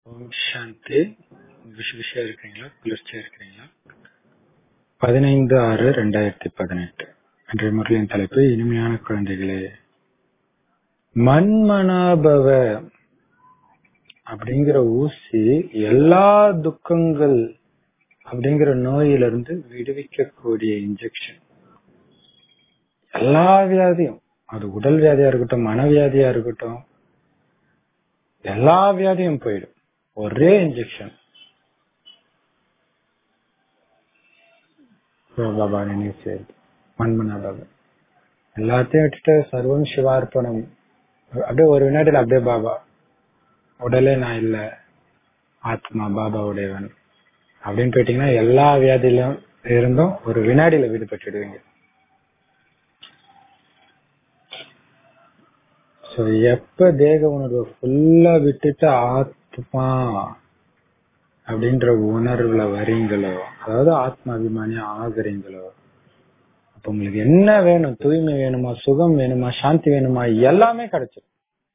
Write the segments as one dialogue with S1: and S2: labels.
S1: ஓம் சாந்தி விஷ விஷயம் இருக்கிறீங்களா குளிர்ச்சியா இருக்கிறீங்களா பதினைந்து ஆறு ரெண்டாயிரத்தி பதினெட்டு அன்றைய முறையின் தலைப்பு இனிமையான குழந்தைகளே மண்மனாபவ அப்படிங்கிற ஊசி எல்லா துக்கங்கள் அப்படிங்கிற நோயிலிருந்து விடுவிக்கக்கூடிய இன்ஜெக்ஷன் எல்லா வியாதியும் அது உடல் வியாதியா இருக்கட்டும் மனவியாதியா இருக்கட்டும் எல்லா வியாதியும் போயிடும் ஒரே இன்ஜெக்ஷன் பாபா நினைவு செய்யுது மண்மனா பாபா எல்லாத்தையும் விட்டுட்டு சர்வம் சிவார்ப்பணம் அப்படியே ஒரு வினாடியில் அப்படியே பாபா உடலே நான் இல்ல ஆத்மா பாபா உடையவன் அப்படின்னு போயிட்டீங்கன்னா எல்லா வியாதியிலும் இருந்தும் ஒரு வினாடியில விடுபட்டுடுவீங்க சோ எப்ப தேக உணர்வை ஃபுல்லா விட்டுட்டு ஆத்மா அப்படின்ற உணர்வுல வரீங்களோ அதாவது ஆத்மா அபிமானி ஆகுறீங்களோ அப்ப உங்களுக்கு என்ன வேணும் தூய்மை வேணுமா சுகம் வேணுமா சாந்தி வேணுமா எல்லாமே கிடைச்சிடும்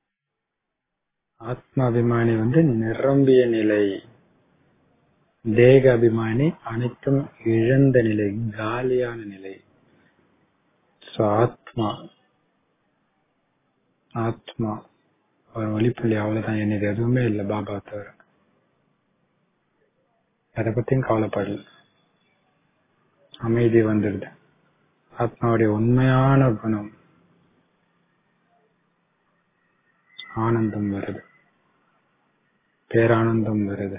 S1: ஆத்மா அபிமானி வந்து நிரம்பிய நிலை தேக அபிமானி அனைத்தும் இழந்த நிலை காலியான நிலை சோ ஆத்மா ஆத்மா ஒரு ஒளிப்புள்ளி அவ்வளவுதான் என்னது எதுவுமே இல்லை பாபா தவிர எதை பத்தியும் கவலைப்படல அமைதி வந்துடுது ஆத்மாவுடைய உண்மையான குணம் ஆனந்தம் வருது பேரானந்தம் வருது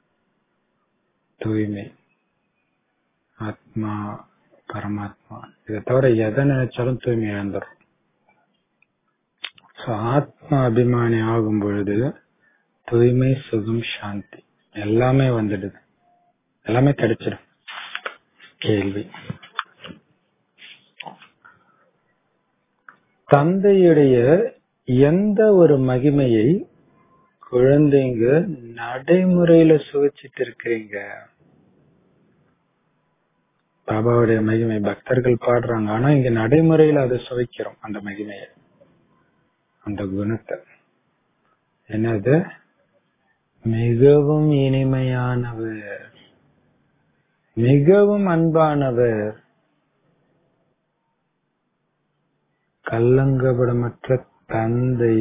S1: தூய்மை ஆத்மா பரமாத்மா இதை தவிர எதை நினைச்சாலும் தூய்மை இழந்துடும் ஆத்மா அபிமானி ஆகும் பொழுது தூய்மை சுகம் சாந்தி எல்லாமே வந்துடுது எல்லாமே கிடைச்சிடும் கேள்வி தந்தையுடைய எந்த ஒரு மகிமையை குழந்தைங்க நடைமுறையில சுவைச்சிட்டு இருக்கிறீங்க பாபாவுடைய மகிமை பக்தர்கள் பாடுறாங்க ஆனா இங்க நடைமுறையில அதை சுவைக்கிறோம் அந்த மகிமையை அந்த குணத்தை என்னது மிகவும் இனிமையானவர் மிகவும் அன்பானவர் கல்லங்கபடமற்ற தந்தை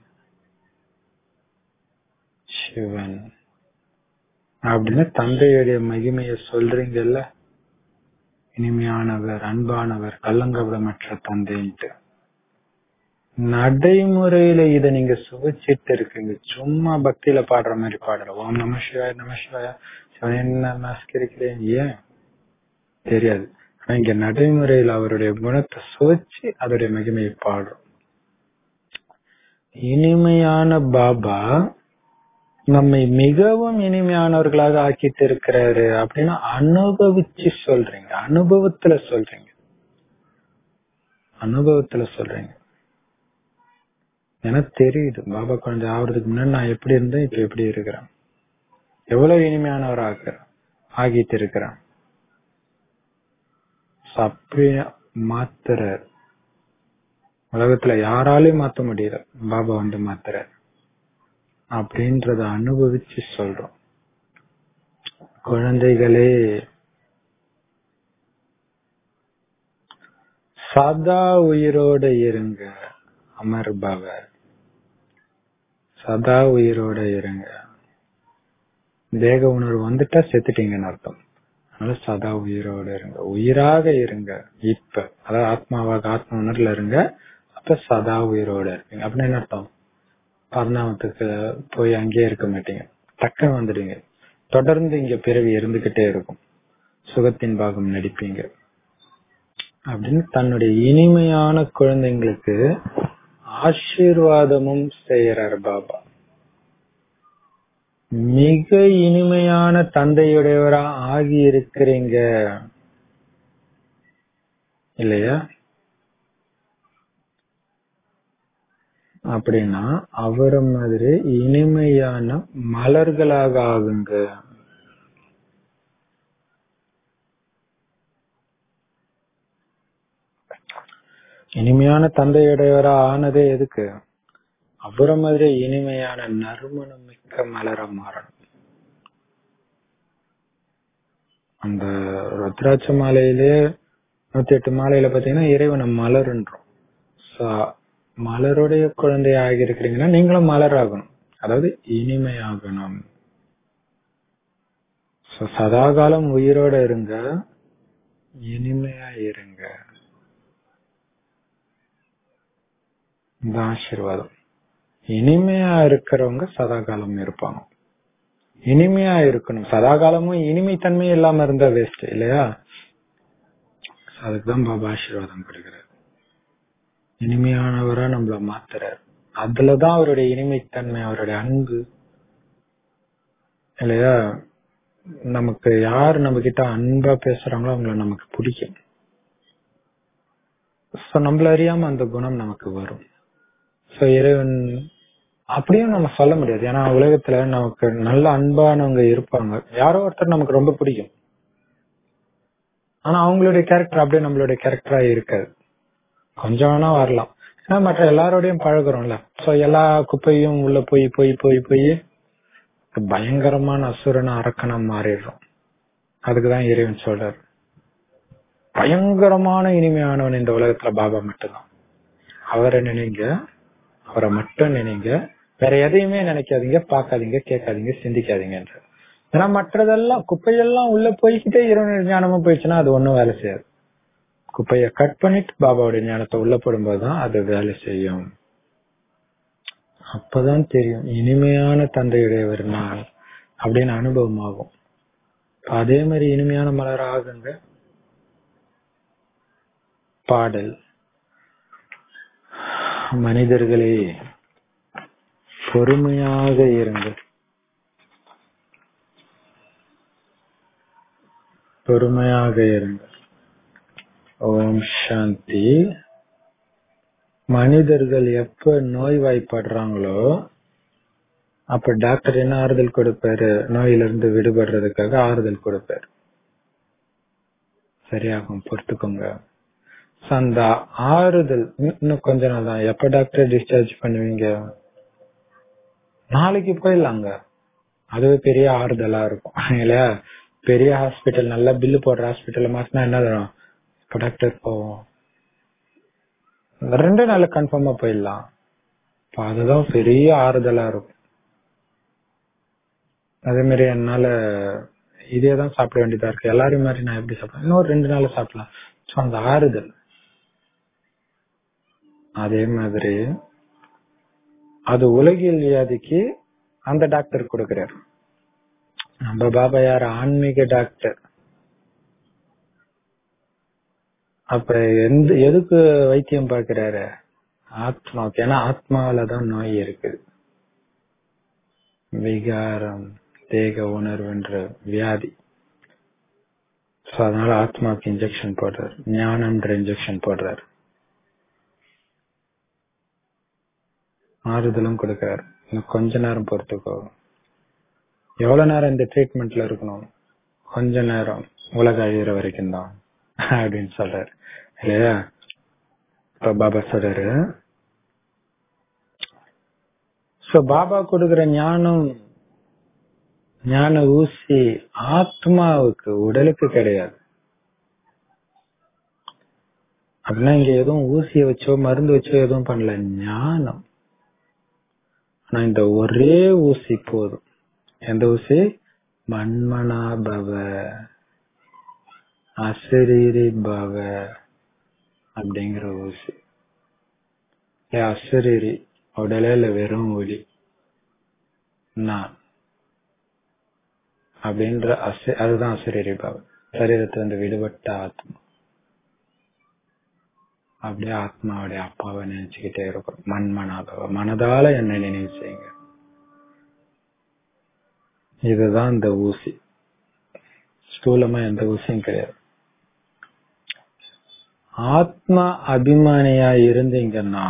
S1: சிவன் அப்படின்னு தந்தையுடைய மகிமைய சொல்றீங்கல்ல இனிமையானவர் அன்பானவர் கல்லங்கபடமற்ற தந்தைன்ட்டு நடைமுறையில இத நீங்க சுவைச்சிட்டு இருக்கீங்க சும்மா பக்தியில பாடுற மாதிரி பாடல ஓம் நம சிவாய நம சிவாய சிவன நமஸ்கரிக்கிறேன் ஏன் தெரியாது ஆனா இங்க நடைமுறையில அவருடைய குணத்தை சுவைச்சு அதோடைய மகிமையை பாடுறோம் இனிமையான பாபா நம்மை மிகவும் இனிமையானவர்களாக ஆக்கிட்டு இருக்கிறாரு அப்படின்னு அனுபவிச்சு சொல்றீங்க அனுபவத்துல சொல்றீங்க அனுபவத்துல சொல்றீங்க எனக்கு தெரியுது பாபா குழந்தை ஆகுறதுக்கு முன்னாடி நான் எப்படி இருந்தேன் இப்ப எப்படி இருக்கிறேன் எவ்வளவு இனிமையானவர் ஆக்குறேன் ஆகிட்டு இருக்கிறேன் அப்படி மாத்துற உலகத்துல யாராலையும் மாத்த முடியல பாபா வந்து மாத்துற அப்படின்றத அனுபவிச்சு சொல்றோம் குழந்தைகளே சதா உயிரோட இருங்க அமர் பவர் சதா உயிரோட இருங்க தேக உணர்வு வந்துட்டா செத்துட்டீங்கன்னு அர்த்தம் அதனால சதா உயிரோட இருங்க உயிராக இருங்க இப்ப அதாவது ஆத்மாவாக ஆத்ம உணர்வுல இருங்க அப்ப சதா உயிரோட இருப்பீங்க அப்படின்னு என்ன அர்த்தம் பரிணாமத்துக்கு போய் அங்கேயே இருக்க மாட்டீங்க டக்குன்னு வந்துடுங்க தொடர்ந்து இங்க பிறவி இருந்துகிட்டே இருக்கும் சுகத்தின் பாகம் நடிப்பீங்க அப்படின்னு தன்னுடைய இனிமையான குழந்தைங்களுக்கு ஆசீர்வாதமும் செய்யறார் பாபா மிக இனிமையான தந்தையுடையவரா ஆகி இருக்கிறீங்க இல்லையா அப்படின்னா அவர மாதிரி இனிமையான மலர்களாக ஆகுங்க இனிமையான தந்தையுடையவரா ஆனதே எதுக்கு அப்புறம் மாதிரி இனிமையான நறுமணம் மிக்க மலரா மாறணும் அந்த ருத்ராட்ச மாலையிலே நூத்தி எட்டு மாலையில பாத்தீங்கன்னா இறைவனை மலர்ன்றோம் So, மலருடைய குழந்தை ஆகியிருக்கிறீங்கன்னா நீங்களும் மலர் ஆகணும் அதாவது இனிமையாகணும் So, சதாகாலம் உயிரோட இருங்க இனிமையா இருங்க இந்த ஆசீர்வாதம் இனிமையா இருக்கிறவங்க சதாகாலம் இருப்பாங்க இனிமையா இருக்கணும் சதாகாலமும் இனிமைத்தன்மை இல்லாம இருந்தா வேஸ்ட் இல்லையா அதுக்குதான் பாபா ஆசீர்வாதம் கொடுக்கிறார் இனிமையானவரா நம்மள மாத்துறார் அதுலதான் அவருடைய இனிமைத்தன்மை அவருடைய அன்பு இல்லையா நமக்கு யார் நம்ம கிட்ட அன்பா பேசுறாங்களோ அவங்கள நமக்கு பிடிக்கும் சோ நம்மள அறியாம அந்த குணம் நமக்கு வரும் சோ இறைவன் அப்படியும் நம்ம சொல்ல முடியாது ஏன்னா உலகத்துல நமக்கு நல்ல அன்பானவங்க இருப்பாங்க யாரோ ஒருத்தர் நமக்கு ரொம்ப பிடிக்கும் ஆனா அவங்களுடைய கேரக்டர் அப்படியே நம்மளுடைய கேரக்டரா இருக்காது கொஞ்சம் வேணா வரலாம் ஏன்னா மற்ற எல்லாரோடையும் பழகுறோம்ல சோ எல்லா குப்பையும் உள்ள போய் போய் போய் போய் பயங்கரமான அசுரன அரக்கனா மாறிடுறோம் அதுக்குதான் இறைவன் சொல்றாரு பயங்கரமான இனிமையானவன் இந்த உலகத்துல பாபா மட்டும்தான் அவரை நினைங்க அவரை மட்டும் நினைங்க வேற எதையுமே நினைக்காதீங்க பார்க்காதீங்க கேட்காதீங்க சிந்திக்காதீங்க ஏன்னா மற்றதெல்லாம் குப்பையெல்லாம் உள்ள போய்கிட்டே இறைவன் ஞானமா போயிடுச்சுன்னா அது ஒண்ணும் வேலை செய்யாது குப்பைய கட் பண்ணிட்டு பாபாவுடைய ஞானத்தை உள்ள போடும்போதுதான் அது வேலை செய்யும் அப்பதான் தெரியும் இனிமையான தந்தையுடையவர் நான் அப்படின்னு அனுபவம் ஆகும் அதே மாதிரி இனிமையான மலர் ஆகுங்க பாடல் மனிதர்களே பொறுமையாக இருங்கள் பொறுமையாக இருங்கள் ஓம் சாந்தி மனிதர்கள் எப்ப நோய்வாய்ப்படுறாங்களோ அப்ப டாக்டர் என்ன ஆறுதல் கொடுப்பாரு நோயிலிருந்து விடுபடுறதுக்காக ஆறுதல் கொடுப்பாரு சரியாகும் பொறுத்துக்கோங்க அந்த ஆறுதல் இன்னும் கொஞ்ச நாள் தான் எப்ப டாக்டர் டிஸ்சார்ஜ் பண்ணுவீங்க நாளைக்கு போயிடலாங்க அதுவே பெரிய ஆறுதலா இருக்கும் இல்லையா பெரிய ஹாஸ்பிட்டல் நல்லா பில்லு போடுற ஹாஸ்பிட்டல் மாத்தினா என்ன தரும் இப்ப டாக்டர் போவோம் ரெண்டு நாள் கன்ஃபார்மா போயிடலாம் அதுதான் பெரிய ஆறுதலா இருக்கும் அதே மாதிரி என்னால இதே தான் சாப்பிட வேண்டியதா இருக்கு எல்லாரும் மாதிரி நான் எப்படி சாப்பிடுறேன் இன்னொரு ரெண்டு நாள் சாப்பிடலாம் ஸோ அந்த ஆறுதல் அதே மாதிரி அது உலகியல் வியாதிக்கு அந்த டாக்டர் கொடுக்கிறார் நம்ம பாபா யார் ஆன்மீக டாக்டர் அப்ப எந்த எதுக்கு வைத்தியம் பார்க்கிறாரு ஆத்மாவுக்கு ஏன்னா ஆத்மாவில தான் நோய் இருக்குது விகாரம் தேக உணர்வுன்ற வியாதி சோ அதனால ஆத்மாவுக்கு இன்ஜெக்ஷன் போடுறாரு ஞானம்ன்ற இன்ஜெக்ஷன் போடுறாரு ஆறுதலும் கொடுக்கிறாரு இன்னும் கொஞ்ச நேரம் பொறுத்துக்கோ எவ்வளவு நேரம் இந்த ட்ரீட்மெண்ட்ல இருக்கணும் கொஞ்ச நேரம் உலக அழியிற வரைக்கும் தான் அப்படின்னு சொல்றாரு இல்லையா இப்ப பாபா சொல்றாரு சோ பாபா கொடுக்கிற ஞானம் ஞான ஊசி ஆத்மாவுக்கு உடலுக்கு கிடையாது அப்படின்னா இங்க எதுவும் ஊசிய வச்சோ மருந்து வச்சோ எதுவும் பண்ணல ஞானம் ஆனா இந்த ஒரே ஊசி போதும் எந்த ஊசி மண்மனா பவ அசரீரி பவ அப்படிங்கிற ஊசி அசரீரி உடலே இல்ல வெறும் ஒளி நான் அப்படின்ற அச அதுதான் அசரீரி பாவம் சரீரத்திலிருந்து விடுபட்ட ஆத்மா அப்படியே ஆத்மாவுடைய அப்பாவை நினைச்சுக்கிட்டே இருக்கும் மண்மனாபவ மனதால என்ன நினைவு செய்யுங்க இதுதான் இந்த ஊசி ஸ்தூலமா எந்த ஊசியும் கிடையாது ஆத்மா அபிமானியா இருந்தீங்கன்னா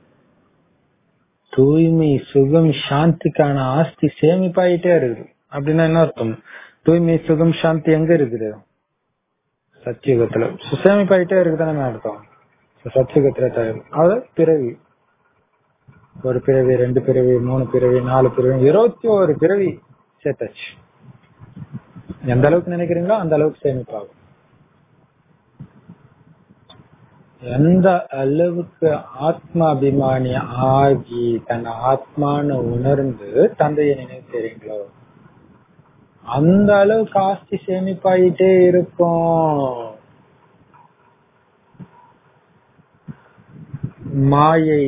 S1: தூய்மை சுகம் சாந்திக்கான ஆஸ்தி சேமிப்பாயிட்டே இருக்குது அப்படின்னா என்ன அர்த்தம் தூய்மை சுகம் சாந்தி எங்க இருக்குது சத்தியுகத்துல சேமிப்பாயிட்டே இருக்குதானே அர்த்தம் சத்தியுகத்துல தவிர அது பிறவி ஒரு பிறவி ரெண்டு பிறவி மூணு பிறவி நாலு பிறவி இருபத்தி ஒரு பிறவி சேர்த்தாச்சு எந்த அளவுக்கு நினைக்கிறீங்களோ அந்த அளவுக்கு சேமிப்பாகும் எந்த அளவுக்கு ஆத்ம அபிமானி ஆகி தன் ஆத்மான்னு உணர்ந்து தந்தையை நினைவு செய்றீங்களோ அந்த அளவுக்கு ஆஸ்தி சேமிப்பாயிட்டே இருக்கும் மாயை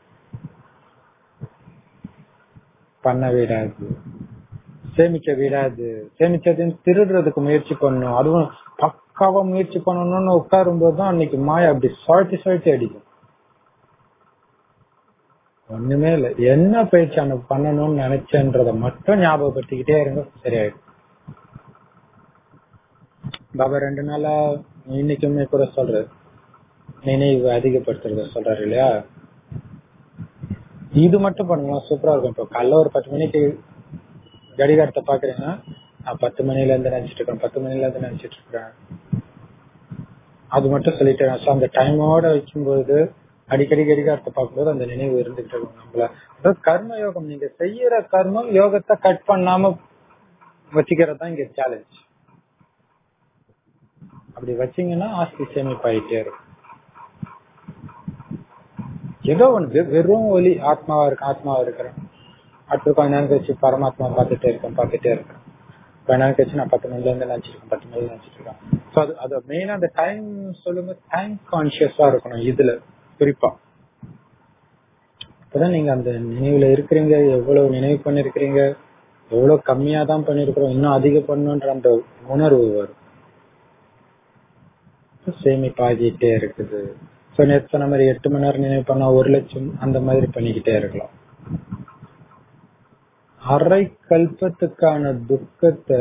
S1: பண்ண விடாது சேமிக்க விடாது சேமிச்சதையும் திருடுறதுக்கு முயற்சி பண்ணும் அதுவும் பக்காவா முயற்சி பண்ணணும்னு உட்காரும் போதுதான் அன்னைக்கு மாயை அப்படி சாழ்த்தி சாழ்த்தி அடிக்கும் ஒண்ணுமே இல்ல என்ன பயிற்சி அன்னைக்கு பண்ணணும்னு நினைச்சேன்றத மட்டும் ஞாபகப்படுத்திக்கிட்டே இருங்க சரியாயிடும் பாபா ரெண்டு நாளா இன்னைக்குமே கூட சொல்றது நினைவு அதிகப்படுத்துறத சொல்றாரு இல்லையா இது மட்டும் பண்ணுங்க சூப்பரா இருக்கும் இப்போ காலைல ஒரு பத்து மணிக்கு கடிகாரத்தை பாக்குறீங்கன்னா நான் பத்து மணில இருந்து நினைச்சிட்டு இருக்கேன் பத்து மணில இருந்து நினைச்சிட்டு இருக்கிறேன் அது மட்டும் சொல்லிட்டு So, அந்த டைமோட வைக்கும்போது அடிக்கடி கடிகாரத்தை பார்க்கும்போது அந்த நினைவு இருந்துகிட்டு இருக்கும் நம்மள அதாவது கர்ம யோகம் நீங்க செய்யற கர்மம் யோகத்தை கட் பண்ணாம வச்சுக்கிறது தான் இங்க சேலஞ்ச் அப்படி வச்சீங்கன்னா ஆஸ்தி சேமிப்பாயிட்டே இருக்கும் ஏதோ ஒண்ணு வெ- வெறும் ஒலி ஆத்மாவா இருக்கு ஆத்மாவா இருக்கிறேன் அடுத்து கொஞ்ச நேரம் கழிச்சு பரமாத்மா பார்த்துட்டே இருக்கேன் பார்த்துட்டே இருக்கேன் கொஞ்ச நேரம் கழிச்சு நான் பத்து மணில இருந்து நினைச்சிருக்கேன் பத்து மணில நினைச்சிட்டு இருக்கேன் ஸோ அது அது மெயினா அந்த டைம் சொல்லுங்க டைம் கான்சியஸா இருக்கணும் இதுல குறிப்பா அப்பதான் நீங்க அந்த நினைவுல இருக்கிறீங்க எவ்வளவு நினைவு பண்ணிருக்கிறீங்க எவ்வளவு கம்மியா தான் பண்ணிருக்கிறோம் இன்னும் அதிகம் பண்ணணுன்ற அந்த உணர்வு வரும் சேமிப்பாகிட்டே இருக்குது சோ நேற்று சொன்ன மாதிரி எட்டு மணி நேரம் நினைவு பண்ணா ஒரு லட்சம் அந்த மாதிரி பண்ணிக்கிட்டே இருக்கலாம் அரை கல்பத்துக்கான துக்கத்தை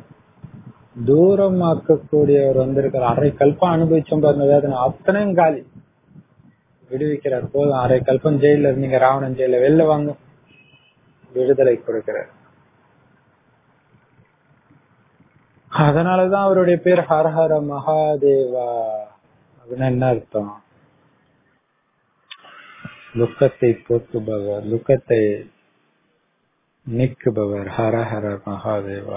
S1: தூரமாக்கக்கூடியவர் வந்திருக்கார் அரை கல்பம் அனுபவிச்சோம் பாருங்க வேதனை அத்தனையும் காலி விடுவிக்கிறார் போதும் அரை கல்பம் ஜெயில இருந்தீங்க ராவணன் ஜெயில வெளில வாங்க விடுதலை கொடுக்கிறார் அதனாலதான் அவருடைய பேர் ஹரஹர மகாதேவா அப்படின்னு என்ன அர்த்தம் துக்கத்தை போக்குபவர் துக்கத்தை நீக்குபவர் ஹரஹர மகாதேவா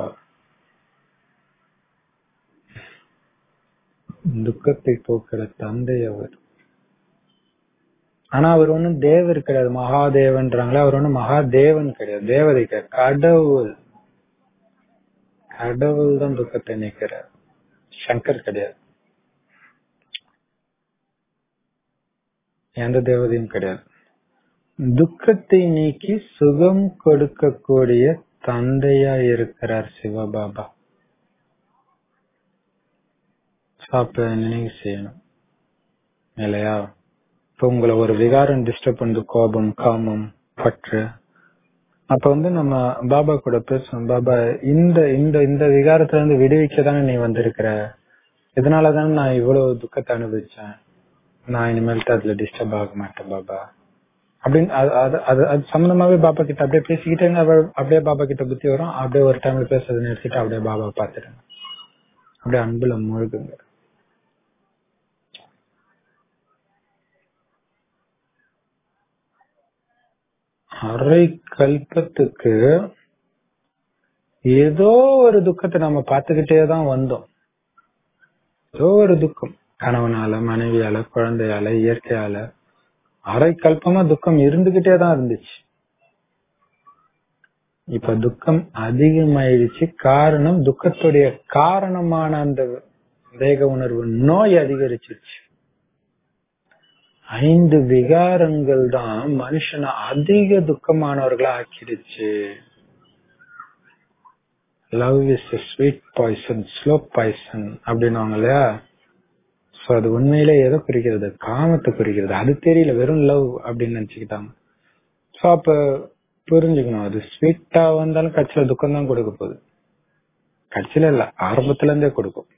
S1: துக்கத்தை போக்குற தந்தை அவர் ஆனா அவர் ஒண்ணும் தேவர் கிடையாது மகாதேவன்றாங்களே அவர் ஒண்ணும் மகாதேவன் கிடையாது தேவதை கிடையாது கடவுள் கடவுள் தான் துக்கத்தை நீக்கிறார் சங்கர் கிடையாது எந்த தேவதையும் கிடையாது துக்கத்தை நீக்கி சுகம் கொடுக்கக்கூடிய தந்தையா இருக்கிறார் சிவபாபா அப்ப நினைவு செய்யணும் இல்லையா இப்ப உங்களை ஒரு விகாரம் டிஸ்டர்ப் பண்ணுது கோபம் காமம் பற்று அப்ப வந்து நம்ம பாபா கூட பேசணும் பாபா இந்த இந்த இந்த விகாரத்துல இருந்து விடுவிக்க தானே நீ வந்திருக்கிற இதனால தானே நான் இவ்வளவு துக்கத்தை அனுபவிச்சேன் நான் இனிமேல்ட்டு அதுல டிஸ்டர்ப் ஆக மாட்டேன் பாபா அப்படின்னு அது அது அது அது சம்பந்தமாவே பாபா கிட்ட அப்படியே பேசிக்கிட்டே இருந்தா அவ- அப்படியே பாபா கிட்ட புத்தி வரும் அப்படியே ஒரு டைம்ல பேசுறதை நிறுத்திட்டு அப்படியே பாபா பாத்துருங்க அப்படியே அன்புல முழுகுங்க அரை கல்பத்துக்கு ஏதோ ஒரு துக்கத்தை நம்ம பார்த்துக்கிட்டே தான் வந்தோம் ஏதோ ஒரு துக்கம் கணவனால மனைவியால குழந்தையால இயற்கையால அரை கல்பமா துக்கம் இருந்துகிட்டே தான் இருந்துச்சு இப்ப துக்கம் அதிகமாயிடுச்சு காரணம் துக்கத்துடைய காரணமான அந்த வேக உணர்வு நோய் அதிகரிச்சிருச்சு ஐந்து விகாரங்கள் தான் மனுஷனை அதிக துக்கமானவர்களா ஆக்கிடுச்சு love is sweet poison slow poison அப்படின்னுவாங்க இல்லையா சோ அது உண்மையிலே எதை குறிக்கிறது காமத்தை குறிக்கிறது அது தெரியல வெறும் லவ் அப்படின்னு நினைச்சுக்கிட்டாங்க சோ அப்ப புரிஞ்சுக்கணும் அது ஸ்வீட்டா வந்தாலும் கட்சியில துக்கம் தான் கொடுக்க போகுது கட்சியில இல்ல ஆரம்பத்துல இருந்தே கொடுக்கும்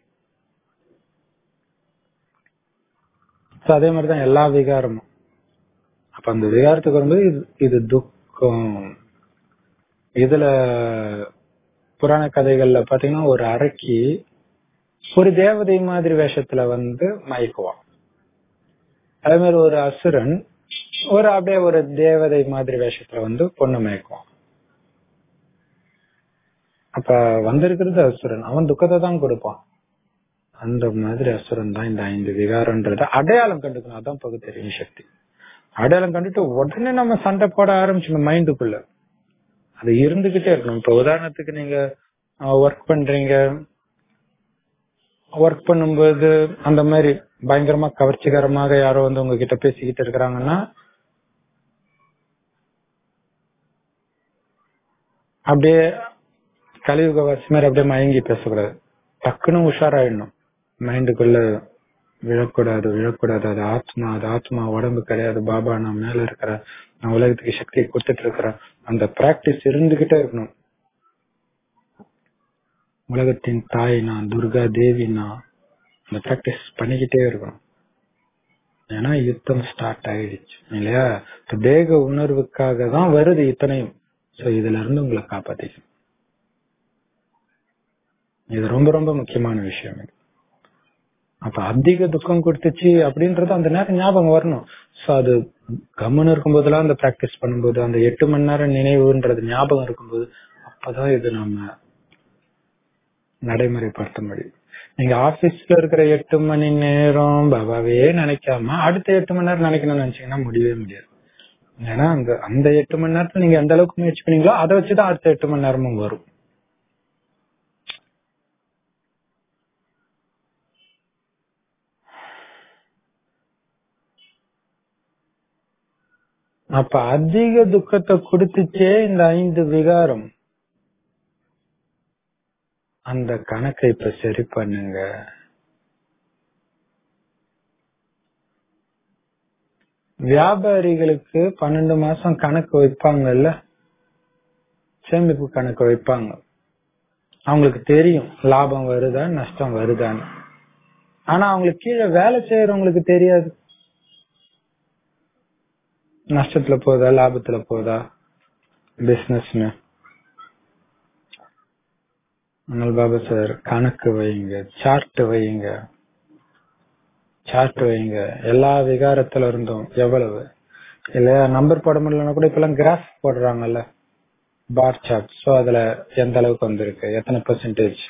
S1: சோ அதே மாதிரிதான் எல்லா விகாரமும் அப்ப அந்த விகாரத்துக்கு வரும்போது இது இது துக்கம் இதுல புராண கதைகள்ல பாத்தீங்கன்னா ஒரு அரக்கி ஒரு தேவதை மாதிரி வேஷத்துல வந்து மயக்குவான் அதே மாதிரி ஒரு அசுரன் ஒரு அப்படியே ஒரு தேவதை மாதிரி வேஷத்துல வந்து பொண்ணு மயக்குவான் அப்ப வந்திருக்கிறது அசுரன் அவன் துக்கத்தை தான் கொடுப்பான் அந்த மாதிரி அசுரன் தான் இந்த ஐந்து விகாரம்ன்றத அடையாளம் கண்டுக்கணும் அதான் பகுத்தறிவு சக்தி அடையாளம் கண்டுட்டு உடனே நம்ம சண்டை போட ஆரம்பிச்சிடணும் மைண்டுக்குள்ள அது இருந்துகிட்டே இருக்கணும் இப்ப உதாரணத்துக்கு நீங்க ஒர்க் பண்றீங்க ஒர்க் பண்ணும்போது அந்த மாதிரி பயங்கரமா கவர்ச்சிகரமாக யாரோ வந்து உங்ககிட்ட பேசிக்கிட்டு இருக்கிறாங்கன்னா அப்படியே கலியுக வாசி மாதிரி அப்படியே மயங்கி பேசக்கூடாது டக்குன்னு உஷாராயிடணும் மைண்டுக்குள்ள விழக்கூடாது விழக்கூடாது அது ஆத்மா அது ஆத்மா உடம்பு கிடையாது பாபா நான் மேல இருக்கிற நான் உலகத்துக்கு சக்தியை கொடுத்துட்டு இருக்கிறேன் அந்த பிராக்டிஸ் இருந்துகிட்டே இருக்கணும் உலகத்தின் தாய் நான் துர்கா தேவி நான் அந்த பிராக்டிஸ் பண்ணிக்கிட்டே இருக்கணும் ஏன்னா யுத்தம் ஸ்டார்ட் ஆயிடுச்சு இல்லையா இப்ப தேக உணர்வுக்காக தான் வருது இத்தனையும் சோ இதுல இருந்து உங்களை காப்பாத்திக்கணும் இது ரொம்ப ரொம்ப முக்கியமான விஷயம் இது அப்ப அதிக துக்கம் கொடுத்துச்சு அப்படின்றது அந்த நேரம் ஞாபகம் வரணும் சோ அது கம்முன்னு இருக்கும்போதெல்லாம் அந்த பிராக்டிஸ் பண்ணும்போது அந்த எட்டு மணி நேரம் நினைவுன்றது ஞாபகம் இருக்கும்போது அப்பதான் இது நம்ம நடைமுறைப்படுத்த முடியும் நீங்க ஆபீஸ்ல இருக்கிற எட்டு மணி நேரம் பாபாவே நினைக்காம அடுத்த எட்டு மணி நேரம் நினைக்கணும்னு நினைச்சீங்கன்னா முடியவே முடியாது ஏன்னா அந்த அந்த எட்டு மணி நேரத்துல நீங்க எந்த அளவுக்கு முயற்சி பண்ணீங்களோ அதை வச்சுதான் அடுத்த எட்டு மணி நேரமும் வரும் அப்ப அதிக துக்கத்தை கொடுத்துச்சே இந்த ஐந்து விகாரம் அந்த கணக்கை இப்ப சரி பண்ணுங்க வியாபாரிகளுக்கு பன்னெண்டு மாசம் கணக்கு வைப்பாங்கல்ல சேமிப்பு கணக்கு வைப்பாங்க அவங்களுக்கு தெரியும் லாபம் வருதா நஷ்டம் வருதான்னு ஆனா அவங்களுக்கு கீழே வேலை செய்யறவங்களுக்கு தெரியாது நஷ்டத்துல போதா லாபத்துல போதா பிசினஸ்னு அனல் பாபா சார் கணக்கு வைங்க சார்ட் வைங்க சார்ட் வைங்க எல்லா விகாரத்துல இருந்தும் எவ்வளவு இல்லையா நம்பர் போட முடியலன்னா கூட இப்ப எல்லாம் கிராஃப் போடுறாங்கல்ல பார் சார்ட் சோ அதுல எந்த அளவுக்கு வந்திருக்கு எத்தனை பெர்சன்டேஜ்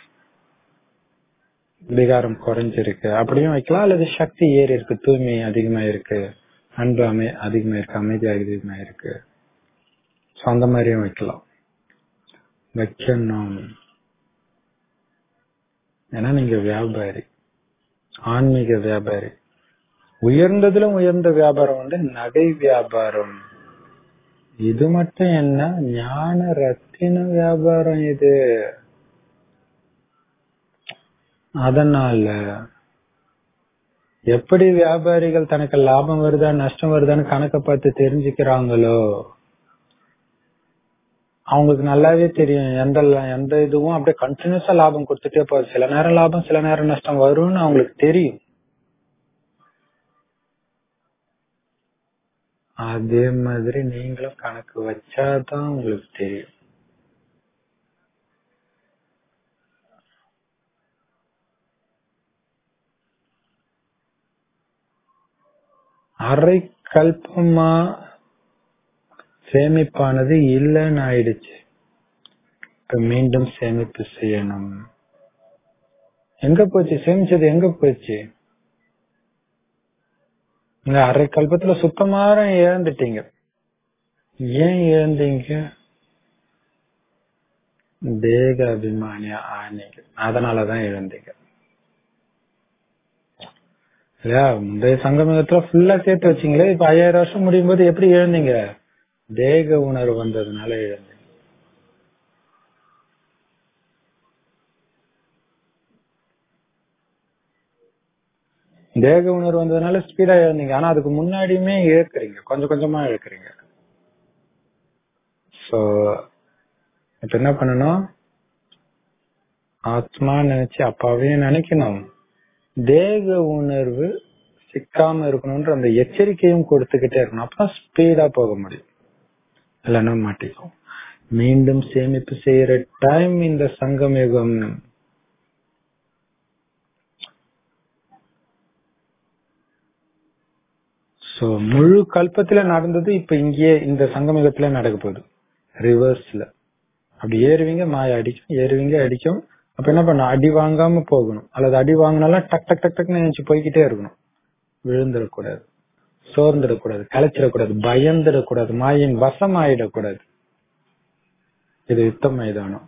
S1: விகாரம் குறைஞ்சிருக்கு அப்படியும் வைக்கலாம் அல்லது சக்தி ஏறி இருக்கு தூய்மை அதிகமா இருக்கு அன்பு அமை அதிகமா இருக்கு அமைதி அதிகமா இருக்கு சோ அந்த மாதிரியும் வைக்கலாம் வைக்கணும் ஏன்னா நீங்க வியாபாரி ஆன்மீக வியாபாரி உயர்ந்ததிலும் உயர்ந்த வியாபாரம் வந்து நகை வியாபாரம் இது மட்டும் என்ன ஞான ரத்தின வியாபாரம் இது அதனால எப்படி வியாபாரிகள் தனக்கு லாபம் வருதா நஷ்டம் வருதான்னு கணக்கை பார்த்து தெரிஞ்சுக்கிறாங்களோ அவங்களுக்கு நல்லாவே தெரியும் எந்த எந்த இதுவும் அப்படியே கண்டினியூஸா லாபம் கொடுத்துட்டே போகுது சில நேரம் லாபம் சில நேரம் நஷ்டம் வரும்னு அவங்களுக்கு தெரியும் அதே மாதிரி நீங்களும் கணக்கு வச்சாதான் உங்களுக்கு தெரியும் அரை கல்பமா சேமிப்பானது இல்லைன்னு ஆயிடுச்சு இப்ப மீண்டும் சேமிப்பு செய்யணும் எங்க போச்சு சேமிச்சது எங்க போச்சு இந்த அரை கல்பத்துல சுத்தமாக இழந்துட்டீங்க ஏன் இழந்தீங்க தேக அபிமானியா ஆனீங்க அதனாலதான் இழந்தீங்க இல்லையா முந்தைய சங்கமத்துல ஃபுல்லா சேர்த்து வச்சீங்களே இப்ப ஐயாயிரம் வருஷம் முடியும் போது எப்படி இழந்தீங்க தேக உணர்வு வந்ததுனால இழந்தீங்க தேக உணர்வு வந்ததுனால ஸ்பீடா இழந்தீங்க ஆனா அதுக்கு முன்னாடியுமே இழக்கிறீங்க கொஞ்சம் கொஞ்சமா இழக்கிறீங்க சோ இப்ப என்ன பண்ணணும் ஆத்மா நினைச்சு அப்பாவையும் நினைக்கணும் தேக உணர்வு சிக்காம இருக்கணும்ன்ற அந்த எச்சரிக்கையும் கொடுத்துக்கிட்டே இருக்கணும் அப்பதான் ஸ்பீடா போக முடியும் இல்லைன்னா மாட்டிக்கும் மீண்டும் சேமிப்பு செய்யற டைம் இந்த சங்கம் யுகம் சோ முழு கல்பத்துல நடந்தது இப்ப இங்கேயே இந்த சங்கமிகத்துல நடக்க போகுது ரிவர்ஸ்ல அப்படி ஏறுவீங்க மாய அடிக்கும் ஏறுவீங்க அடிக்கும் அப்ப என்ன பண்ண அடி வாங்காம போகணும் அல்லது அடி வாங்கினாலும் டக் டக் டக் டக்னு நினைச்சு போய்கிட்டே இருக்கணும் விழுந்துடக்கூடாது சோர்ந்துடக்கூடாது கலைச்சிடக்கூடாது பயந்துடக்கூடாது மாயின் வசம் ஆயிடக்கூடாது இது யுத்த மைதானம்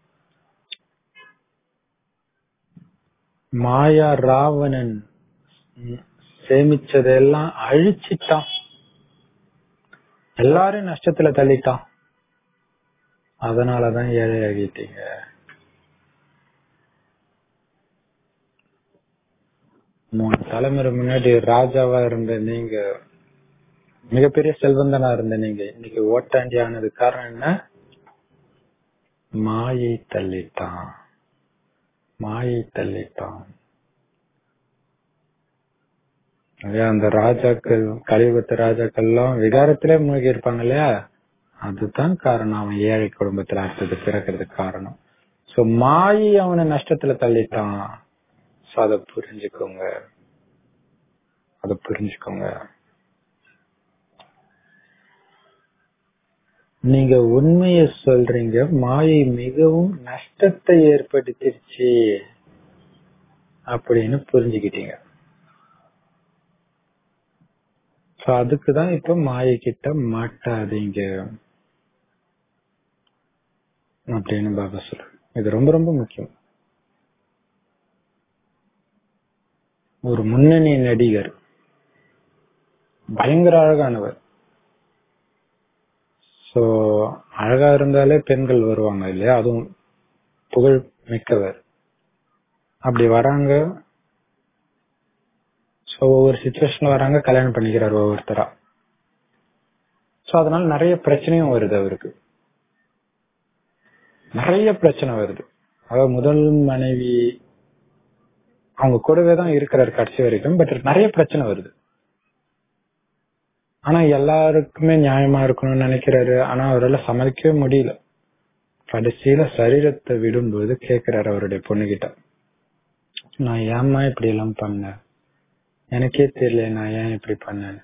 S1: மாயா ராவணன் ம், சேமிச்சதெல்லாம் அழிச்சிட்டான் எல்லாரும் நஷ்டத்துல தள்ளிட்டான் அதனாலதான் ஏழை ஆகிட்டீங்க மூணு தலைமுறை முன்னாடி ராஜாவா இருந்த நீங்க மிகப்பெரிய செல்வந்தனா இருந்த நீங்க இன்னைக்கு ஓட்டாண்டி ஆனது காரணம் என்ன மாயை தள்ளிட்டான் மாயை தள்ளிட்டான் அதே அந்த ராஜாக்கள் கலியுகத்து ராஜாக்கள் எல்லாம் விகாரத்திலே மூழ்கி இருப்பாங்க இல்லையா அதுதான் காரணம் அவன் ஏழை குடும்பத்துல அடுத்தது பிறக்கிறதுக்கு காரணம் சோ மாயை அவனை நஷ்டத்துல தள்ளிட்டான் சோ அதை புரிஞ்சுக்கோங்க அதை புரிஞ்சுக்கோங்க நீங்க உண்மைய சொல்றீங்க மாயை மிகவும் நஷ்டத்தை ஏற்படுத்திருச்சு அப்படின்னு புரிஞ்சுக்கிட்டீங்க சோ அதுக்குதான் இப்ப மாயை கிட்ட மாட்டாதீங்க அப்படின்னு பாபா சொல்ற இது ரொம்ப ரொம்ப முக்கியம் ஒரு முன்னணி நடிகர் பயங்கர அழகானவர் சோ அழகா இருந்தாலே பெண்கள் வருவாங்க இல்லையா அதுவும் புகழ் மிக்கவர் அப்படி வராங்க சோ ஒவ்வொரு சுச்சுவேஷன்ல வராங்க கல்யாணம் பண்ணிக்கிறார் ஒவ்வொருத்தரா சோ அதனால நிறைய பிரச்சனையும் வருது அவருக்கு நிறைய பிரச்சனை வருது அதாவது முதல் மனைவி அவங்க கூடவே தான் இருக்கிறார் கடைசி வரைக்கும் பட் நிறைய பிரச்சனை வருது ஆனா எல்லாருக்குமே நியாயமா இருக்கணும்னு நினைக்கிறாரு ஆனா அவரால் சமாளிக்கவே முடியல கடைசியில சரீரத்தை விடும்போது கேக்குறாரு அவருடைய பொண்ணுகிட்ட நான் ஏம்மா இப்படி எல்லாம் பண்ணேன் எனக்கே தெரியல நான் ஏன் இப்படி பண்ணேன்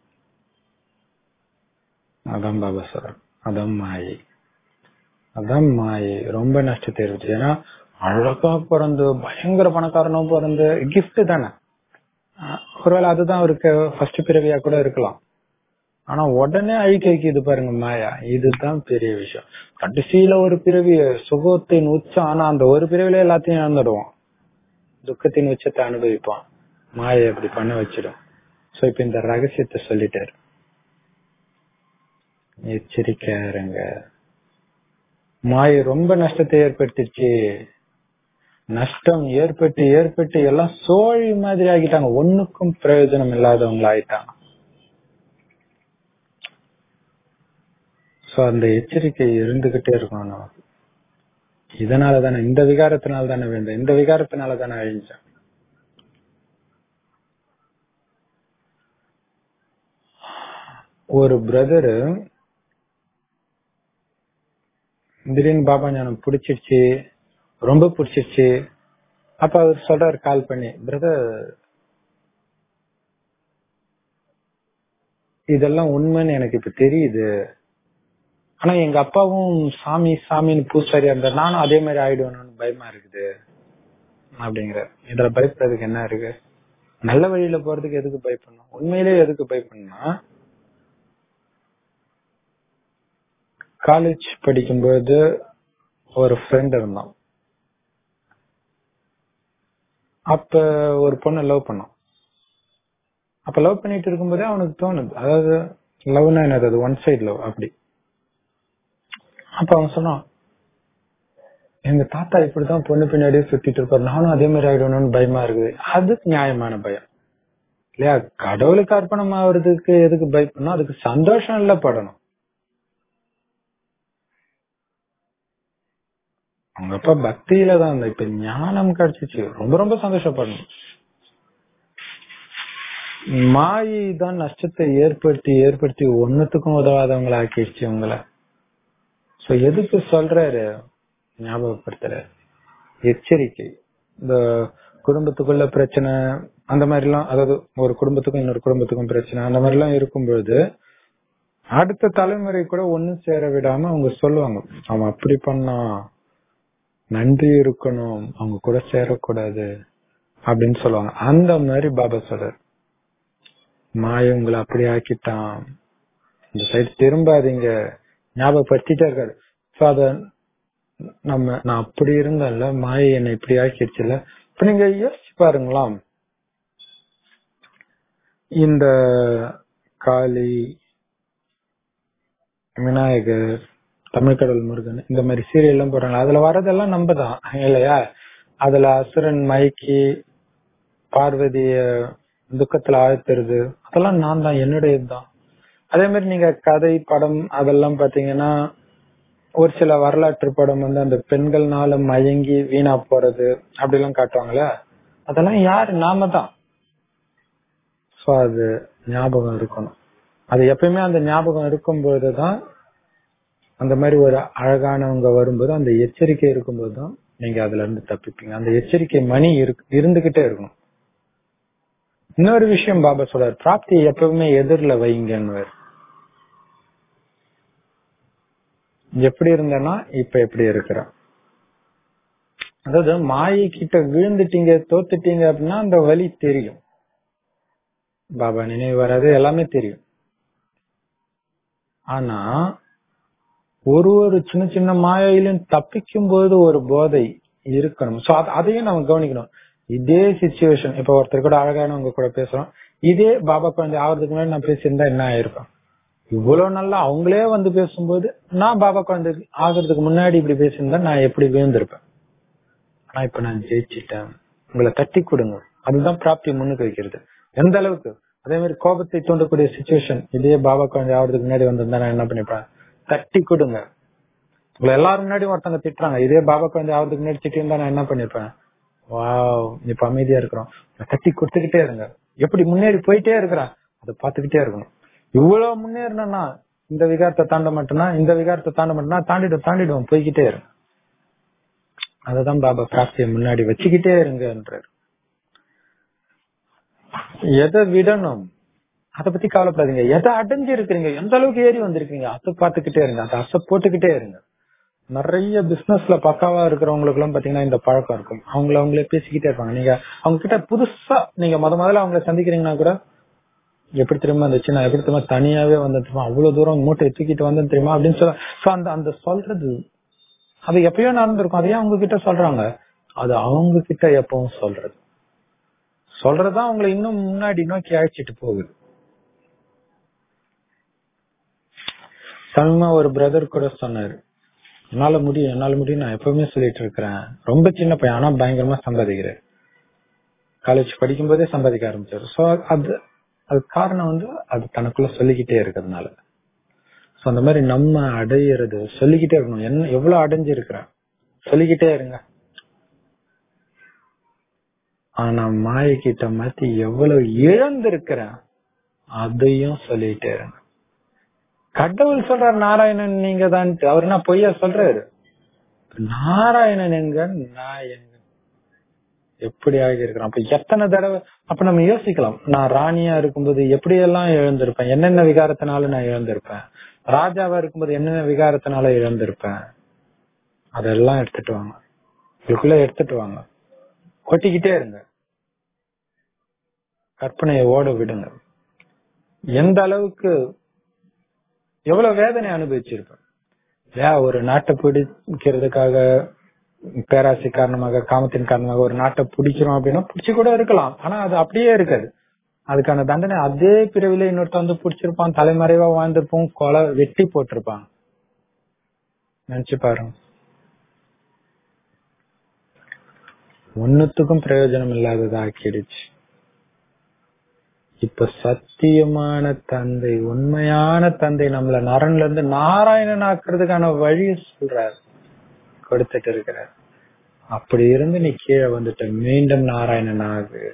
S1: அதான் பாபா சார் அதான் மாயை அதான் மாயை ரொம்ப நஷ்டத்தை ஏற்படுச்சு ஏன்னா அழகா பிறந்து பயங்கர பணக்காரனும் பிறந்து gift தானே அஹ் ஒருவேளை அதுதான் அவருக்கு ஃபர்ஸ்ட் பிறவியா கூட இருக்கலாம் ஆனா உடனே அழிக்க வைக்குது பாருங்க மாயா இதுதான் பெரிய விஷயம் கடைசியில ஒரு பிறவி சுகத்தின் உச்சம் ஆனா அந்த ஒரு பிறவில எல்லாத்தையும் இழந்துடுவான் துக்கத்தின் உச்சத்தை அனுபவிப்பான் மாயை அப்படி பண்ண வச்சிடும் சோ இப்ப இந்த ரகசியத்தை சொல்லிட்டாரு எச்சரிக்கையா இருங்க மாயை ரொம்ப நஷ்டத்தை ஏற்படுத்திடுச்சு நஷ்டம் ஏற்பட்டு ஏற்பட்டு எல்லாம் சோழி மாதிரி ஆகிட்டாங்க ஒண்ணுக்கும் பிரயோஜனம் இல்லாதவங்கள ஆயிட்டாங்க சோ அந்த எச்சரிக்கை இருந்துகிட்டே இருக்கணும் நமக்கு இதனால தானே இந்த விகாரத்தினால தானே வேண்டாம் இந்த விகாரத்தினால தானே அழிஞ்சேன் ஒரு பிரதரு திடீர்னு பாபா ஞானம் பிடிச்சிருச்சு ரொம்ப பிடிச்சிருச்சு அப்ப அவர் சொல்றாரு கால் பண்ணி பிரதர் இதெல்லாம் உண்மைன்னு எனக்கு இப்ப தெரியுது ஆனா எங்க அப்பாவும் சாமி சாமின்னு பூசாரியா இருந்தார் நானும் அதே மாதிரி ஆயிடுவேணும்னு பயமா இருக்குது அப்படிங்கிற இதுல பயப்படுறதுக்கு என்ன இருக்கு நல்ல வழியில போறதுக்கு எதுக்கு பயப்படணும் உண்மையிலே எதுக்கு பயப்படணும்னா காலேஜ் படிக்கும்போது ஒரு ஃப்ரெண்ட் இருந்தான் அப்ப ஒரு பொண்ணை லவ் பண்ணான் அப்ப லவ் பண்ணிட்டு இருக்கும்போதே அவனுக்கு தோணுது அதாவது லவ்னா என்னது அது ஒன் சைடு லவ் அப்படி அப்ப அவன் சொன்னான் எங்க தாத்தா இப்படிதான் பொண்ணு பின்னாடியே சுத்திட்டு இருப்பாரு நானும் அதே மாதிரி ஆயிடணும்னு பயமா இருக்குது அது நியாயமான பயம் இல்லையா கடவுளுக்கு அர்ப்பணம் ஆகுறதுக்கு எதுக்கு பயப்படணும் அதுக்கு சந்தோஷம் இல்ல படணும் அவங்க அப்பா பக்தியில தான் இருந்தா இப்ப ஞானம் கிடைச்சிச்சு ரொம்ப ரொம்ப சந்தோஷப்படணும் மாயை தான் நஷ்டத்தை ஏற்படுத்தி ஏற்படுத்தி ஒன்னுத்துக்கும் உதவாதவங்கள ஆக்கிடுச்சு உங்களை சோ எதுக்கு சொல்றாரு ஞாபகப்படுத்துறாரு எச்சரிக்கை இந்த குடும்பத்துக்குள்ள பிரச்சனை அந்த மாதிரி எல்லாம் அதாவது ஒரு குடும்பத்துக்கும் இன்னொரு குடும்பத்துக்கும் பிரச்சனை அந்த மாதிரி எல்லாம் இருக்கும்பொழுது அடுத்த தலைமுறை கூட ஒண்ணு சேர விடாம அவங்க சொல்லுவாங்க அவன் அப்படி பண்ணான் நன்றி இருக்கணும் அவங்க கூட சேரக்கூடாது அப்படின்னு சொல்லுவாங்க அந்த மாதிரி பாபா சொல்றாரு மாய உங்களை அப்படி ஆக்கிட்டான் இந்த சைடு திரும்பாதீங்க ஞாபகப்படுத்திட்டே இருக்காரு சோ அத நம்ம நான் அப்படி இருந்தேன்ல மாயை என்னை இப்படி ஆக்கிடுச்சுல இப்ப நீங்க யோசிச்சு பாருங்களாம் இந்த காளி விநாயகர் தமிழ்கடல் முருகன் இந்த மாதிரி சீரியல் எல்லாம் போடுறாங்க அதுல வரதெல்லாம் நம்ம தான் இல்லையா அதுல அசுரன் மைக்கி பார்வதிய துக்கத்துல ஆழ்த்துறது அதெல்லாம் நான் தான் என்னுடையது தான் அதே மாதிரி நீங்க கதை படம் அதெல்லாம் பாத்தீங்கன்னா ஒரு சில வரலாற்று படம் வந்து அந்த பெண்கள்னால மயங்கி வீணா போறது அப்படி எல்லாம் காட்டுவாங்கல்ல அதெல்லாம் யாரு நாம தான் சோ அது ஞாபகம் இருக்கணும் அது எப்பயுமே அந்த ஞாபகம் இருக்கும்போது தான் அந்த மாதிரி ஒரு அழகானவங்க வரும்போது அந்த எச்சரிக்கை இருக்கும்போது தான் நீங்க அதுல இருந்து தப்பிப்பீங்க அந்த எச்சரிக்கை மணி இருக்கு இருந்துகிட்டே இருக்கணும் இன்னொரு விஷயம் பாபா சொல்றாரு பிராப்தியை எப்பவுமே எதிரில வைங்கன்னு எப்படி இருந்தேன்னா இப்ப எப்படி இருக்கிறேன் அதாவது மாயை கிட்ட விழுந்துட்டீங்க தோத்துட்டீங்க அப்படின்னா அந்த வலி தெரியும் பாபா நினைவு வராது எல்லாமே தெரியும் ஆனா ஒரு ஒரு சின்ன சின்ன மாயையிலும் தப்பிக்கும் போது ஒரு போதை இருக்கணும் சோ அதையும் நம்ம கவனிக்கணும் இதே சுச்சுவேஷன் இப்ப ஒருத்தர் கூட அழகானவங்க கூட பேசுறோம் இதே பாபா குழந்தை ஆகிறதுக்கு முன்னாடி நான் பேசியிருந்தா என்ன ஆயிருப்பேன் இவ்வளவு நல்லா அவங்களே வந்து பேசும்போது நான் பாபா குழந்தை ஆகிறதுக்கு முன்னாடி இப்படி பேசியிருந்தா நான் எப்படி விழுந்திருப்பேன் ஆனா இப்ப நான் ஜெயிச்சிட்டேன் உங்களை தட்டி கொடுங்க அதுதான் பிராப்தி முன்னுக்கு வைக்கிறது எந்த அளவுக்கு அதே மாதிரி கோபத்தை தூண்டக்கூடிய சுச்சுவேஷன் இதே பாபா குழந்தை ஆகிறதுக்கு முன்னாடி வந்திருந்தா நான் என்ன பண்ணிப்பேன் தட்டி கொடுங்க உங்களை எல்லாரும் முன்னாடி ஒருத்தவங்க திட்டுறாங்க இதே பாபா குழந்தை ஆகிறதுக்கு முன்னாடி திட்டிருந்தா நான் என்ன பண்ணிருப்பேன் வாவ் இப்ப அமைதியா இருக்கிறோம் தட்டி கொடுத்துக்கிட்டே இருங்க எப்படி முன்னேறி போயிட்டே இருக்கிறேன் அதை பாத்துக்கிட்டே இருக்கணும் இவ்வளவு முன்னேறினா இந்த விகாரத்தை தாண்ட மாட்டேன்னா இந்த விகாரத்தை தாண்ட மாட்டேன்னா தாண்டிடும் தாண்டிடும் போய்கிட்டே இருங்க அததான் பாபா பிராப்தியை முன்னாடி வச்சுக்கிட்டே இருங்கன்றாரு எதை விடணும் அத பத்தி கவலைப்படாதீங்க எதை அடைஞ்சு இருக்கிறீங்க எந்த அளவுக்கு ஏறி வந்திருக்கீங்க அதை பாத்துக்கிட்டே இருங்க அதை அசை போட்டுக்கிட்டே இருங்க நிறைய பிசினஸ்ல பக்காவா இருக்கிறவங்களுக்கு எல்லாம் பாத்தீங்கன்னா இந்த பழக்கம் இருக்கும் அவங்கள அவங்களே பேசிக்கிட்டே இருப்பாங்க நீங்க அவங்க கிட்ட புதுசா நீங்க முத முதல்ல அவங்கள சந்திக்கிறீங்கன்னா கூட எப்படி திரும்ப இருந்துச்சு நான் எப்படி திரும்ப தனியாவே வந்து தெரியுமா அவ்வளவு தூரம் மூட்டை தூக்கிட்டு வந்தேன் தெரியுமா அப்படின்னு சொல்ல சோ அந்த அந்த சொல்றது அது எப்பயோ நடந்திருக்கும் அதையே அவங்க கிட்ட சொல்றாங்க அது அவங்க கிட்ட எப்பவும் சொல்றது சொல்றதுதான் அவங்களை இன்னும் முன்னாடி நோக்கி அழைச்சிட்டு போகுது சமயமா ஒரு பிரதர் கூட சொன்னாரு என்னால முடியும் என்னால முடியும் நான் எப்பவுமே சொல்லிட்டு இருக்கிறேன் ரொம்ப சின்ன பையன் ஆனா பயங்கரமா சம்பாதிக்கிறேன் காலேஜ் படிக்கும் போதே சம்பாதிக்க ஆரம்பிச்சாரு சோ அது அது காரணம் வந்து அது தனக்குள்ள சொல்லிக்கிட்டே இருக்கிறதுனால சோ அந்த மாதிரி நம்ம அடையிறது சொல்லிக்கிட்டே இருக்கணும் என்ன எவ்வளவு அடைஞ்சிருக்கிறேன் சொல்லிக்கிட்டே இருங்க ஆனா மாய கிட்ட மாத்தி எவ்வளவு இழந்திருக்கிறேன் அதையும் சொல்லிட்டே இருங்க கடவுள் சொல்றாரு நாராயணன் நீங்க தான் அவர் என்ன பொய்யா சொல்றாரு நாராயணன் எங்க நான் எங்க எப்படி ஆகியிருக்கிறோம் அப்ப எத்தனை தடவை அப்ப நம்ம யோசிக்கலாம் நான் ராணியா இருக்கும்போது எப்படி எல்லாம் இழந்திருப்பேன் என்னென்ன விகாரத்தினால நான் இழந்திருப்பேன் ராஜாவா இருக்கும்போது என்னென்ன விகாரத்தினால இழந்திருப்பேன் அதெல்லாம் எடுத்துட்டு வாங்க இதுக்குள்ள எடுத்துட்டு வாங்க கொட்டிக்கிட்டே இருங்க கற்பனையை ஓட விடுங்க எந்த அளவுக்கு எவ்வளவு வேதனை அனுபவிச்சிருப்பேன் ஏன் ஒரு நாட்டை பிடிக்கிறதுக்காக பேராசை காரணமாக காமத்தின் காரணமாக ஒரு நாட்டை பிடிக்கிறோம் அப்படின்னா பிடிச்சு கூட இருக்கலாம் ஆனா அது அப்படியே இருக்காது அதுக்கான தண்டனை அதே பிரிவில இன்னொருத்த வந்து பிடிச்சிருப்பான் தலைமறைவா வாழ்ந்திருப்போம் கொலை வெட்டி போட்டிருப்பான் நினைச்சு பாருங்க ஒன்னுத்துக்கும் பிரயோஜனம் இல்லாததா ஆக்கிடுச்சு இப்ப சத்தியமான தந்தை உண்மையான தந்தை நம்மள நரன்ல இருந்து நாராயணன் ஆக்குறதுக்கான வழி சொல்றாரு கொடுத்துட்டு இருக்கிறார் அப்படி இருந்து நீ கீழே வந்துட்ட மீண்டும் நாராயணன் ஆகு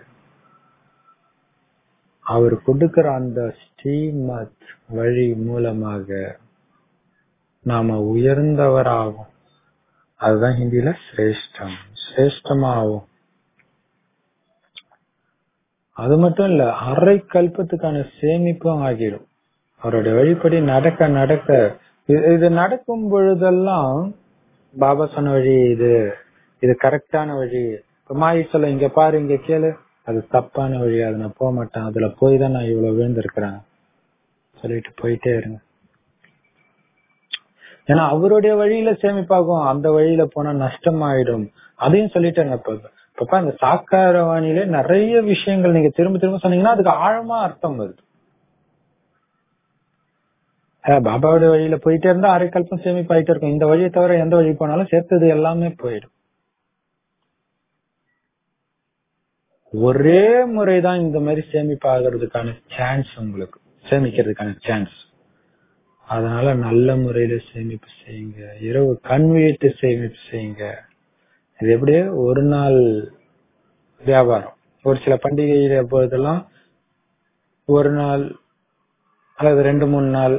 S1: அவர் கொடுக்கிற அந்த ஸ்ரீமத் வழி மூலமாக நாம உயர்ந்தவராகும் அதுதான் ஹிந்தியில சிரேஷ்டம் சிரேஷ்டமாகும் அது மட்டும் இல்ல அரை கல்பத்துக்கான சேமிப்பும் ஆகிடும் அவருடைய வழிப்படி நடக்க நடக்க இது- இது நடக்கும் பொழுதெல்லாம் பாபா சொன்ன வழி இது இது கரெக்டான வழி இப்ப மாயி சொல்ல இங்க பாரு இங்க கேளு அது தப்பான வழி அது நான் போக மாட்டேன் அதுல போய் தான் நான் இவ்வளவு விழுந்திருக்கிறேன் சொல்லிட்டு போயிட்டே இருங்க ஏன்னா அவருடைய வழியில சேமிப்பாகும் அந்த வழியில போனா நஷ்டமாயிடும் அதையும் சொல்லிட்டாங்க இப்ப இப்ப அந்த சாக்காரவாணியில நிறைய விஷயங்கள் நீங்க திரும்ப திரும்ப சொன்னீங்கன்னா அதுக்கு ஆழமா அர்த்தம் வருது அஹ் பாபாவோட வழியில போயிட்டே இருந்தா அரை கல்பம் சேமிப்பாயிட்டே இருக்கும் இந்த வழியை தவிர எந்த வழி போனாலும் சேர்த்தது எல்லாமே போயிடும் ஒரே முறைதான் இந்த மாதிரி சேமிப்பாகிறதுக்கான சான்ஸ் உங்களுக்கு சேமிக்கிறதுக்கான சான்ஸ் அதனால நல்ல முறையில சேமிப்பு செய்யுங்க இரவு கண் விழித்து சேமிப்பு செய்யுங்க இது எப்படியே ஒரு நாள் வியாபாரம் ஒரு சில பண்டிகை போதெல்லாம் ஒரு நாள் அல்லது ரெண்டு மூணு நாள்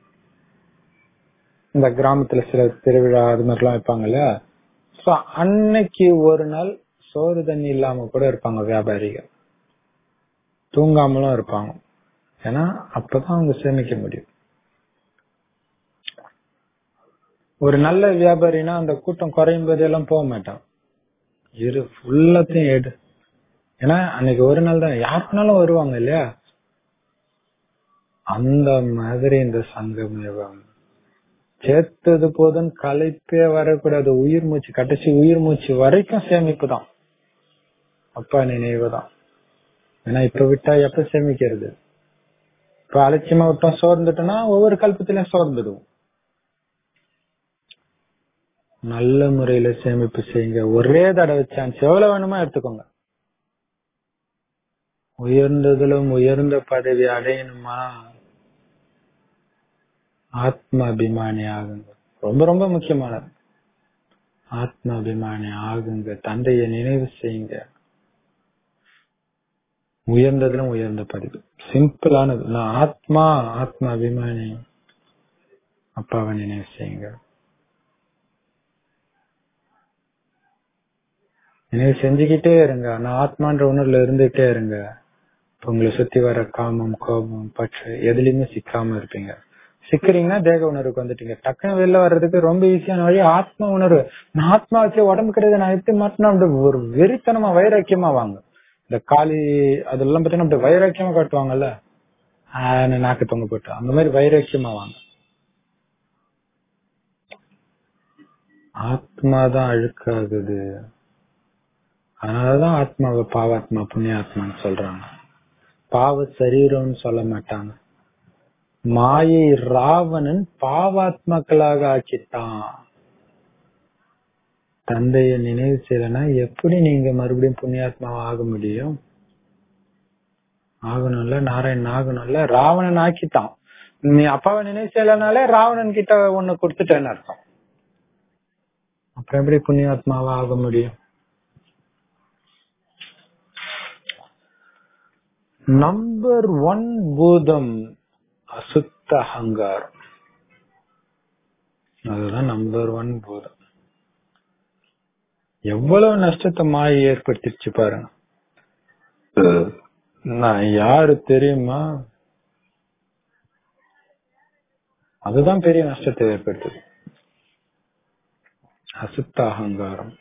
S1: இந்த கிராமத்துல சில திருவிழா அது மாதிரிலாம் வைப்பாங்க இல்லையா சோ அன்னைக்கு ஒரு நாள் சோறு தண்ணி இல்லாம கூட இருப்பாங்க வியாபாரிகள் தூங்காமலும் இருப்பாங்க ஏன்னா அப்பதான் அவங்க சேமிக்க முடியும் ஒரு நல்ல வியாபாரினா அந்த கூட்டம் குறையும் போதெல்லாம் போக மாட்டான் இரு ஃபுல்லத்தையும் எடு ஏன்னா அன்னைக்கு ஒரு நாள் தான் யாருக்குனாலும் வருவாங்க இல்லையா அந்த மாதிரி இந்த சங்கம் யோகம் சேர்த்தது போதும் களைப்பே வரக்கூடாது உயிர் மூச்சு கடைசி உயிர் மூச்சு வரைக்கும் சேமிப்பு தான் அப்பா நினைவு தான் ஏன்னா இப்ப விட்டா எப்ப சேமிக்கிறது இப்ப அலட்சியமா விட்டோம் சோர்ந்துட்டோம்னா ஒவ்வொரு கல்பத்திலயும் சோர்ந்துடுவோம் நல்ல முறையில சேமிப்பு செய்யுங்க ஒரே தடவை சான்ஸ் எவ்வளவு வேணுமோ எடுத்துக்கோங்க உயர்ந்ததிலும் உயர்ந்த பதவி அடையணுமா ஆத்ம அபிமானி ஆகுங்க ரொம்ப ரொம்ப முக்கியமானது ஆத்ம அபிமானி ஆகுங்க தந்தையை நினைவு செய்யுங்க உயர்ந்ததிலும் உயர்ந்த பதிவு சிம்பிளானது நான் ஆத்மா ஆத்ம அபிமானி அப்பாவை நினைவு செய்யுங்க நினைவு செஞ்சுக்கிட்டே இருங்க நான் ஆத்மான்ற உணர்வுல இருந்துகிட்டே இருங்க இப்ப உங்களை சுத்தி வர காமம் கோபம் பற்று எதுலயுமே சிக்காம இருப்பீங்க சிக்கிறீங்கன்னா தேக உணர்வுக்கு வந்துட்டீங்க டக்குன்னு வெளில வர்றதுக்கு ரொம்ப ஈஸியான வழி ஆத்ம உணர்வு நான் ஆத்மா வச்சு உடம்பு கிடையாது நான் எப்படி மாட்டினா அப்படி ஒரு வெறித்தனமா வைராக்கியமா வாங்க இந்த காளி அதெல்லாம் பார்த்தீங்கன்னா அப்படி வைராக்கியமா காட்டுவாங்கல்ல ஆஹ் நாக்கு தொங்க போட்டு அந்த மாதிரி வைராக்கியமா வாங்க ஆத்மா தான் அழுக்காகுது அதனாலதான் ஆத்மாவை பாவாத்மா புண்ணியாத்மான்னு சொல்றாங்க பாவ சரீரம்னு சொல்ல மாட்டாங்க மாயை ராவணன் பாவாத்மாக்களாக ஆக்கிட்டான் தந்தைய நினைவு செய்யலன்னா எப்படி நீங்க மறுபடியும் புண்ணியாத்மாவா ஆக முடியும் ஆகணும்ல நாராயணன் ஆகணும்ல ராவணன் ஆக்கிட்டான் நீ அப்பாவை நினைவு செய்யலனாலே ராவணன் கிட்ட ஒண்ணு கொடுத்துட்டேன்னு அர்த்தம் அப்புறம் எப்படி புண்ணியாத்மாவா ஆக முடியும் நம்பர் ஒன் பூதம் அசுத்த அகங்காரம் அதுதான் நம்பர் ஒன் பூதம் எவ்வளவு நஷ்டத்தை மாயை ஏற்படுத்திடுச்சு பாருங்க நான் யாரு தெரியுமா அதுதான் பெரிய நஷ்டத்தை ஏற்படுத்துது அசுத்த அகங்காரம்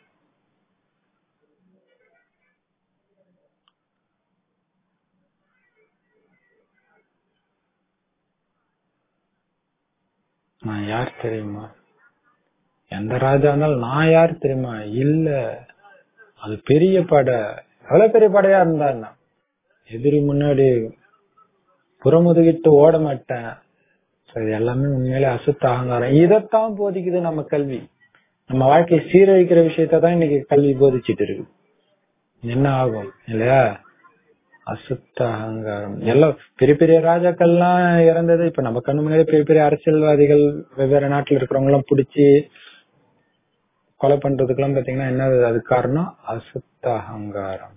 S1: நான் யார் தெரியுமா எந்த ராஜா இருந்தாலும் நான் யார் தெரியுமா இல்ல அது பெரிய படை எவ்வளவு பெரிய படையா இருந்தா என்ன? எதிரி முன்னாடி புறமுதுகிட்டு ஓட மாட்டேன் So, இது எல்லாமே உண்மையிலே அசுத்த அகங்காரம் இதைத்தான் போதிக்குது நம்ம கல்வி நம்ம வாழ்க்கையை சீரழிக்கிற விஷயத்தை தான் இன்னைக்கு கல்வி போதிச்சிட்டு இருக்கு என்ன ஆகும் இல்லையா அசுத்த அகங்காரம் எல்லாம் பெரிய பெரிய ராஜாக்கள்லாம் இறந்தது இப்ப நம்ம கண்ணு முன்னாடி பெரிய பெரிய அரசியல்வாதிகள் வெவ்வேறு நாட்டுல இருக்கிறவங்க எல்லாம் பிடிச்சி கொலை பண்றதுக்கெல்லாம் பாத்தீங்கன்னா என்ன அது காரணம் அசுத்த அகங்காரம்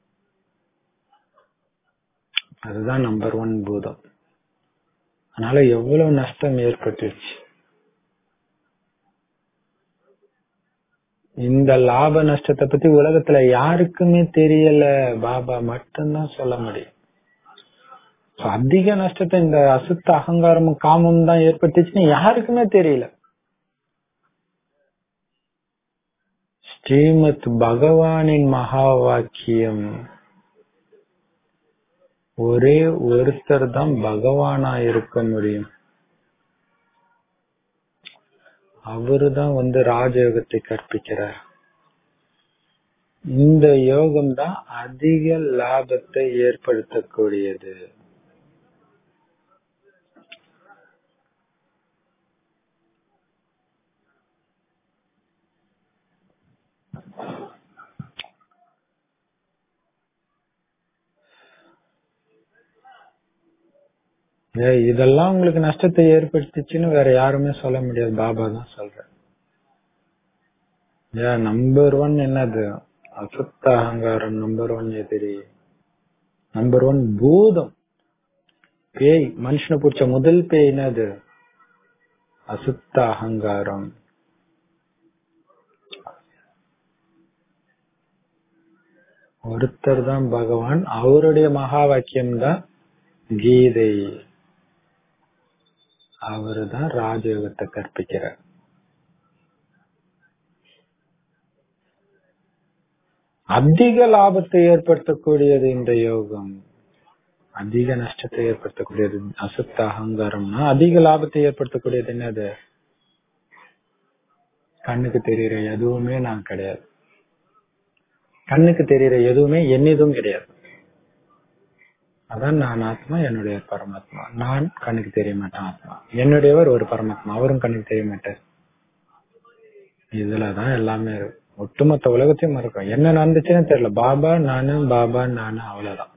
S1: அதுதான் நம்பர் ஒன் பூதம் அதனால எவ்வளவு நஷ்டம் ஏற்பட்டுருச்சு இந்த லாப நஷ்டத்தை பத்தி உலகத்துல யாருக்குமே தெரியல பாபா மட்டும்தான் சொல்ல முடியும் So, அதிக நஷ்டத்தை இந்த அசுத்த அகங்காரமும் காமமும் தான் ஏற்பட்டுச்சுன்னு யாருக்குமே தெரியல ஸ்ரீமத் பகவானின் மகா வாக்கியம் ஒரே ஒருத்தர் தான் பகவானா இருக்க முடியும் அவருதான் வந்து ராஜயோகத்தை கற்பிக்கிறார் இந்த யோகம் தான் அதிக லாபத்தை ஏற்படுத்தக்கூடியது ஏய், இதெல்லாம் உங்களுக்கு நஷ்டத்தை ஏற்படுத்திச்சுன்னு வேற யாருமே சொல்ல முடியாது பாபா தான் சொல்ற ஏன் நம்பர் ஒன் என்னது அசுத்த அகங்காரம் நம்பர் ஒன் எதிரி நம்பர் ஒன் பூதம் பேய் மனுஷனை பிடிச்ச முதல் பேய் என்னது அசுத்த அகங்காரம் ஒருத்தர் தான் பகவான் அவருடைய மகா வாக்கியம் தான் கீதை அவரு தான் ராஜயோகத்தை கற்பிக்கிறார் அதிக லாபத்தை ஏற்படுத்தக்கூடியது இந்த யோகம் அதிக நஷ்டத்தை ஏற்படுத்தக்கூடியது அசுத்த அகங்காரம்னா அதிக லாபத்தை ஏற்படுத்தக்கூடியது என்னது கண்ணுக்கு தெரியுற எதுவுமே நான் கிடையாது கண்ணுக்கு தெரியுற எதுவுமே என்னதும் கிடையாது அதான் நான் ஆத்மா என்னுடைய பரமாத்மா நான் கண்ணுக்கு தெரிய மாட்டேன் ஆத்மா என்னுடையவர் ஒரு பரமாத்மா அவரும் கண்ணுக்கு தெரிய மாட்டார் இதுலதான் எல்லாமே இருக்கு ஒட்டுமொத்த உலகத்தையும் மறக்கும் என்ன நடந்துச்சுன்னு தெரியல பாபா நானு பாபா நானு அவ்வளவுதான்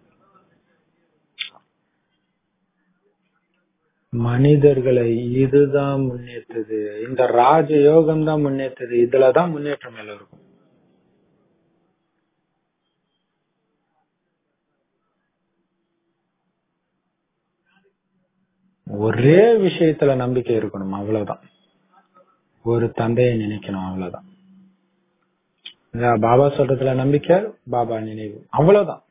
S1: மனிதர்களை இதுதான் முன்னேற்றுது இந்த ராஜ யோகம் தான் முன்னேற்றுது இதுலதான் முன்னேற்றம் எல்லோருக்கும் ஒரே விஷயத்துல நம்பிக்கை இருக்கணும் அவ்வளவுதான் ஒரு தந்தையை நினைக்கணும் அவ்வளவுதான் இந்த பாபா சொல்றதுல நம்பிக்கை பாபா நினைவு அவ்வளவுதான்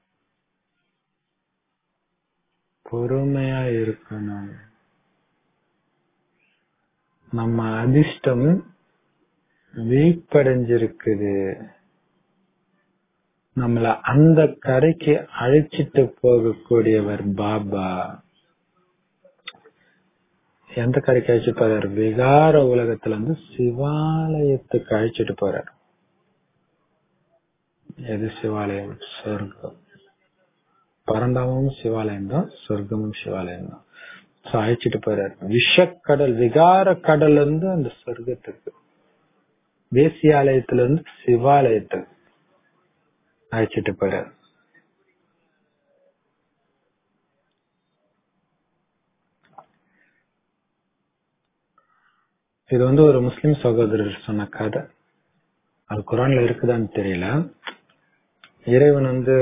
S1: பொறுமையா இருக்கணும் நம்ம அதிர்ஷ்டம் வீப்படைஞ்சிருக்குது நம்மள அந்த கரைக்கு அழைச்சிட்டு போகக்கூடியவர் பாபா எந்த கரைக்கு அழைச்சிட்டு போறாரு விகார உலகத்துல இருந்து சிவாலயத்துக்கு அழைச்சிட்டு போறாரு எது சிவாலயம் சொர்க்கம் பரந்தாமமும் சிவாலயம் தான் சொர்க்கமும் சிவாலயம் தான் So, அழைச்சிட்டு போறாரு விஷக்கடல் விகார கடல்ல இருந்து அந்த சொர்க்கத்துக்கு வேசியாலயத்துல இருந்து சிவாலயத்துக்கு அழைச்சிட்டு போறாரு இது வந்து ஒரு முஸ்லிம் சகோதரர் சொன்ன கதை அது குரான்ல இருக்குதான்னு தெரியல இறைவன் வந்து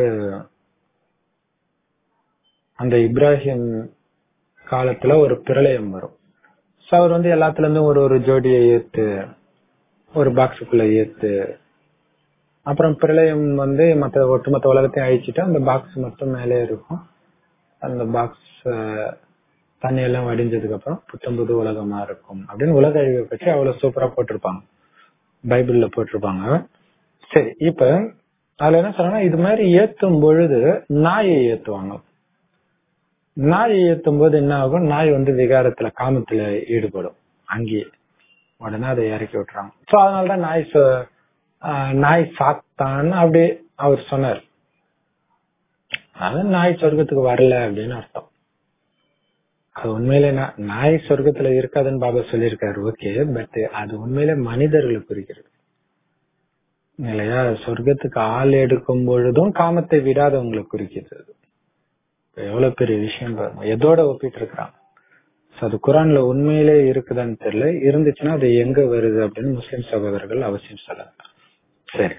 S1: அந்த இப்ராஹிம் காலத்துல ஒரு பிரளயம் வரும் சோ அவர் வந்து எல்லாத்துல இருந்தும் ஒரு ஒரு ஜோடியை ஏத்து ஒரு பாக்ஸுக்குள்ள ஏத்து அப்புறம் பிரளயம் வந்து மத்த ஒட்டுமொத்த உலகத்தையும் அழிச்சிட்டு அந்த பாக்ஸ் மட்டும் மேலே இருக்கும் அந்த பாக்ஸ் தண்ணி எல்லாம் வடிஞ்சதுக்கு அப்புறம் புத்தம்புது உலகமா இருக்கும் அப்படின்னு உலக அழிவை பற்றி அவ்வளவு சூப்பரா போட்டிருப்பாங்க பைபிள்ல போட்டிருப்பாங்க சரி இப்ப அதுல என்ன சொல்றாங்கன்னா இது மாதிரி ஏத்தும் பொழுது நாயை ஏத்துவாங்க நாயை ஏத்தும் போது என்ன ஆகும் நாய் வந்து விகாரத்துல காமத்துல ஈடுபடும் அங்கேயே உடனே அதை இறக்கி விட்டுறாங்க சோ அதனாலதான் நாய் சொ- ஆஹ் நாய் சாத்தான்னு அப்படியே அவர் சொன்னார் அதான் நாய் சொர்க்கத்துக்கு வரல அப்படின்னு அர்த்தம் அது உண்மையிலே நா- நாய் சொர்க்கத்துல இருக்காதுன்னு பாபா சொல்லியிருக்காரு ஓகே பட் அது உண்மையிலே மனிதர்களை குறிக்கிறது இல்லையா சொர்க்கத்துக்கு ஆள் எடுக்கும் பொழுதும் காமத்தை விடாதவங்களை குறிக்கிறது அது. இப்ப எவ்வளவு பெரிய விஷயம் பாருங்க எதோட ஒப்பிட்டு இருக்கிறான் So, அது குரான்ல உண்மையிலே இருக்குதான்னு தெரியல இருந்துச்சுன்னா அது எங்க வருது அப்படின்னு முஸ்லிம் சகோதரர்கள் அவசியம் சொல்லலாம் சரி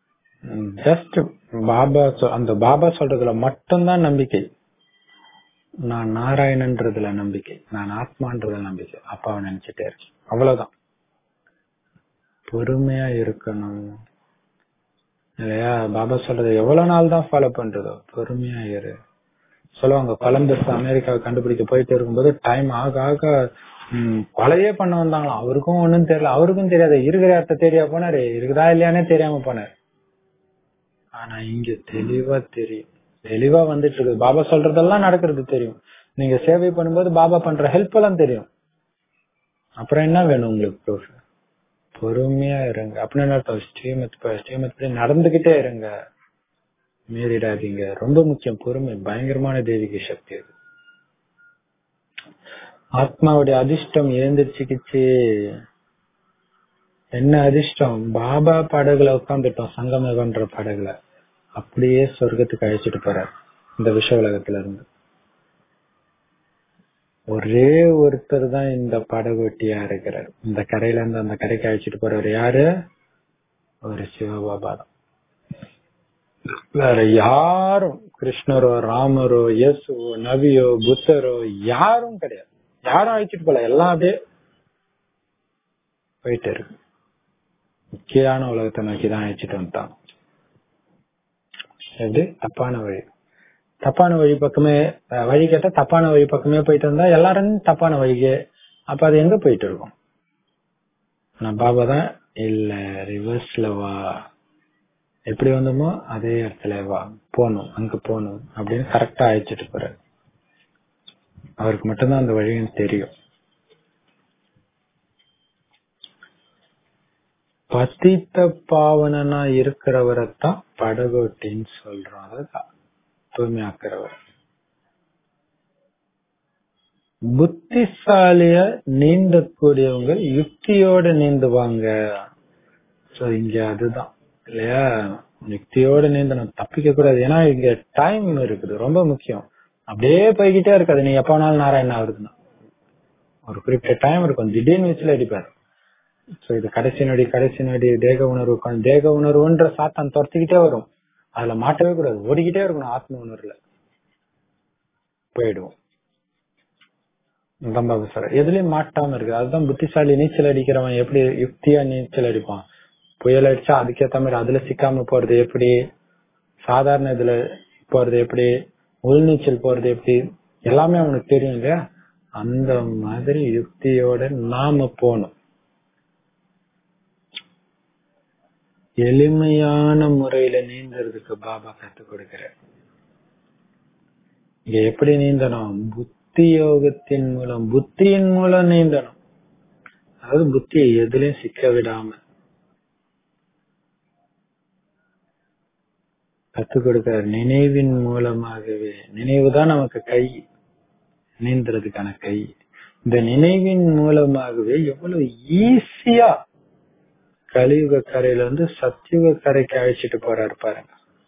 S1: ஜஸ்ட் பாபா சொ- அந்த பாபா சொல்றதுல மட்டும்தான் நம்பிக்கை நான் நாராயணன்றதுல நம்பிக்கை நான் ஆத்மான்றதுல நம்பிக்கை அப்பாவை நினைச்சிட்டே இருக்கேன் அவ்வளவுதான் பொறுமையா இருக்கணும் இல்லையா பாபா சொல்றது எவ்வளவு நாள் தான் ஃபாலோ பண்றதோ பொறுமையா இரு சொல்லுவாங்க கொலம்பஸ் அமெரிக்காவை கண்டுபிடிக்க போயிட்டு இருக்கும்போது டைம் ஆக ஆக ம், கொலையே பண்ண வந்தாங்களாம் அவருக்கும் ஒண்ணும் தெரியல அவருக்கும் தெரியாது இருக்கிற இடத்த தெரியா போனாரு இருக்குதா இல்லையானே தெரியாம போனாரு ஆனா இங்க தெளிவா தெரியும் தெளிவா வந்துட்டு இருக்குது பாபா சொல்றதெல்லாம் நடக்கிறது தெரியும் நீங்க சேவை பண்ணும்போது பாபா பண்ற ஹெல்ப் எல்லாம் தெரியும் அப்புறம் என்ன வேணும் உங்களுக்கு ப்ரூஃப் பொறுமையா இருங்க அப்படின்னு என்ன அர்த்தம் ஸ்ரீமத் ப- ஸ்ரீமத் படி நடந்துகிட்டே இருங்க மீறிடாதீங்க ரொம்ப முக்கியம் பொறுமை பயங்கரமான தெய்வீக சக்தி அது ஆத்மாவுடைய அதிர்ஷ்டம் எழுந்திருச்சுக்கிச்சு என்ன அதிர்ஷ்டம் பாபா படகுல உட்காந்துட்டோம் சங்கமகன்ற படகுல அப்படியே சொர்க்கத்துக்கு அழைச்சிட்டு போறார் இந்த விஷ உலகத்துல இருந்து ஒரே ஒருத்தர் தான் இந்த படகோட்டியா இருக்கிறார் இந்த கரையில இருந்து அந்த கரைக்கு அழைச்சிட்டு போறவர் யாரு ஒரு சிவபாபா தான் வேற யாரும் கிருஷ்ணரோ ராமரோ இயேசுவோ நபியோ புத்தரோ யாரும் கிடையாது யாரும் அழைச்சிட்டு போல எல்லாம் அப்படியே போயிட்டு இருக்கு முக்கியமான உலகத்தை நோக்கி தான் அழைச்சிட்டு வந்துட்டாங்க எப்படி தப்பான வழி தப்பான வழி பக்கமே அஹ், வழி கேட்டா தப்பான வழி பக்கமே போயிட்டு இருந்தா எல்லாரும் தப்பான வழிக்கு அப்ப அது எங்க போயிட்டு இருக்கும் ஆனா பாபா தான் இல்ல ரிவர்ஸ்ல வா எப்படி வந்தோமோ அதே இடத்துல வா போகணும் அங்க போகணும் அப்படின்னு கரெக்டா அழைச்சிட்டு போறாரு அவருக்கு மட்டும்தான் அந்த வழியும் தெரியும் பத்தித்த பாவனனா இருக்கிறவரைத்தான் படகோட்டின்னு சொல்றோம் அதாவது தூய்மையாக்குறவர் புத்திசாலிய நீந்தக்கூடியவங்க யுக்தியோட நீந்துவாங்க சோ இங்க அதுதான் இல்லையா யுக்தியோட நீந்தணும் தப்பிக்க கூடாது ஏன்னா இங்க டைம் இருக்குது ரொம்ப முக்கியம் அப்படியே போய்கிட்டே இருக்காது நீ எப்ப வேணாலும் நாராயணன் ஆகுதுன்னா ஒரு குறிப்பிட்ட டைம் இருக்கும் திடீர்னு வச்சுல அடிப்பாரு சோ இது கடைசி நொடி கடைசி நொடி தேக உணர்வு உட்கார்ந்து- தேக உணர்வுன்ற சாத்தான் துரத்திக்கிட்டே வரும் அதுல மாட்டவே கூடாது ஓடிக்கிட்டே இருக்கணும் ஆத்ம உணர்வுல போயிடுவோம் அதான் பாபா சொல்ற எதுலயும் மாட்டாம இருக்கு அதுதான் புத்திசாலி நீச்சல் அடிக்கிறவன் எப்படி யுக்தியா நீச்சல் அடிப்பான் புயல் அடிச்சா அதுக்கேத்த மாதிரி அதுல சிக்காம போறது எப்படி சாதாரண இதுல போறது எப்படி உள்நீச்சல் போறது எப்படி எல்லாமே அவனுக்கு தெரியும் இல்லையா அந்த மாதிரி யுக்தியோட நாம போகணும் எளிமையான முறையில நீந்தறதுக்கு பாபா கத்து கொடுக்கிறார் இங்க எப்படி நீந்தணும் புத்தி யோகத்தின் மூலம் புத்தியின் மூலம் நீந்தணும் அதாவது புத்தியை எதுலயும் சிக்க விடாம கத்து கொடுக்கிறார் நினைவின் மூலமாகவே நினைவுதான் நமக்கு கை நீந்துறதுக்கான கை இந்த நினைவின் மூலமாகவே எவ்வளவு ஈஸியா கலியுக கரையில இருந்து சத்தியுக கரைக்கு அழைச்சிட்டு போறாரு பாருங்க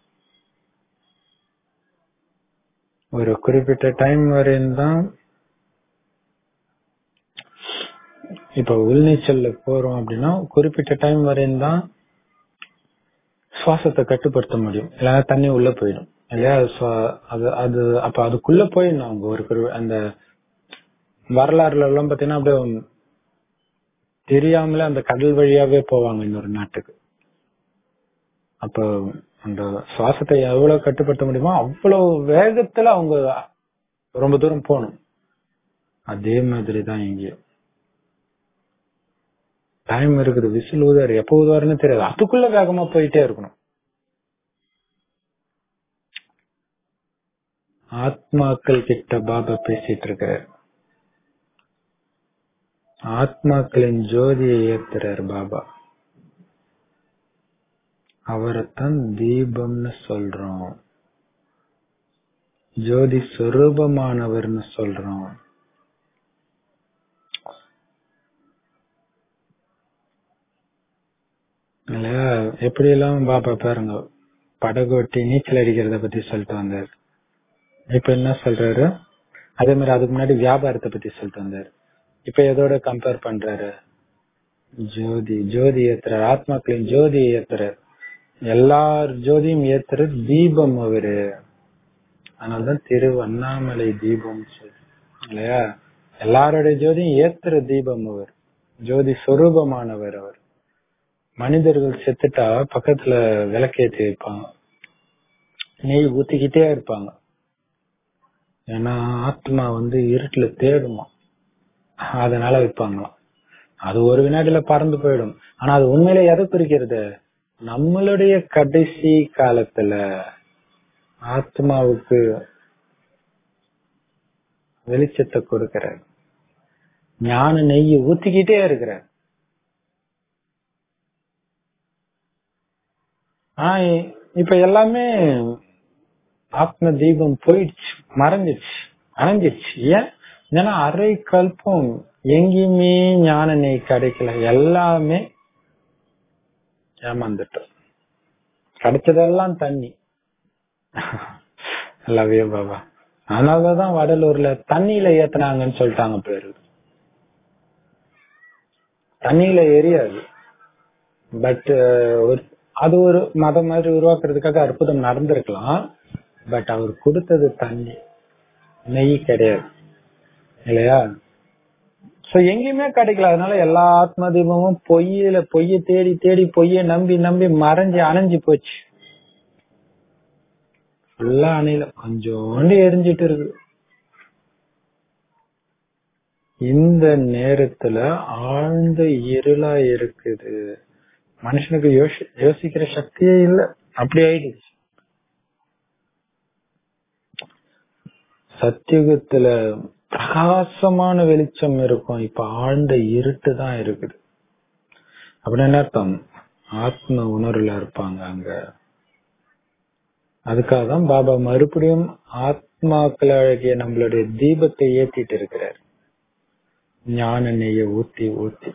S1: ஒரு குறிப்பிட்ட டைம் வரையும் தான் இப்ப உள்நீச்சல்ல போறோம் அப்படின்னா குறிப்பிட்ட டைம் வரையும் தான் சுவாசத்தை கட்டுப்படுத்த முடியும் இல்லைன்னா தண்ணி உள்ள போயிடும் இல்லையா சுவா- அது அது அப்ப அதுக்குள்ள போயிடணும் அவங்க ஒரு குறி- அந்த வரலாறுல எல்லாம் பாத்தீங்கன்னா அப்படியே தெரியாமலே அந்த கடல் வழியாவே போவாங்க இன்னொரு நாட்டுக்கு அப்ப அந்த சுவாசத்தை எவ்வளவு கட்டுப்படுத்த முடியுமோ அவ்வளவு வேகத்துல அவங்க ரொம்ப தூரம் போகணும் அதே மாதிரி தான் இங்கேயும் டைம் இருக்குது விசில் ஊதாரு எப்ப ஊதுவாருன்னு தெரியாது அதுக்குள்ள வேகமா போயிட்டே இருக்கணும் ஆத்மாக்கள் கிட்ட பாபா பேசிட்டு இருக்காரு ஆத்மாக்களின் ஜோதியை ஏத்துறார் பாபா அவரைத்தான் தீபம்னு சொல்றோம் ஜோதி சொரூபமானவர்னு சொல்றோம் இல்லையா எப்படி எல்லாம் பாப்பா பாருங்க படகோட்டி நீச்சல் அடிக்கிறத பத்தி சொல்லிட்டு வந்தார் இப்ப என்ன சொல்றாரு அதே மாதிரி அதுக்கு முன்னாடி வியாபாரத்தை பத்தி சொல்லிட்டு வந்தாரு இப்ப எதோட கம்பேர் பண்றாரு ஜோதி ஜோதி ஏத்துறாரு ஆத்மாக்களின் ஜோதியை ஏத்துறாரு எல்லார் ஜோதியும் ஏத்துறது தீபம் அவரு அதனாலதான் திரு அண்ணாமலை தீபம் சொல்லு இல்லையா எல்லாருடைய ஜோதியும் ஏத்துற தீபம் அவர் ஜோதி சொரூபமானவர் அவர் மனிதர்கள் செத்துட்டா பக்கத்துல விளக்கேத்தி வைப்பாங்க நெய் ஊத்திக்கிட்டே இருப்பாங்க ஏன்னா ஆத்மா வந்து இருட்டுல தேடுமா அதனால வைப்பாங்களாம் அது ஒரு வினாடியில பறந்து போயிடும் ஆனா அது உண்மையில எதை குறிக்கிறது நம்மளுடைய கடைசி காலத்துல ஆத்மாவுக்கு வெளிச்சத்தை கொடுக்கிறார் ஞான நெய்யை ஊத்திக்கிட்டே இருக்கிறார் ஆஹ் இப்ப எல்லாமே ஆத்ம தீபம் போயிடுச்சு மறைஞ்சிச்சு அணைஞ்சிச்சு ஏன் ஏன்னா அரை கல்பம் எங்கேயுமே ஞான நெய் கிடைக்கல எல்லாமே ஏமாந்துட்டோம் கிடைச்சதெல்லாம் தண்ணி லவ்ய பாபா அதனாலதான் வடலூர்ல தண்ணியில ஏத்துனாங்கன்னு சொல்லிட்டாங்க பேரு தண்ணியில எரியாது பட் அது ஒரு மதம் மாதிரி உருவாக்குறதுக்காக அற்புதம் நடந்திருக்கலாம் பட் அவர் கொடுத்தது தண்ணி நெய் கிடையாது இல்லையா சோ எங்கேயுமே கிடைக்கல அதனால எல்லா ஆத்ம தீபமும் பொய்யில பொய்ய தேடி தேடி பொய்ய நம்பி நம்பி மறைஞ்சு அணைஞ்சு போச்சு ஃபுல்லா அணையில கொஞ்சோண்டு எரிஞ்சிட்டு இருக்கு இந்த நேரத்துல ஆழ்ந்த இருளா இருக்குது மனுஷனுக்கு யோசி யோசிக்கிற சக்தியே இல்ல அப்படி ஆயிடுச்சு சத்தியுகத்துல பிரகாசமான வெளிச்சம் இருக்கும் இப்ப ஆழ்ந்த இருட்டு தான் இருக்குது அப்படின்னு என்ன அர்த்தம் ஆத்ம உணர்வுல இருப்பாங்க அங்க அதுக்காக தான் பாபா மறுபடியும் ஆத்மாக்கள் அழகிய நம்மளுடைய தீபத்தை ஏத்திட்டு இருக்கிறார் ஞான நெய்ய ஊத்தி ஊத்தி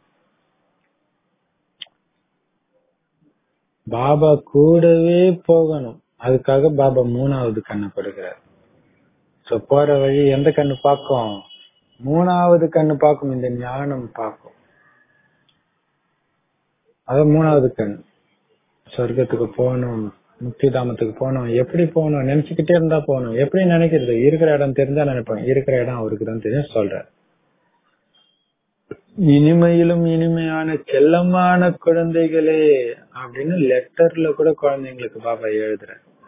S1: பாபா கூடவே போகணும் அதுக்காக பாபா மூணாவது கண்ணை கொடுக்கிறார் சோ போற வழி எந்த கண்ணு பார்க்கும் மூணாவது கண்ணு பார்க்கும் இந்த ஞானம் பார்க்கும் அது மூணாவது கண் சொர்க்கத்துக்கு போகணும் முக்தி தாமத்துக்கு போகணும் எப்படி போகணும் நினைச்சுக்கிட்டே இருந்தா போகணும் எப்படி நினைக்கிறது இருக்கிற இடம் தெரிஞ்சா நினைப்பேன் இருக்கிற இடம் அவருக்கு தான் தெரியும் சொல்ற இனிமையிலும் இனிமையான செல்லமான குழந்தைகளே அப்படின்னு லெட்டர்ல கூட குழந்தைங்களுக்கு பாபா எழுதுற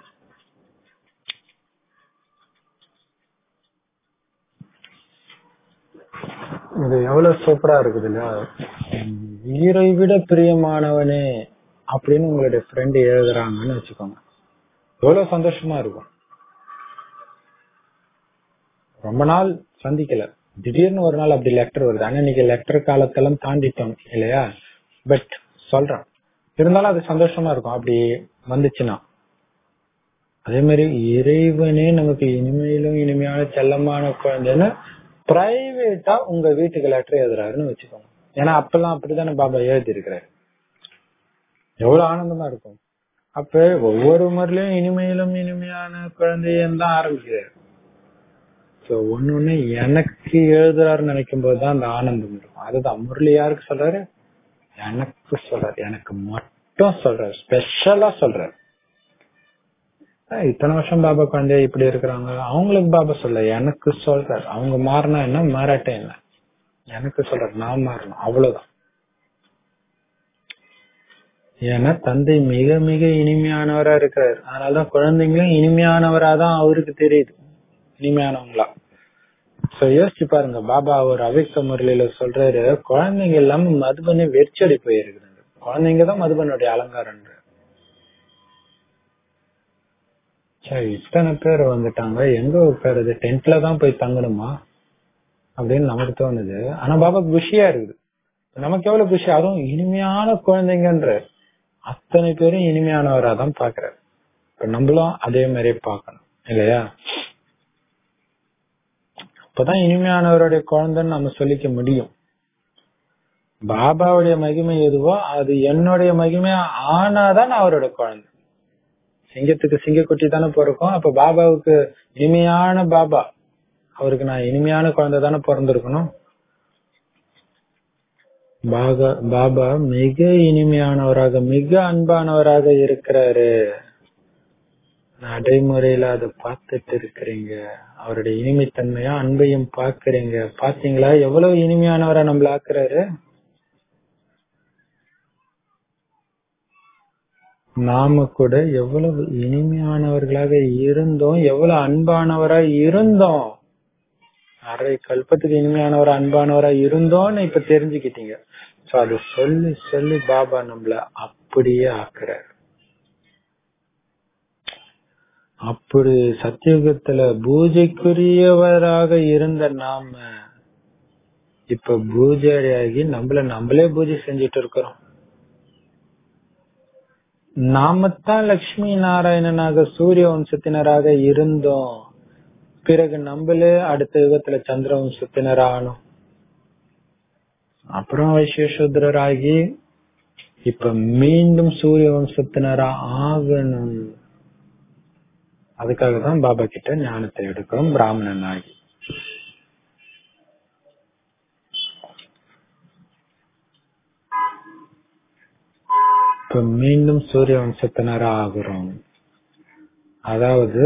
S1: இது எவ்வளவு சூப்பரா இருக்குது இல்லையா உயிரை விட பிரியமானவனே அப்படின்னு உங்களுடைய ஃப்ரெண்ட் எழுதுறாங்கன்னு வச்சுக்கோங்க எவ்வளவு சந்தோஷமா இருக்கும் ரொம்ப நாள் சந்திக்கல திடீர்னு ஒரு நாள் அப்படி லெட்டர் வருது ஆனா இன்னைக்கு லெட்டர் காலத்தெல்லாம் தாண்டிட்டோம் இல்லையா பட் சொல்றேன் இருந்தாலும் அது சந்தோஷமா இருக்கும் அப்படி வந்துச்சுன்னா அதே மாதிரி இறைவனே நமக்கு இனிமையிலும் இனிமையான செல்லமான குழந்தைன்னு பிரைவேட்டா உங்க வீட்டுக்கு லெட்டர் எழுதுறாருன்னு வச்சுக்கோங்க ஏன்னா அப்பெல்லாம் அப்படித்தானே பாபா எழுதி இருக்கிறாரு எவ்வளவு ஆனந்தமா இருக்கும் அப்ப ஒவ்வொரு முறையிலும் இனிமையிலும் இனிமையான குழந்தையன்னு தான் ஆரம்பிக்கிறாரு சோ ஒன்னு ஒண்ணு எனக்கு எழுதுறாருன்னு நினைக்கும் போதுதான் அந்த ஆனந்தம் இருக்கும் அதுதான் முரளி யாருக்கு சொல்றாரு எனக்கு சொல்றாரு எனக்கு மட்டும் சொல்றாரு ஸ்பெஷலா சொல்றாரு இத்தனை வருஷம் பாபா குழந்தை இப்படி இருக்கிறாங்க அவங்களுக்கு பாபா சொல்ல எனக்கு சொல்றாரு அவங்க மாறினா என்ன மாறாட்ட என்ன எனக்கு சொல்றாரு நான் மாறணும் அவ்வளவுதான் ஏன்னா தந்தை மிக மிக இனிமையானவரா இருக்கிறாரு அதனாலதான் குழந்தைங்களும் இனிமையானவரா தான் அவருக்கு தெரியுது இனிமையானவங்களா சோ யோசிச்சு பாருங்க பாபா ஒரு அவிக்க முறையில சொல்றாரு குழந்தைங்க இல்லாம மதுபனே வெறிச்சடி போயிருக்கிறாங்க குழந்தைங்க தான் மதுபனுடைய அலங்காரம் சரி இத்தனை பேர் வந்துட்டாங்க எங்க உட்காருது டென்ட்ல தான் போய் தங்கணுமா அப்படின்னு நமக்கு தோணுது ஆனா பாபா குஷியா இருக்குது நமக்கு எவ்வளவு குஷி அதுவும் இனிமையான குழந்தைங்கன்ற அத்தனை பேரும் இனிமையானவரா தான் பாக்குறாரு இப்ப நம்மளும் அதே மாதிரி பார்க்கணும் இல்லையா அப்பதான் இனிமையானவருடைய குழந்தைன்னு நம்ம சொல்லிக்க முடியும் பாபாவுடைய மகிமை எதுவோ அது என்னுடைய மகிமை ஆனாதான் நான் அவரோட குழந்தை சிங்கத்துக்கு சிங்கக்குட்டி தானே பிறக்கும் அப்ப பாபாவுக்கு இனிமையான பாபா அவருக்கு நான் இனிமையான குழந்தை தானே பிறந்திருக்கணும் பாபா பாபா மிக இனிமையானவராக மிக அன்பானவராக இருக்கிறாரு நடைமுறையில அதை பார்த்துட்டு இருக்கிறீங்க அவருடைய இனிமைத்தன்மையா அன்பையும் பாக்குறீங்க பாத்தீங்களா எவ்வளவு இனிமையானவரா நம்மள ஆக்குறாரு நாம கூட எவ்வளவு இனிமையானவர்களாக இருந்தோம் எவ்வளவு அன்பானவரா இருந்தோம் அரை கல்பத்துக்கு இனிமையானவரா அன்பானவரா இருந்தோம்னு இப்ப தெரிஞ்சுக்கிட்டீங்க சோ அது சொல்லி சொல்லி பாபா நம்மள அப்படியே ஆக்குறாரு அப்படி சத்தியுகத்துல பூஜைக்குரியவராக இருந்த நாம இப்ப பூஜாரியாகி நம்மள நம்மளே பூஜை செஞ்சுட்டு இருக்கிறோம் நாமத்தான் லட்சுமி நாராயணனாக சூரிய வம்சத்தினராக இருந்தோம் பிறகு நம்மளே அடுத்த யுகத்துல சந்திர வம்சத்தினர் ஆனோம் அப்புறம் வைஸ்வசூத்ரராகி இப்ப மீண்டும் சூரிய வம்சத்தினரா ஆகணும் அதுக்காக தான் பாபா கிட்ட ஞானத்தை எடுக்கிறோம் பிராமணன் ஆகி இப்ப மீண்டும் சூரிய வம்சத்தினரா ஆகுறோம் அதாவது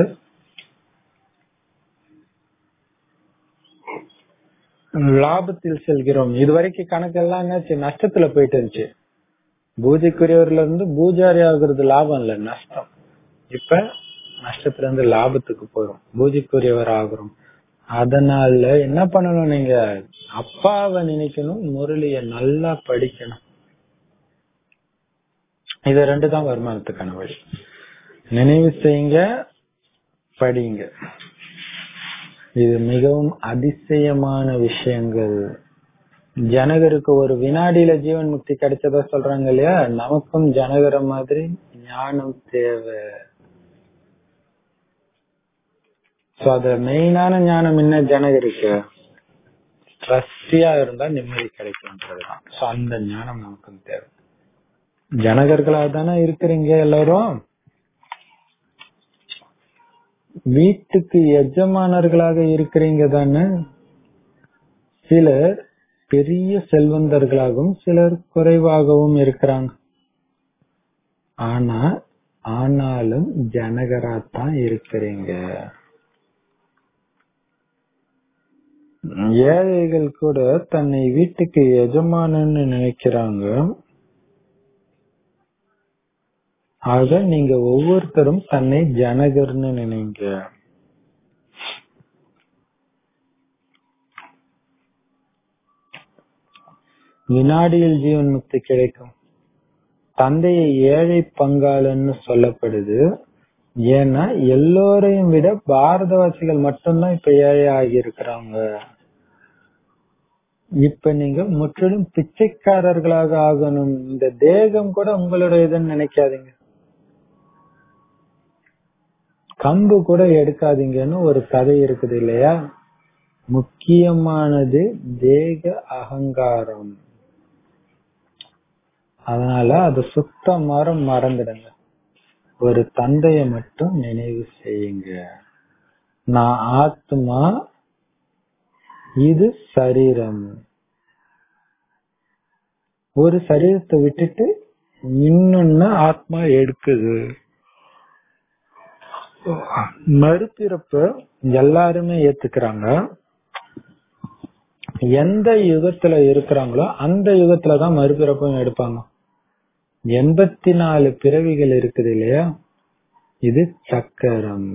S1: லாபத்தில் செல்கிறோம் இதுவரைக்கும் கணக்கெல்லாம் என்னாச்சு நஷ்டத்துல போயிட்டு இருந்துச்சு பூஜைக்குரியவர்ல இருந்து பூஜாரி ஆகுறது லாபம் இல்ல நஷ்டம் இப்ப நஷ்டத்துல இருந்து லாபத்துக்கு போறோம் பூஜைக்குரியவர் ஆகுறோம் அதனால என்ன பண்ணணும் நீங்க அப்பாவை நினைக்கணும் முரளிய நல்லா படிக்கணும் இது ரெண்டு தான் வருமானத்துக்கான வழி நினைவு செய்யுங்க படிங்க இது மிகவும் அதிசயமான விஷயங்கள் ஜனகருக்கு ஒரு வினாடியில ஜீவன் முக்தி கிடைச்சதா சொல்றாங்க இல்லையா நமக்கும் ஜனகர மாதிரி ஞானம் தேவை சோ அத மெயினான ஞானம் என்ன ஜனகருக்கு ட்ரஸ்டியா இருந்தா நிம்மதி கிடைக்கும்ன்றதுதான் சோ அந்த ஞானம் நமக்கும் தேவை ஜனகர்களா தானே இருக்கிறீங்க எல்லாரும் வீட்டுக்கு எஜமானர்களாக இருக்கிறீங்க தானே சிலர் பெரிய செல்வந்தர்களாகவும் சிலர் குறைவாகவும் இருக்கிறாங்க ஆனா ஆனாலும் ஜனகரா தான் இருக்கிறீங்க ஏழைகள் கூட தன்னை வீட்டுக்கு எஜமானன்னு நினைக்கிறாங்க ஆக நீங்க ஒவ்வொருத்தரும் தன்னை ஜனகர்னு நினைங்க வினாடியில் ஜீவன் முக்தி கிடைக்கும் தந்தையை ஏழை பங்காளன்னு சொல்லப்படுது ஏன்னா எல்லோரையும் விட பாரதவாசிகள் மட்டும்தான் இப்ப ஏழை ஆகி இருக்கிறாங்க இப்ப நீங்க முற்றிலும் பிச்சைக்காரர்களாக ஆகணும் இந்த தேகம் கூட உங்களுடையதுன்னு நினைக்காதீங்க கம்பு கூட எடுக்காதீங்கன்னு ஒரு கதை இருக்குது இல்லையா முக்கியமானது தேக அகங்காரம் அதனால அது சுத்தமாக மறந்துடுங்க ஒரு தந்தைய மட்டும் நினைவு செய்யுங்க நான் ஆத்மா இது சரீரம் ஒரு சரீரத்தை விட்டுட்டு இன்னொன்னு ஆத்மா எடுக்குது மறுபிறப்பு எல்லாருமே ஏத்துக்கிறாங்க எந்த யுகத்துல இருக்கிறாங்களோ அந்த யுகத்துலதான் மறுபிறப்பும் எடுப்பாங்க எண்பத்தி நாலு பிறவிகள் இருக்குது இல்லையா இது சக்கரம்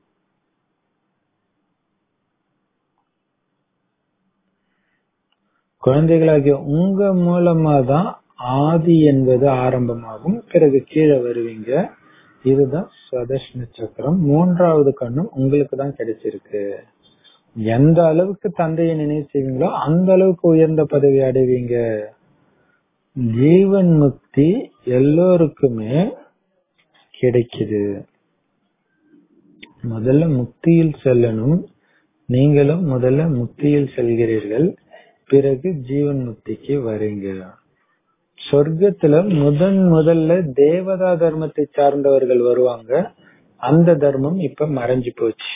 S1: குழந்தைகளாகிய உங்க மூலமா தான் ஆதி என்பது ஆரம்பமாகும் பிறகு கீழே வருவீங்க இதுதான் சுவதர்ஷன சக்கரம் மூன்றாவது கண்ணும் உங்களுக்கு தான் கிடைச்சிருக்கு எந்த அளவுக்கு தந்தையை நினைவு செய்வீங்களோ அந்த அளவுக்கு உயர்ந்த பதவி அடைவீங்க ஜீவன் முக்தி எல்லோருக்குமே கிடைக்குது முதல்ல முக்தியில் செல்லணும் நீங்களும் முதல்ல முக்தியில் செல்கிறீர்கள் பிறகு ஜீவன் முக்திக்கு வரீங்க சொர்க்கத்துல முதன் முதல்ல தேவதா தர்மத்தை சார்ந்தவர்கள் வருவாங்க அந்த தர்மம் இப்ப மறைஞ்சு போச்சு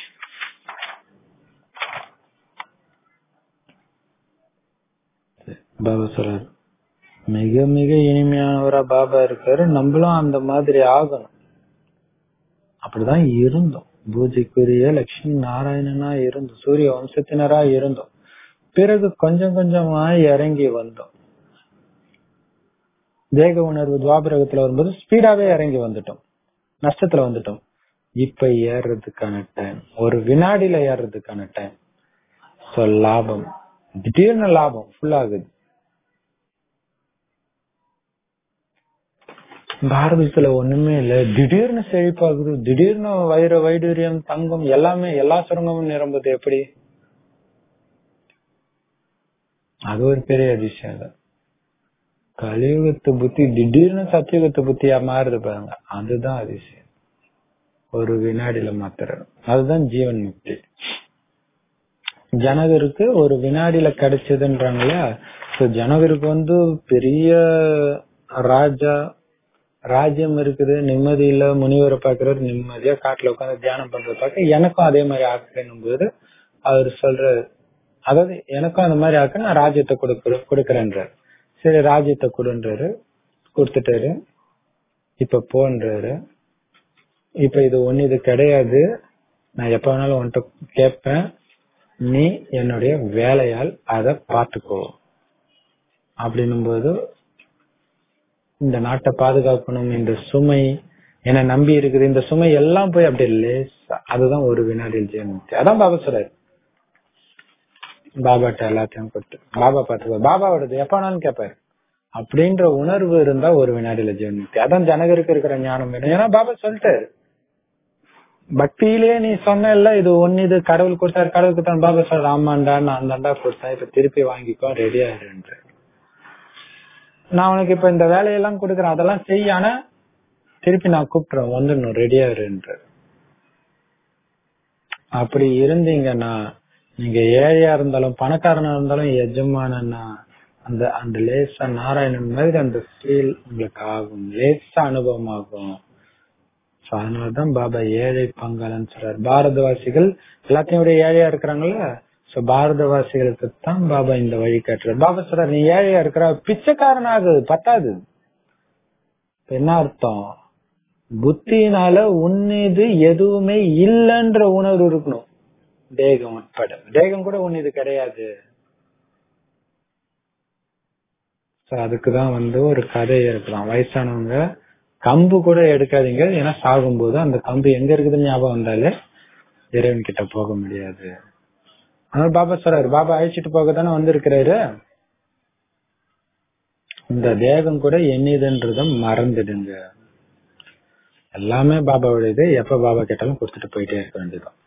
S1: பாபா சொல்றாரு மிக மிக இனிமையானவரா பாபா இருக்காரு நம்மளும் அந்த மாதிரி ஆகணும் அப்படிதான் இருந்தோம் பூஜைக்குரிய லட்சுமி நாராயணனா இருந்தோம் சூரிய வம்சத்தினரா இருந்தோம் பிறகு கொஞ்சம் கொஞ்சமா இறங்கி வந்தோம் தேக உணர்வு துவாபரகத்துல வரும்போது ஸ்பீடாவே இறங்கி வந்துட்டோம் நஷ்டத்துல வந்துட்டோம் இப்ப ஏறுறதுக்கான டைம் ஒரு வினாடியில ஏறுறதுக்கான டைம் சோ லாபம் திடீர்னு லாபம் ஃபுல் ஆகுது பாரதத்துல ஒண்ணுமே இல்ல திடீர்னு செழிப்பாகுது திடீர்னு வைர வைடூரியம் தங்கம் எல்லாமே எல்லா சுரங்கமும் நிரம்புது எப்படி அது ஒரு பெரிய அதிசயம் தான் கலியுகத்து புத்தி திடீர்னு சத்தியுகத்து புத்தியா மாறுது பாருங்க அதுதான் அதிசயம் ஒரு வினாடியில மாத்திரம் அதுதான் ஜீவன் முக்தி ஜனகருக்கு ஒரு வினாடியில கிடைச்சதுன்றாங்களா ஜனகருக்கு வந்து பெரிய ராஜா ராஜ்யம் இருக்குது நிம்மதி இல்ல முனிவரை பாக்குறாரு நிம்மதியா காட்டுல உட்காந்து தியானம் பண்றத பார்க்க எனக்கும் அதே மாதிரி ஆக்குறேன் போது அவர் சொல்றாரு அதாவது எனக்கும் அந்த மாதிரி ஆக்க நான் ராஜ்யத்தை கொடுக்குற கொடுக்கறேன்றாரு சரி ராஜ்யத்தை கொடுன்றாரு கொடுத்துட்டாரு இப்ப போன்றாரு இப்ப இது ஒண்ணு இது கிடையாது நான் எப்ப வேணாலும் உன்கிட்ட கேட்பேன் நீ என்னுடைய வேலையால் அத பாத்துக்கோ அப்படின்னும் போது இந்த நாட்டை பாதுகாக்கணும் இந்த சுமை என்னை நம்பி இருக்குது இந்த சுமை எல்லாம் போய் அப்படியே லேசா அதுதான் ஒரு வினாடியில் ஜெயமுக்தி அதான் பாபா சொல்றாரு பாபாட்ட எல்லாத்தையும் கொடுத்து பாபா பாத்துக்கோ பாபாவோடது எப்ப வேணாலும் கேட்பாரு அப்படின்ற உணர்வு இருந்தா ஒரு வினாடியில ஜீவன்முக்தி அதான் ஜனகருக்கு இருக்கிற ஞானம் வேணும் ஏன்னா பாபா சொல்லிட்டாரு பக்தியிலேயே நீ சொன்ன இது ஒன்னு இது கடவுள் கொடுத்தாரு கடவுள் கொடுத்தாரு பாபா சொல்ற ஆமாண்டா நான் தாண்டா கொடுத்தேன் இப்ப திருப்பி வாங்கிக்கோ ரெடியா இருன்ற நான் உனக்கு இப்ப இந்த வேலையெல்லாம் கொடுக்குறேன் அதெல்லாம் செய்ய ஆனா திருப்பி நான் கூப்பிட்டுறேன் வந்துடணும் ரெடியா இருன்ற அப்படி இருந்தீங்கன்னா நீங்க ஏழையா இருந்தாலும் பணக்காரனா இருந்தாலும் எஜமானன்னா அந்த அந்த லேசா நாராயணன் மாதிரி அந்த ஃபீல் உங்களுக்கு ஆகும் லேசா அனுபவம் ஆகும் அதனாலதான் பாபா ஏழை பங்காளன்னு சொல்றாரு பாரதவாசிகள் எல்லாத்தையும் விட ஏழையா இருக்கிறாங்கல்ல சோ பாரதவாசிகளுக்கு தான் பாபா இந்த வழி காட்டுறாரு பாபா சொல்றாரு நீ ஏழையா இருக்கிற பிச்சைக்காரன் ஆகுது பத்தாது என்ன அர்த்தம் புத்தினால உன்னிது எதுவுமே இல்லைன்ற உணர்வு இருக்கணும் தேகம் உட்பட தேகம் கூட உன்னிது கிடையாது அதுக்குதான் வந்து ஒரு கதை இருக்கலாம் வயசானவங்க கம்பு கூட எடுக்காதீங்க ஏன்னா சாகும்போது அந்த கம்பு எங்க இருக்குதுன்னு ஞாபகம் வந்தாலே இறைவன் கிட்ட போக முடியாது அதனால பாபா சொல்றாரு பாபா அழைச்சிட்டு போக தானே வந்திருக்கிறாரு இந்த தேகம் கூட என்னதுன்றத மறந்துடுங்க எல்லாமே பாபாவோட இது எப்ப பாபா கேட்டாலும் கொடுத்துட்டு போயிட்டே இருக்க வேண்டியதுதான்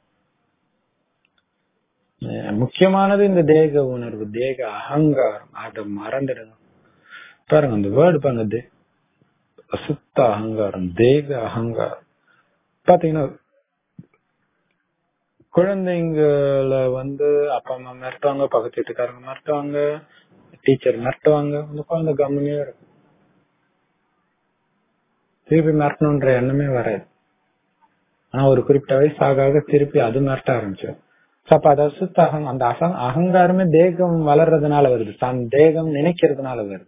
S1: முக்கியமானது இந்த தேக உணர்வு தேக அகங்காரம் அதை மறந்துடுங்க பாருங்க அந்த வேர்டு பாருங்க அசுத்த அகங்காரம் தேக அகங்காரம் பாத்தீங்கன்னா குழந்தைங்கள வந்து அப்பா அம்மா மிரட்டுவாங்க பக்கத்து வீட்டுக்காரங்க மிரட்டுவாங்க டீச்சர் மிரட்டுவாங்க அந்த குழந்தை கம்முனே இருக்கும் திருப்பி மிரட்டணுன்ற எண்ணமே வராது ஆனா ஒரு குறிப்பிட்ட வயசு ஆக ஆக திருப்பி அது மிரட்ட ஆரம்பிச்சிடும் அப்ப அது அசுத்த அகம் அந்த அசங் அகங்காரமே தேகம் வளர்றதுனால வருது தான் தேகம் நினைக்கிறதுனால வருது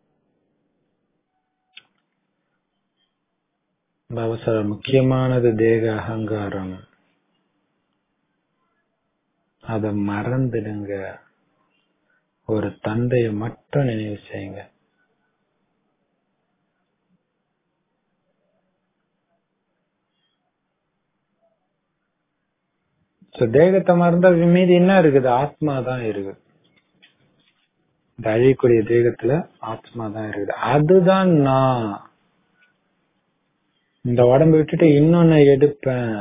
S1: அவசர முக்கியமானது தேக அகங்காரம் அத மறந்துடுங்க ஒரு தந்தைய மட்டும் நினைவு செய்யுங்க தேகத்தை மறந்தா மீதி என்ன இருக்குது ஆத்மா தான் இருக்குது இந்த அழியக்கூடிய தேகத்துல ஆத்மா தான் இருக்குது அதுதான் நான் இந்த உடம்பு விட்டுட்டு இன்னொன்னு எடுப்பேன்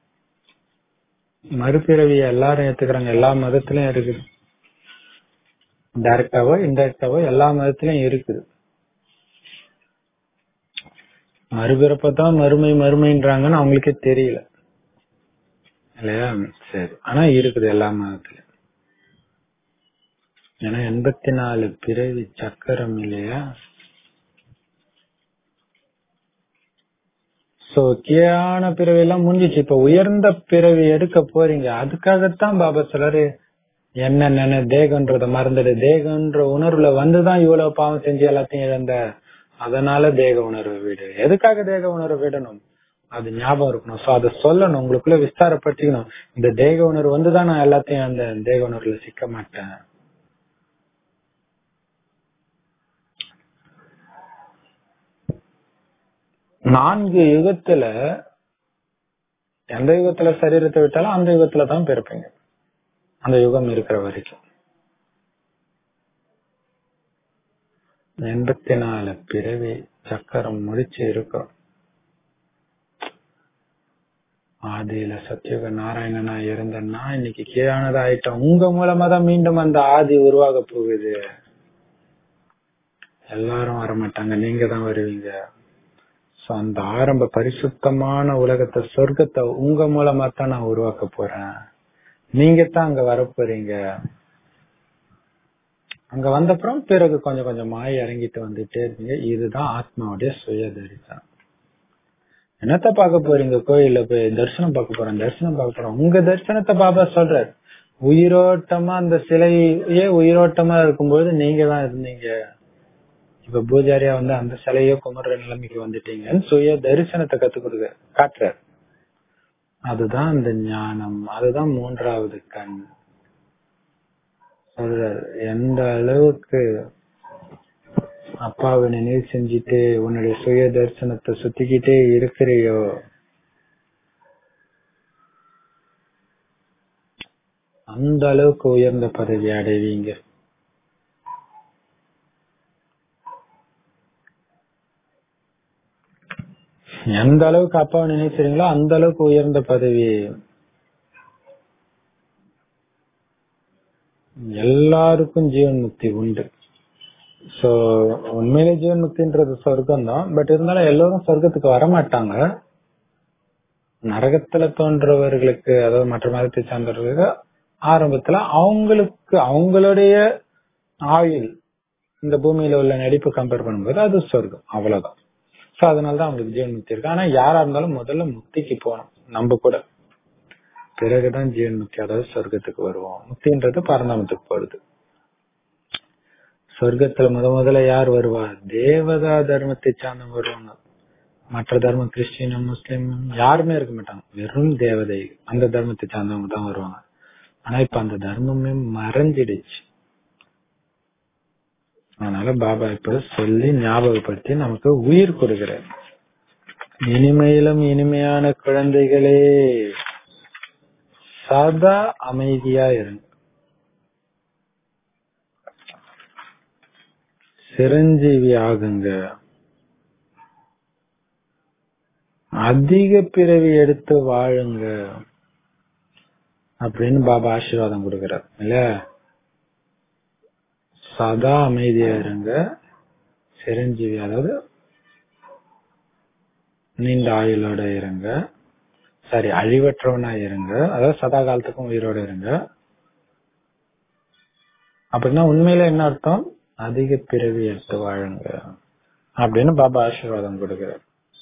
S1: மறுபிறவி எல்லாரும் ஏத்துக்கிறாங்க எல்லா மதத்திலயும் இருக்குது டைரக்டாவோ இன்டைரக்டாவோ எல்லா மதத்திலயும் இருக்குது மறுபிறப்பதான் மறுமை மறுமைன்றாங்கன்னு அவங்களுக்கே தெரியல இல்லையா சரி ஆனா இருக்குது எல்லா மதத்திலும் ஏன்னா எண்பத்தி நாலு பிறவி சக்கரம் இல்லையா சோ கீழான பிறவி எல்லாம் முடிஞ்சிச்சு இப்ப உயர்ந்த பிறவி எடுக்க போறீங்க அதுக்காகத்தான் பாபா சொல்றாரு என்னென்ன தேகன்றத மறந்துடு தேகன்ற உணர்வுல வந்துதான் இவ்வளவு பாவம் செஞ்சு எல்லாத்தையும் இழந்த அதனால தேக உணர்வு விடு எதுக்காக தேக உணர்வு விடணும் அது ஞாபகம் இருக்கணும் சோ அதை சொல்லணும் உங்களுக்குள்ள விஸ்தாரப்படுத்திக்கணும் இந்த தேக உணர்வு வந்துதான் நான் எல்லாத்தையும் அந்த தேக உணர்வுல சிக்க மாட்டேன் நான்கு யுகத்துல எந்த யுகத்துல சரீரத்தை விட்டாலும் அந்த யுகத்துல தான் பிறப்பீங்க அந்த யுகம் இருக்கிற வரைக்கும் எண்பத்தி நாலு பிறவி சக்கரம் முடிச்சு இருக்கிறோம் ஆதியில சத்யுக நாராயணனா இருந்தேன்னா இன்னைக்கு கீழானதா ஆயிட்டோம் உங்க மூலமா தான் மீண்டும் அந்த ஆதி உருவாக போகுது எல்லாரும் வரமாட்டாங்க நீங்க தான் வருவீங்க சோ அந்த ஆரம்ப பரிசுத்தமான உலகத்தை சொர்க்கத்தை உங்க மூலமா தான் நான் உருவாக்க போறேன் நீங்க தான் அங்க வரப்போறீங்க அங்க வந்தப்புறம் பிறகு கொஞ்சம் கொஞ்சமாய் இறங்கிட்டு வந்துட்டே இருப்பீங்க இதுதான் ஆத்மாவுடைய சுய தரிசனம் என்னத்த பார்க்க போறீங்க கோயில்ல போய் தரிசனம் பார்க்க போறேன் தரிசனம் பார்க்க போறோம் உங்க தரிசனத்தை பாபா சொல்றாரு உயிரோட்டமா அந்த சிலையே உயிரோட்டமா இருக்கும்போது நீங்க தான் இருந்தீங்க இப்ப பூஜாரியா வந்து அந்த சிலையோ குமர நிலைமைக்கு வந்துட்டீங்கன்னு சுய தரிசனத்தை கத்து கொடுக்க காட்டுறாரு அதுதான் அந்த ஞானம் அதுதான் மூன்றாவது கண் சொல்றாரு எந்த அளவுக்கு அப்பாவை நினைவு செஞ்சுட்டு உன்னுடைய சுய தரிசனத்தை சுத்திக்கிட்டே இருக்கிறியோ அந்த அளவுக்கு உயர்ந்த பதவி அடைவீங்க எந்த அளவுக்கு அப்பாவை நினைக்கிறீங்களோ அந்த அளவுக்கு உயர்ந்த பதவி எல்லாருக்கும் ஜீவன் முக்தி உண்டு சோ உண்மையிலே ஜீவன் முக்தின்றது சொர்க்கம் தான் பட் இருந்தாலும் எல்லாரும் சொர்க்கத்துக்கு வரமாட்டாங்க நரகத்துல தோன்றவர்களுக்கு அதாவது மற்ற மதத்தை சார்ந்தவர்களுக்கு ஆரம்பத்துல அவங்களுக்கு அவங்களுடைய ஆயுள் இந்த பூமியில உள்ள நடிப்பு கம்பேர் பண்ணும்போது அது சொர்க்கம் அவ்வளவுதான் சோ அதனாலதான் அவங்களுக்கு ஜீவன் முக்தி இருக்கு ஆனா யாரா இருந்தாலும் முதல்ல முக்திக்கு போகணும் நம்ம கூட பிறகுதான் ஜீவன் முக்தி அதாவது சொர்க்கத்துக்கு வருவோம் முக்தின்றது பரந்தாமத்துக்கு போறது சொர்க்கத்துல முத முதல்ல யார் வருவா தேவதா தர்மத்தை சார்ந்தவங்க வருவாங்க மற்ற தர்மம் கிறிஸ்டின் முஸ்லிம் யாருமே இருக்க மாட்டாங்க வெறும் தேவதை அந்த தர்மத்தை சார்ந்தவங்க தான் வருவாங்க ஆனா இப்ப அந்த தர்மமே மறைஞ்சிடுச்சு அதனால பாபா இப்ப சொல்லி ஞாபகப்படுத்தி நமக்கு உயிர் கொடுக்கிறார் இனிமையிலும் இனிமையான குழந்தைகளே சதா அமைதியா இருங்க சிரஞ்சீவி ஆகுங்க அதிக பிறவி எடுத்து வாழுங்க அப்படின்னு பாபா ஆசீர்வாதம் கொடுக்கிறார் இல்ல சதா அமைதியா இருங்க சிரஞ்சீவி அதாவது நீண்ட ஆயுளோட இருங்க சாரி அழிவற்றவனா இருங்க அதாவது சதா காலத்துக்கும் உயிரோட இருங்க அப்படின்னா உண்மையில என்ன அர்த்தம் அதிக பிறவி எடுத்து வாழுங்க அப்படின்னு பாபா ஆசீர்வாதம் கொடுக்கிறார்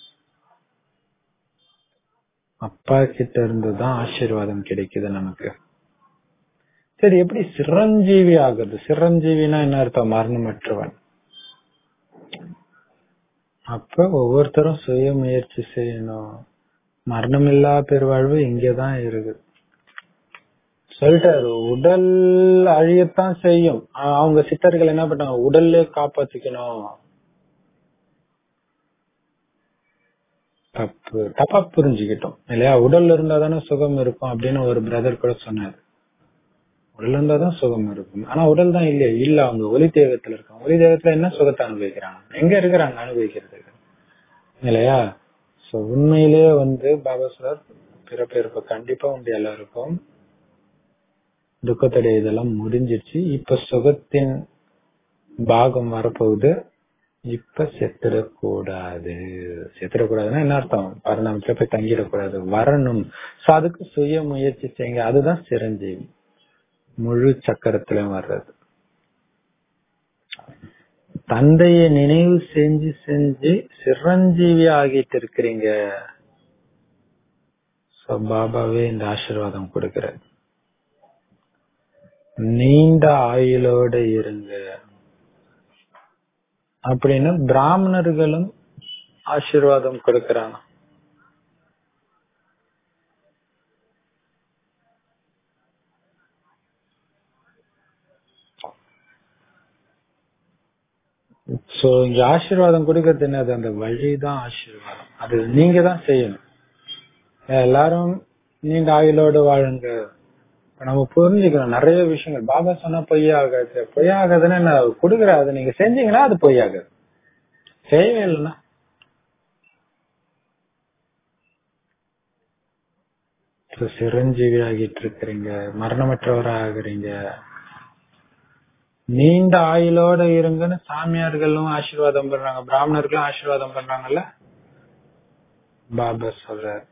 S1: அப்பா கிட்ட இருந்து தான் ஆசீர்வாதம் கிடைக்குது நமக்கு சரி எப்படி சிரஞ்சீவி ஆகுது சிரஞ்சீவினா என்ன அர்த்தம் மரணமற்றவன் அப்ப ஒவ்வொருத்தரும் சுய முயற்சி செய்யணும் மரணமில்லா பெருவாழ்வு இங்கதான் இருக்கு சொல்லிட்டாரு உடல் அழியத்தான் செய்யும் ஆஹ் அவங்க சித்தர்கள் என்ன பண்ணாங்க உடல்ல காப்பாத்திக்கணும் தப்பு தப்பா புரிஞ்சுக்கிட்டோம் இல்லையா உடல்ல இருந்தா தானே சுகம் இருக்கும் அப்படின்னு ஒரு பிரதர் கூட சொன்னாரு உடல் இருந்தா தான் சுகம் இருக்கும் ஆனா உடல் தான் இல்லையா இல்ல அவங்க ஒலி தேகத்துல இருக்காங்க ஒலி தேகத்துல என்ன சுகத்தை அனுபவிக்கிறாங்க எங்க இருக்கிறாங்க அனுபவிக்கிறதுக்கு இல்லையா சோ உண்மையிலேயே வந்து பாபா சார் பிறப்பிறப்பு கண்டிப்பா உண்டு எல்லாருக்கும் துக்கத்துடைய இதெல்லாம் முடிஞ்சிருச்சு இப்ப சுகத்தின் பாகம் வரப்போகுது இப்ப செத்துடக்கூடாது செத்துடக்கூடாதுன்னா என்ன அர்த்தம் பரிணாமத்துல போய் தங்கிடக்கூடாது வரணும் சோ அதுக்கு சுய முயற்சி செய்யுங்க அதுதான் சிரஞ்சீவி முழு சக்கரத்திலும் வர்றது தந்தைய நினைவு செஞ்சு செஞ்சு சிரஞ்சீவி ஆகிட்டு இருக்கிறீங்க சோ பாபாவே இந்த ஆசீர்வாதம் கொடுக்கிற நீண்ட ஆயுளோட இருங்க அப்படின்னு பிராமணர்களும் ஆசீர்வாதம் கொடுக்கறாங்க சோ இங்க ஆசீர்வாதம் கொடுக்கறது என்னது அந்த வழிதான் ஆசீர்வாதம் அது நீங்க தான் செய்யணும் எல்லாரும் நீண்ட ஆயுளோடு வாழுங்க இப்ப நம்ம புரிஞ்சுக்கணும் நிறைய விஷயங்கள் பாபா சொன்னா பொய்யாகாது பொய்யாகாதுன்னு என்ன கொடுக்குற அதை நீங்க செஞ்சீங்கன்னா அது பொய்யாகாது செய்யவே இல்லைன்னா இப்ப சிரஞ்சீவி ஆகிட்டு இருக்கிறீங்க மரணமற்றவரா ஆகுறீங்க நீண்ட ஆயுளோட இருங்கன்னு சாமியார்களும் ஆசீர்வாதம் பண்றாங்க பிராமணர்களும் ஆசீர்வாதம் பண்றாங்கல்ல பாபா சொல்றார்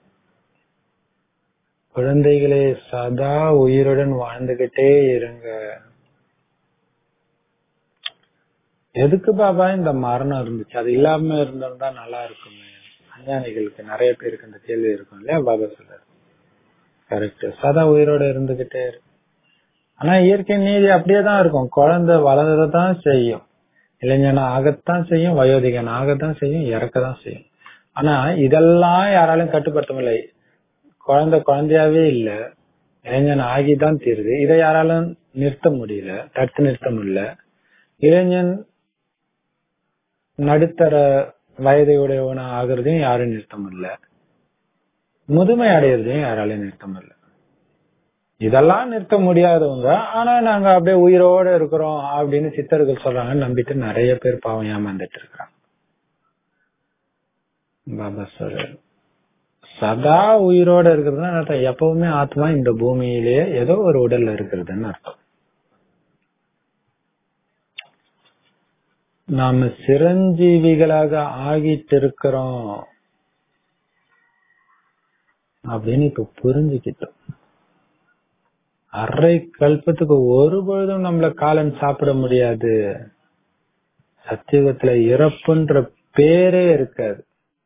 S1: குழந்தைகளே சதா உயிருடன் வாழ்ந்துகிட்டே இருங்க எதுக்கு பாபா இந்த மரணம் இருந்துச்சு அது இல்லாம இருந்திருந்தா நல்லா இருக்குமே அஞ்ஞானிகளுக்கு நிறைய பேருக்கு இந்த கேள்வி இருக்கும் இல்லையா பாபா சொல்றாரு கரெக்ட் சதா உயிரோட இருந்துகிட்டே இருக்கு ஆனா இயற்கை நீதி அப்படியே தான் இருக்கும் குழந்தை வளரதான் செய்யும் இளைஞன் ஆகத்தான் செய்யும் வயோதிகன் ஆகத்தான் செய்யும் இறக்கதான் செய்யும் ஆனா இதெல்லாம் யாராலும் கட்டுப்படுத்த முடியல குழந்தை குழந்தையாவே இல்ல இளைஞன் ஆகிதான் தீருது இதை யாராலும் நிறுத்த முடியல தடுத்து நிறுத்த முடியல இளைஞன் நடுத்தர வயதை உடையவன ஆகுறதையும் யாரும் நிறுத்த முடியல முதுமை அடையிறதையும் யாராலையும் நிறுத்த முடியல இதெல்லாம் நிறுத்த முடியாதவங்க ஆனா நாங்க அப்படியே உயிரோட இருக்கிறோம் அப்படின்னு சித்தர்கள் சொல்றாங்கன்னு நம்பிட்டு நிறைய பேர் பாவம் ஏமாந்துட்டு இருக்கிறாங்க பாபா சொல்றாரு சதா உயிரோட இருக்கிறதுனா அர்த்தம் எப்பவுமே ஆத்மா இந்த பூமியிலேயே ஏதோ ஒரு உடல்ல இருக்கிறதுன்னு அர்த்தம் நாம சிரஞ்சீவிகளாக ஆகிட்டு இருக்கிறோம் அப்படின்னு இப்ப புரிஞ்சுக்கிட்டோம் அரை கல்பத்துக்கு ஒரு பொழுதும் நம்மள காலன் சாப்பிட முடியாது சத்தியுகத்துல இறப்புன்ற பேரே இருக்காது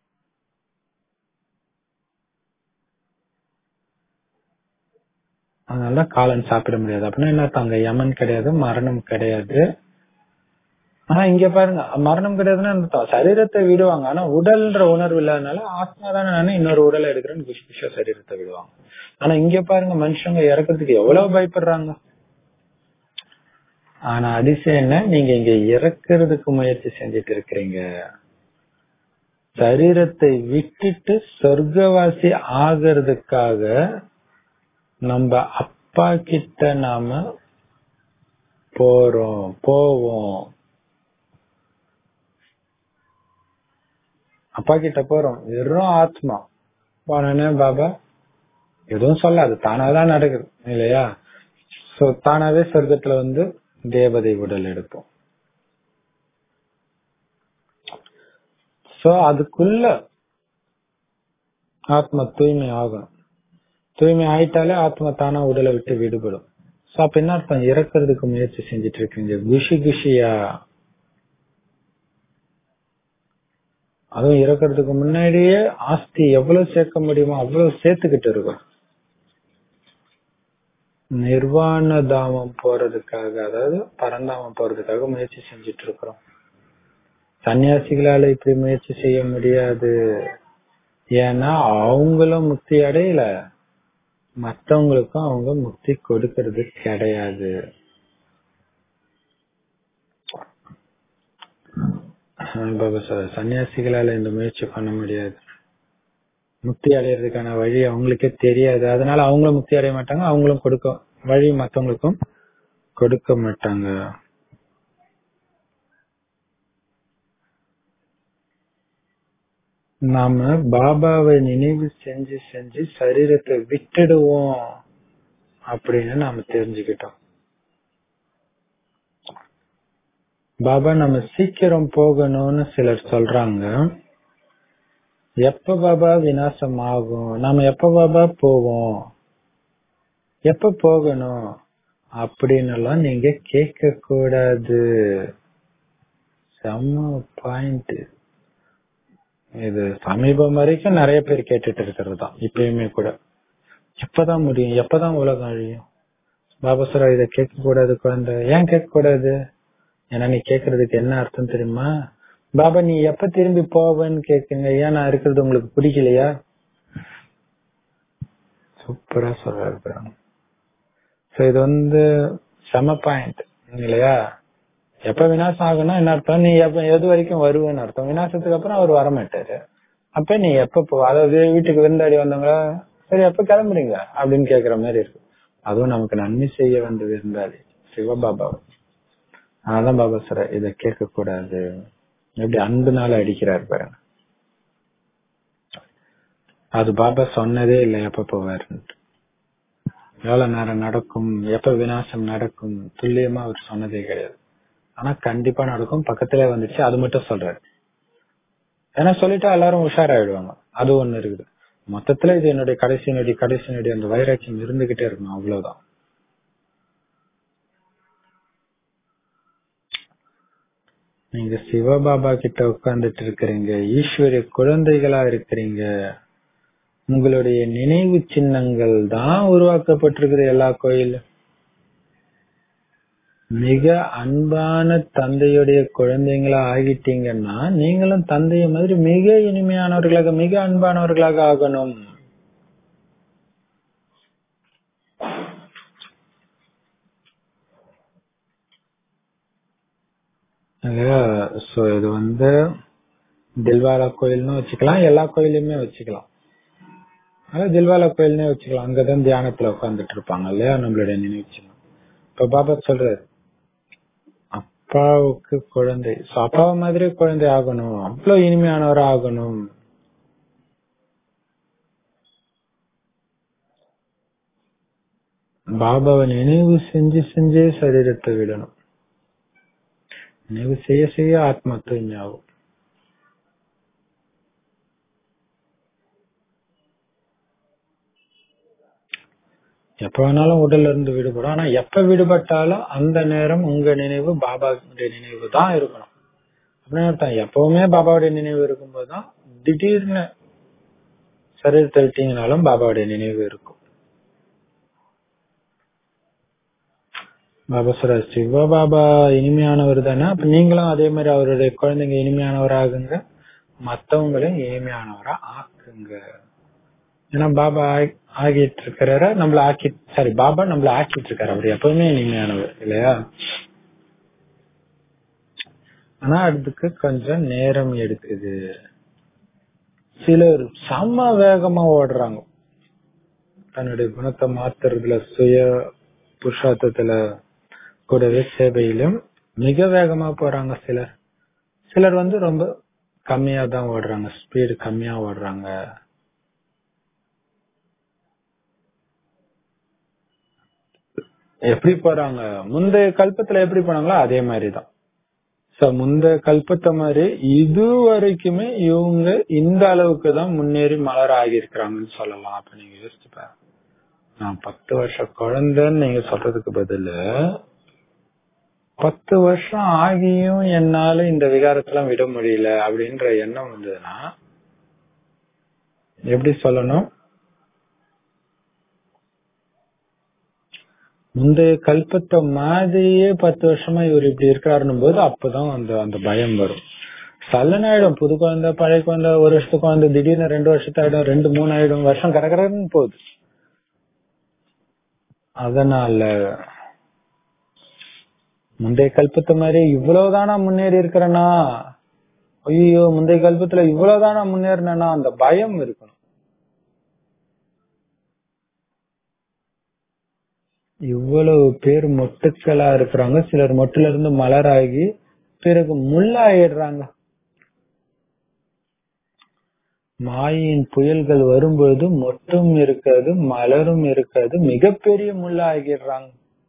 S1: அதனால காலன் சாப்பிட முடியாது அப்படின்னா என்ன அங்க யமன் கிடையாது மரணம் கிடையாது ஆனா இங்க பாருங்க மரணம் கிடையாதுன்னா அர்த்தம் சரீரத்தை விடுவாங்க ஆனா உடல்ன்ற உணர்வு இல்லாதனால ஆத்மா தானே நானே இன்னொரு உடலை எடுக்கிறேன்னு குஷி குஷியா சரீரத்தை விடுவாங்க ஆனா இங்க பாருங்க மனுஷங்க இறக்கிறதுக்கு எவ்வளவு பயப்படுறாங்க ஆனா அதிசயம் என்ன நீங்க இங்க இறக்கிறதுக்கு முயற்சி செஞ்சுட்டு இருக்கிறீங்க சரீரத்தை விட்டுட்டு சொர்க்கவாசி ஆகிறதுக்காக நம்ம அப்பா கிட்ட நாம போறோம் போவோம் அப்பா கிட்ட போறோம் வெறும் ஆத்மா போனே பாபா எதுவும் சொல்லாது தானாதான் நடக்குது இல்லையா சோ தானாவே சொர்க்கத்துல வந்து தேவதை உடல் எடுப்போம் சோ அதுக்குள்ள ஆத்மா தூய்மை ஆகணும் தூய்மை ஆயிட்டாலே ஆத்மா தானா உடலை விட்டு விடுபடும் சோ அப்ப என்ன அர்த்தம் இறக்குறதுக்கு முயற்சி செஞ்சுட்டு இருக்கீங்க குஷி குஷியா அதுவும் இறக்குறதுக்கு முன்னாடியே ஆஸ்தி எவ்வளவு சேர்க்க முடியுமோ அவ்வளவு சேர்த்துக்கிட்டு இருக்கும் நிர்வாண தாமம் போறதுக்காக அதாவது பரந்தாமம் போறதுக்காக முயற்சி செஞ்சுட்டு இருக்கிறோம் சன்னியாசிகளால இப்படி முயற்சி செய்ய முடியாது ஏன்னா அவங்களும் முக்தி அடையல மற்றவங்களுக்கும் அவங்க முக்தி கொடுக்கறது கிடையாது பாபா சார் சன்னியாசிகளால இந்த முயற்சி பண்ண முடியாது முக்தி அடையிறதுக்கான வழி அவங்களுக்கே தெரியாது அதனால அவங்களும் முக்தி அடைய மாட்டாங்க அவங்களும் கொடுக்க வழி மத்தவங்களுக்கும் கொடுக்க மாட்டாங்க நாம பாபாவை நினைவு செஞ்சு செஞ்சு சரீரத்தை விட்டுடுவோம் அப்படின்னு நாம தெரிஞ்சுக்கிட்டோம் பாபா நம்ம சீக்கிரம் போகணும்னு சிலர் சொல்றாங்க எப்ப பாபா விநாசம் ஆகும் நாம எப்ப பாபா போவோம் எப்ப போகணும் அப்படின்னு எல்லாம் நீங்க கேட்க கூடாது செம்ம பாயிண்ட் இது சமீபம் வரைக்கும் நிறைய பேர் கேட்டுட்டு இருக்கிறது தான் இப்பயுமே கூட எப்பதான் முடியும் எப்பதான் உலகம் அழியும் பாபா சார் இதை கேட்க கூடாது குழந்தை ஏன் கேட்க கூடாது ஏன்னா நீ கேக்குறதுக்கு என்ன அர்த்தம் தெரியுமா பாபா நீ எப்ப திரும்பி போவேன்னு கேக்குங்க ஏன் நான் இருக்கிறது உங்களுக்கு பிடிக்கலையா சூப்பரா சொல்றாரு சோ இது வந்து செம பாயிண்ட் இல்லையா எப்ப விநாசம் ஆகும்னா என்ன அர்த்தம் நீ எப்ப எது வரைக்கும் வருவேன்னு அர்த்தம் விநாசத்துக்கு அப்புறம் அவர் வரமாட்டாரு அப்ப நீ எப்ப போ அதாவது வீட்டுக்கு விருந்தாடி வந்தவங்க சரி எப்ப கிளம்புறீங்க அப்படின்னு கேக்குற மாதிரி இருக்கு அதுவும் நமக்கு நன்மை செய்ய வந்த விருந்தாளி சிவபாபா அதான் பாபா சார் இத கேட்க கூடாது எப்படி அன்புனால அடிக்கிறார் பாருங்க அது பாபா சொன்னதே இல்லை எப்ப போவாருன்ட்டு எவ்வளவு நேரம் நடக்கும் எப்ப விநாசம் நடக்கும் துல்லியமா அவர் சொன்னதே கிடையாது ஆனா கண்டிப்பா நடக்கும் பக்கத்திலே வந்துச்சு அது மட்டும் சொல்றாரு ஏன்னா சொல்லிட்டா எல்லாரும் உஷாராயிடுவாங்க அது ஒண்ணு இருக்குது மொத்தத்துல இது என்னுடைய கடைசி நொடி கடைசி நொடி அந்த வைராக்கியம் இருந்துகிட்டே இருக்கணும் அவ்வளவுதான் நீங்க சிவபாபா கிட்ட உட்கார்ந்துட்டு இருக்கிறீங்க ஈஸ்வரிய குழந்தைகளா இருக்கிறீங்க உங்களுடைய நினைவு சின்னங்கள் தான் உருவாக்கப்பட்டிருக்குது எல்லா கோயிலும் மிக அன்பான தந்தையுடைய குழந்தைங்களா ஆகிட்டீங்கன்னா நீங்களும் தந்தைய மாதிரி மிக இனிமையானவர்களாக மிக அன்பானவர்களாக ஆகணும் சோ இது வந்து தில்வாலா கோயில்னு வச்சுக்கலாம் எல்லா கோயிலுமே வச்சுக்கலாம் அதாவது தில்வாலா கோயில்னே வச்சுக்கலாம் அங்கதான் தியானத்துல உட்காந்துட்டு இருப்பாங்க இல்லையா நம்மளுடைய நினைவு சின்னம் இப்ப பாபா சொல்றாரு அப்பாவுக்கு குழந்தை So, அப்பாவை மாதிரி குழந்தை ஆகணும் அவ்வளவு இனிமையானவர் ஆகணும் பாபாவை நினைவு செஞ்சு செஞ்சே சரீரத்தை விடணும் நினைவு செய்ய செய்ய ஆத்மா தூய்மையாகும் எப்ப வேணாலும் உடல்ல இருந்து விடுபடும் ஆனா எப்ப விடுபட்டாலும் அந்த நேரம் உங்க நினைவு பாபாவுடைய நினைவு தான் இருக்கணும் அப்படின்னு அர்த்தம் எப்பவுமே பாபாவுடைய நினைவு இருக்கும்போது தான் திடீர்னு சரீரத்தை விட்டீங்கனாலும் பாபாவுடைய நினைவு இருக்கும் பாபா சொல்ற சிவ பாபா இனிமையானவர் தானே அப்ப நீங்களும் அதே மாதிரி அவருடைய குழந்தைங்க இனிமையானவர் ஆகுங்க மத்தவங்களையும் இனிமையானவரா ஆக்குங்க ஏன்னா பாபா ஆகி- ஆகிட்டு இருக்கிறார நம்மள ஆக்கி சாரி பாபா நம்மள ஆக்கிட்டு இருக்காரு அவர் எப்பவுமே இனிமையானவர் இல்லையா ஆனா அதுக்கு கொஞ்சம் நேரம் எடுக்குது சிலர் செம்ம வேகமா ஓடுறாங்க தன்னுடைய குணத்தை மாத்துறதுல சுய புருஷார்த்தத்துல கூடவே சேவையிலும் மிக வேகமா போறாங்க சிலர் சிலர் வந்து ரொம்ப கம்மியா தான் ஓடுறாங்க ஸ்பீடு கம்மியா ஓடுறாங்க எப்படி போறாங்க முந்தைய கல்பத்துல எப்படி போனாங்களோ அதே மாதிரிதான் சோ முந்தைய கல்பத்தை மாதிரி இது வரைக்குமே இவங்க இந்த அளவுக்கு தான் முன்னேறி மலர ஆகியிருக்கிறாங்கன்னு சொல்லலாம் அப்ப நீங்க யோசிச்சு பாருங்க நான் பத்து வருஷ குழந்தைன்னு நீங்க சொல்றதுக்கு பதிலு பத்து வருஷம் ஆகியும் என்னால இந்த விகாரத்தெல்லாம் விட முடியல அப்படின்ற எண்ணம் வந்ததுன்னா எப்படி சொல்லணும் முந்தைய கல்பத்தை மாதிரியே பத்து வருஷமா இவர் இப்படி இருக்காருன்னும் போது அப்பதான் அந்த அந்த பயம் வரும் சல்லன் ஆயிடும் புது குழந்தை பழைய குழந்தை ஒரு வருஷத்துக்கு குழந்தை திடீர்னு ரெண்டு வருஷத்து ஆயிடும் ரெண்டு மூணு ஆயிடும் வருஷம் கடற்கடன்னு போகுது அதனால முந்தைய கல்பத்து மாதிரி இவ்வளவுதானா முன்னேறி இருக்கிறேனா ஐயோ முந்தைய கல்பத்துல இவ்வளவுதானா முன்னேறினா அந்த பயம் இருக்கணும் இவ்வளவு பேர் மொட்டுக்களா இருக்கிறாங்க சிலர் மொட்டுல இருந்து மலராகி பிறகு முள்ளாயிடுறாங்க மாயின் புயல்கள் வரும்பொழுது மொட்டும் இருக்காது மலரும் இருக்காது மிகப்பெரிய முள்ளாகிடுறாங்க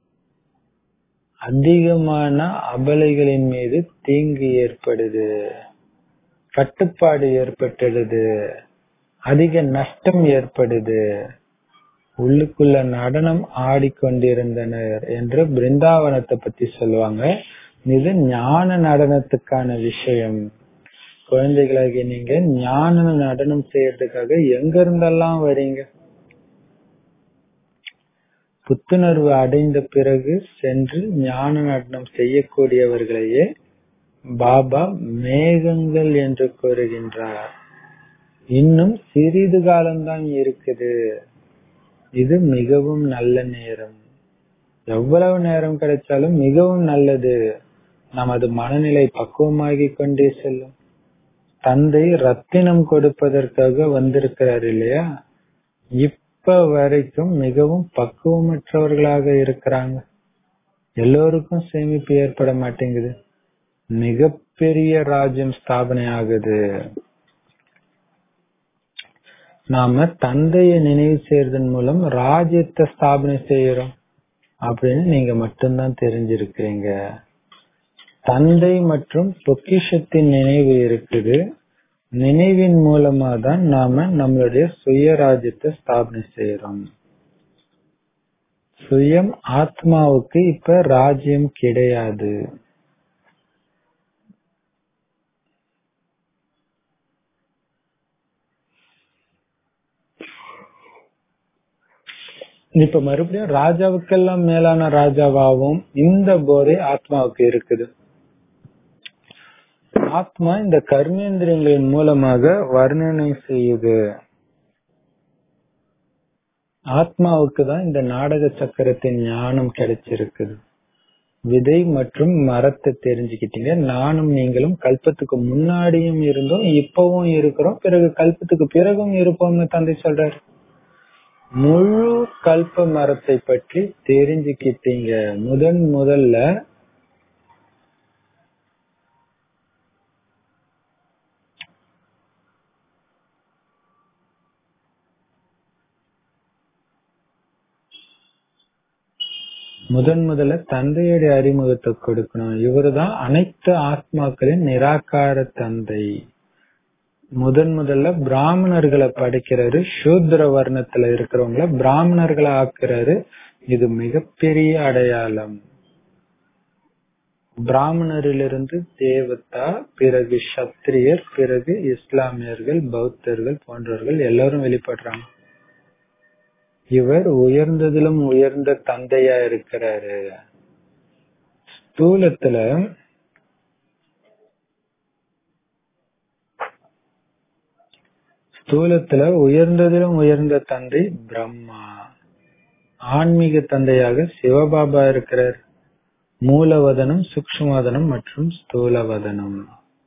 S1: அதிகமான அபலைகளின் மீது தீங்கு ஏற்படுது கட்டுப்பாடு ஏற்பட்டுடுது அதிக நஷ்டம் ஏற்படுது உள்ளுக்குள்ள நடனம் ஆடிக்கொண்டிருந்தனர் என்று பிருந்தாவனத்தை பத்தி சொல்லுவாங்க இது ஞான நடனத்துக்கான விஷயம் குழந்தைகளாகிய நீங்க ஞான நடனம் செய்யறதுக்காக எங்க இருந்தெல்லாம் வரீங்க புத்துணர்வு அடைந்த பிறகு சென்று ஞான நடனம் செய்யக்கூடியவர்களையே பாபா மேகங்கள் என்று கூறுகின்றார் இன்னும் சிறிது காலம்தான் இருக்குது இது மிகவும் நல்ல நேரம் எவ்வளவு நேரம் கிடைச்சாலும் மிகவும் நல்லது நமது மனநிலை பக்குவமாகிக் கொண்டே செல்லும் தந்தை ரத்தினம் கொடுப்பதற்காக வந்திருக்கிறார் இல்லையா இப்ப வரைக்கும் மிகவும் பக்குவமற்றவர்களாக இருக்கிறாங்க எல்லோருக்கும் சேமிப்பு ஏற்பட மாட்டேங்குது மிகப்பெரிய ராஜ்யம் ஸ்தாபனை ஆகுது நாம தந்தைய நினைவு செய்யறதன் மூலம் ராஜ்யத்தை ஸ்தாபனை செய்யறோம் அப்படின்னு நீங்க மட்டும்தான் தெரிஞ்சிருக்கிறீங்க தந்தை மற்றும் பொக்கிஷத்தின் நினைவு இருக்குது நினைவின் மூலமா தான் நாம நம்மளுடைய சுயராஜ்யத்தை ஸ்தாபனை செய்யறோம் சுயம் ஆத்மாவுக்கு இப்ப ராஜ்யம் கிடையாது இப்ப மறுபடியும் ராஜாவுக்கெல்லாம் மேலான ராஜாவாகவும் இந்த போதை ஆத்மாவுக்கு இருக்குது ஆத்மா இந்த கர்மேந்திரியங்களின் மூலமாக வர்ணனை செய்யுது ஆத்மாவுக்கு தான் இந்த நாடக சக்கரத்தின் ஞானம் கிடைச்சிருக்குது விதை மற்றும் மரத்தை தெரிஞ்சுக்கிட்டீங்க நானும் நீங்களும் கல்பத்துக்கு முன்னாடியும் இருந்தோம் இப்பவும் இருக்கிறோம் பிறகு கல்பத்துக்கு பிறகும் இருப்போம்னு தந்தை சொல்றாரு முழு கல்ப மரத்தை பற்றி தெரிஞ்சுக்கிட்டீங்க முதன் முதல்ல முதன் முதல்ல தந்தையுடைய அறிமுகத்தை கொடுக்கணும் இவருதான் அனைத்து ஆத்மாக்களின் நிராகார தந்தை முதன் முதல்ல பிராமணர்களை படைக்கிறாரு சூத்ர வர்ணத்துல இருக்கிறவங்கள பிராமணர்களை ஆக்குறாரு இது மிகப்பெரிய அடையாளம் பிராமணரிலிருந்து தேவதா பிறகு சத்திரியர் பிறகு இஸ்லாமியர்கள் பௌத்தர்கள் போன்றவர்கள் எல்லாரும் வெளிப்படுறாங்க இவர் உயர்ந்ததிலும் உயர்ந்த தந்தையா இருக்கிறாரு ஸ்தூலத்துல ஸ்தூலத்துல உயர்ந்ததிலும் உயர்ந்த தந்தை பிரம்மா ஆன்மீக தந்தையாக சிவபாபா இருக்கிறார் மூலவதனம் சூக்ஷ்மவதனம் மற்றும் ஸ்தூலவதனம்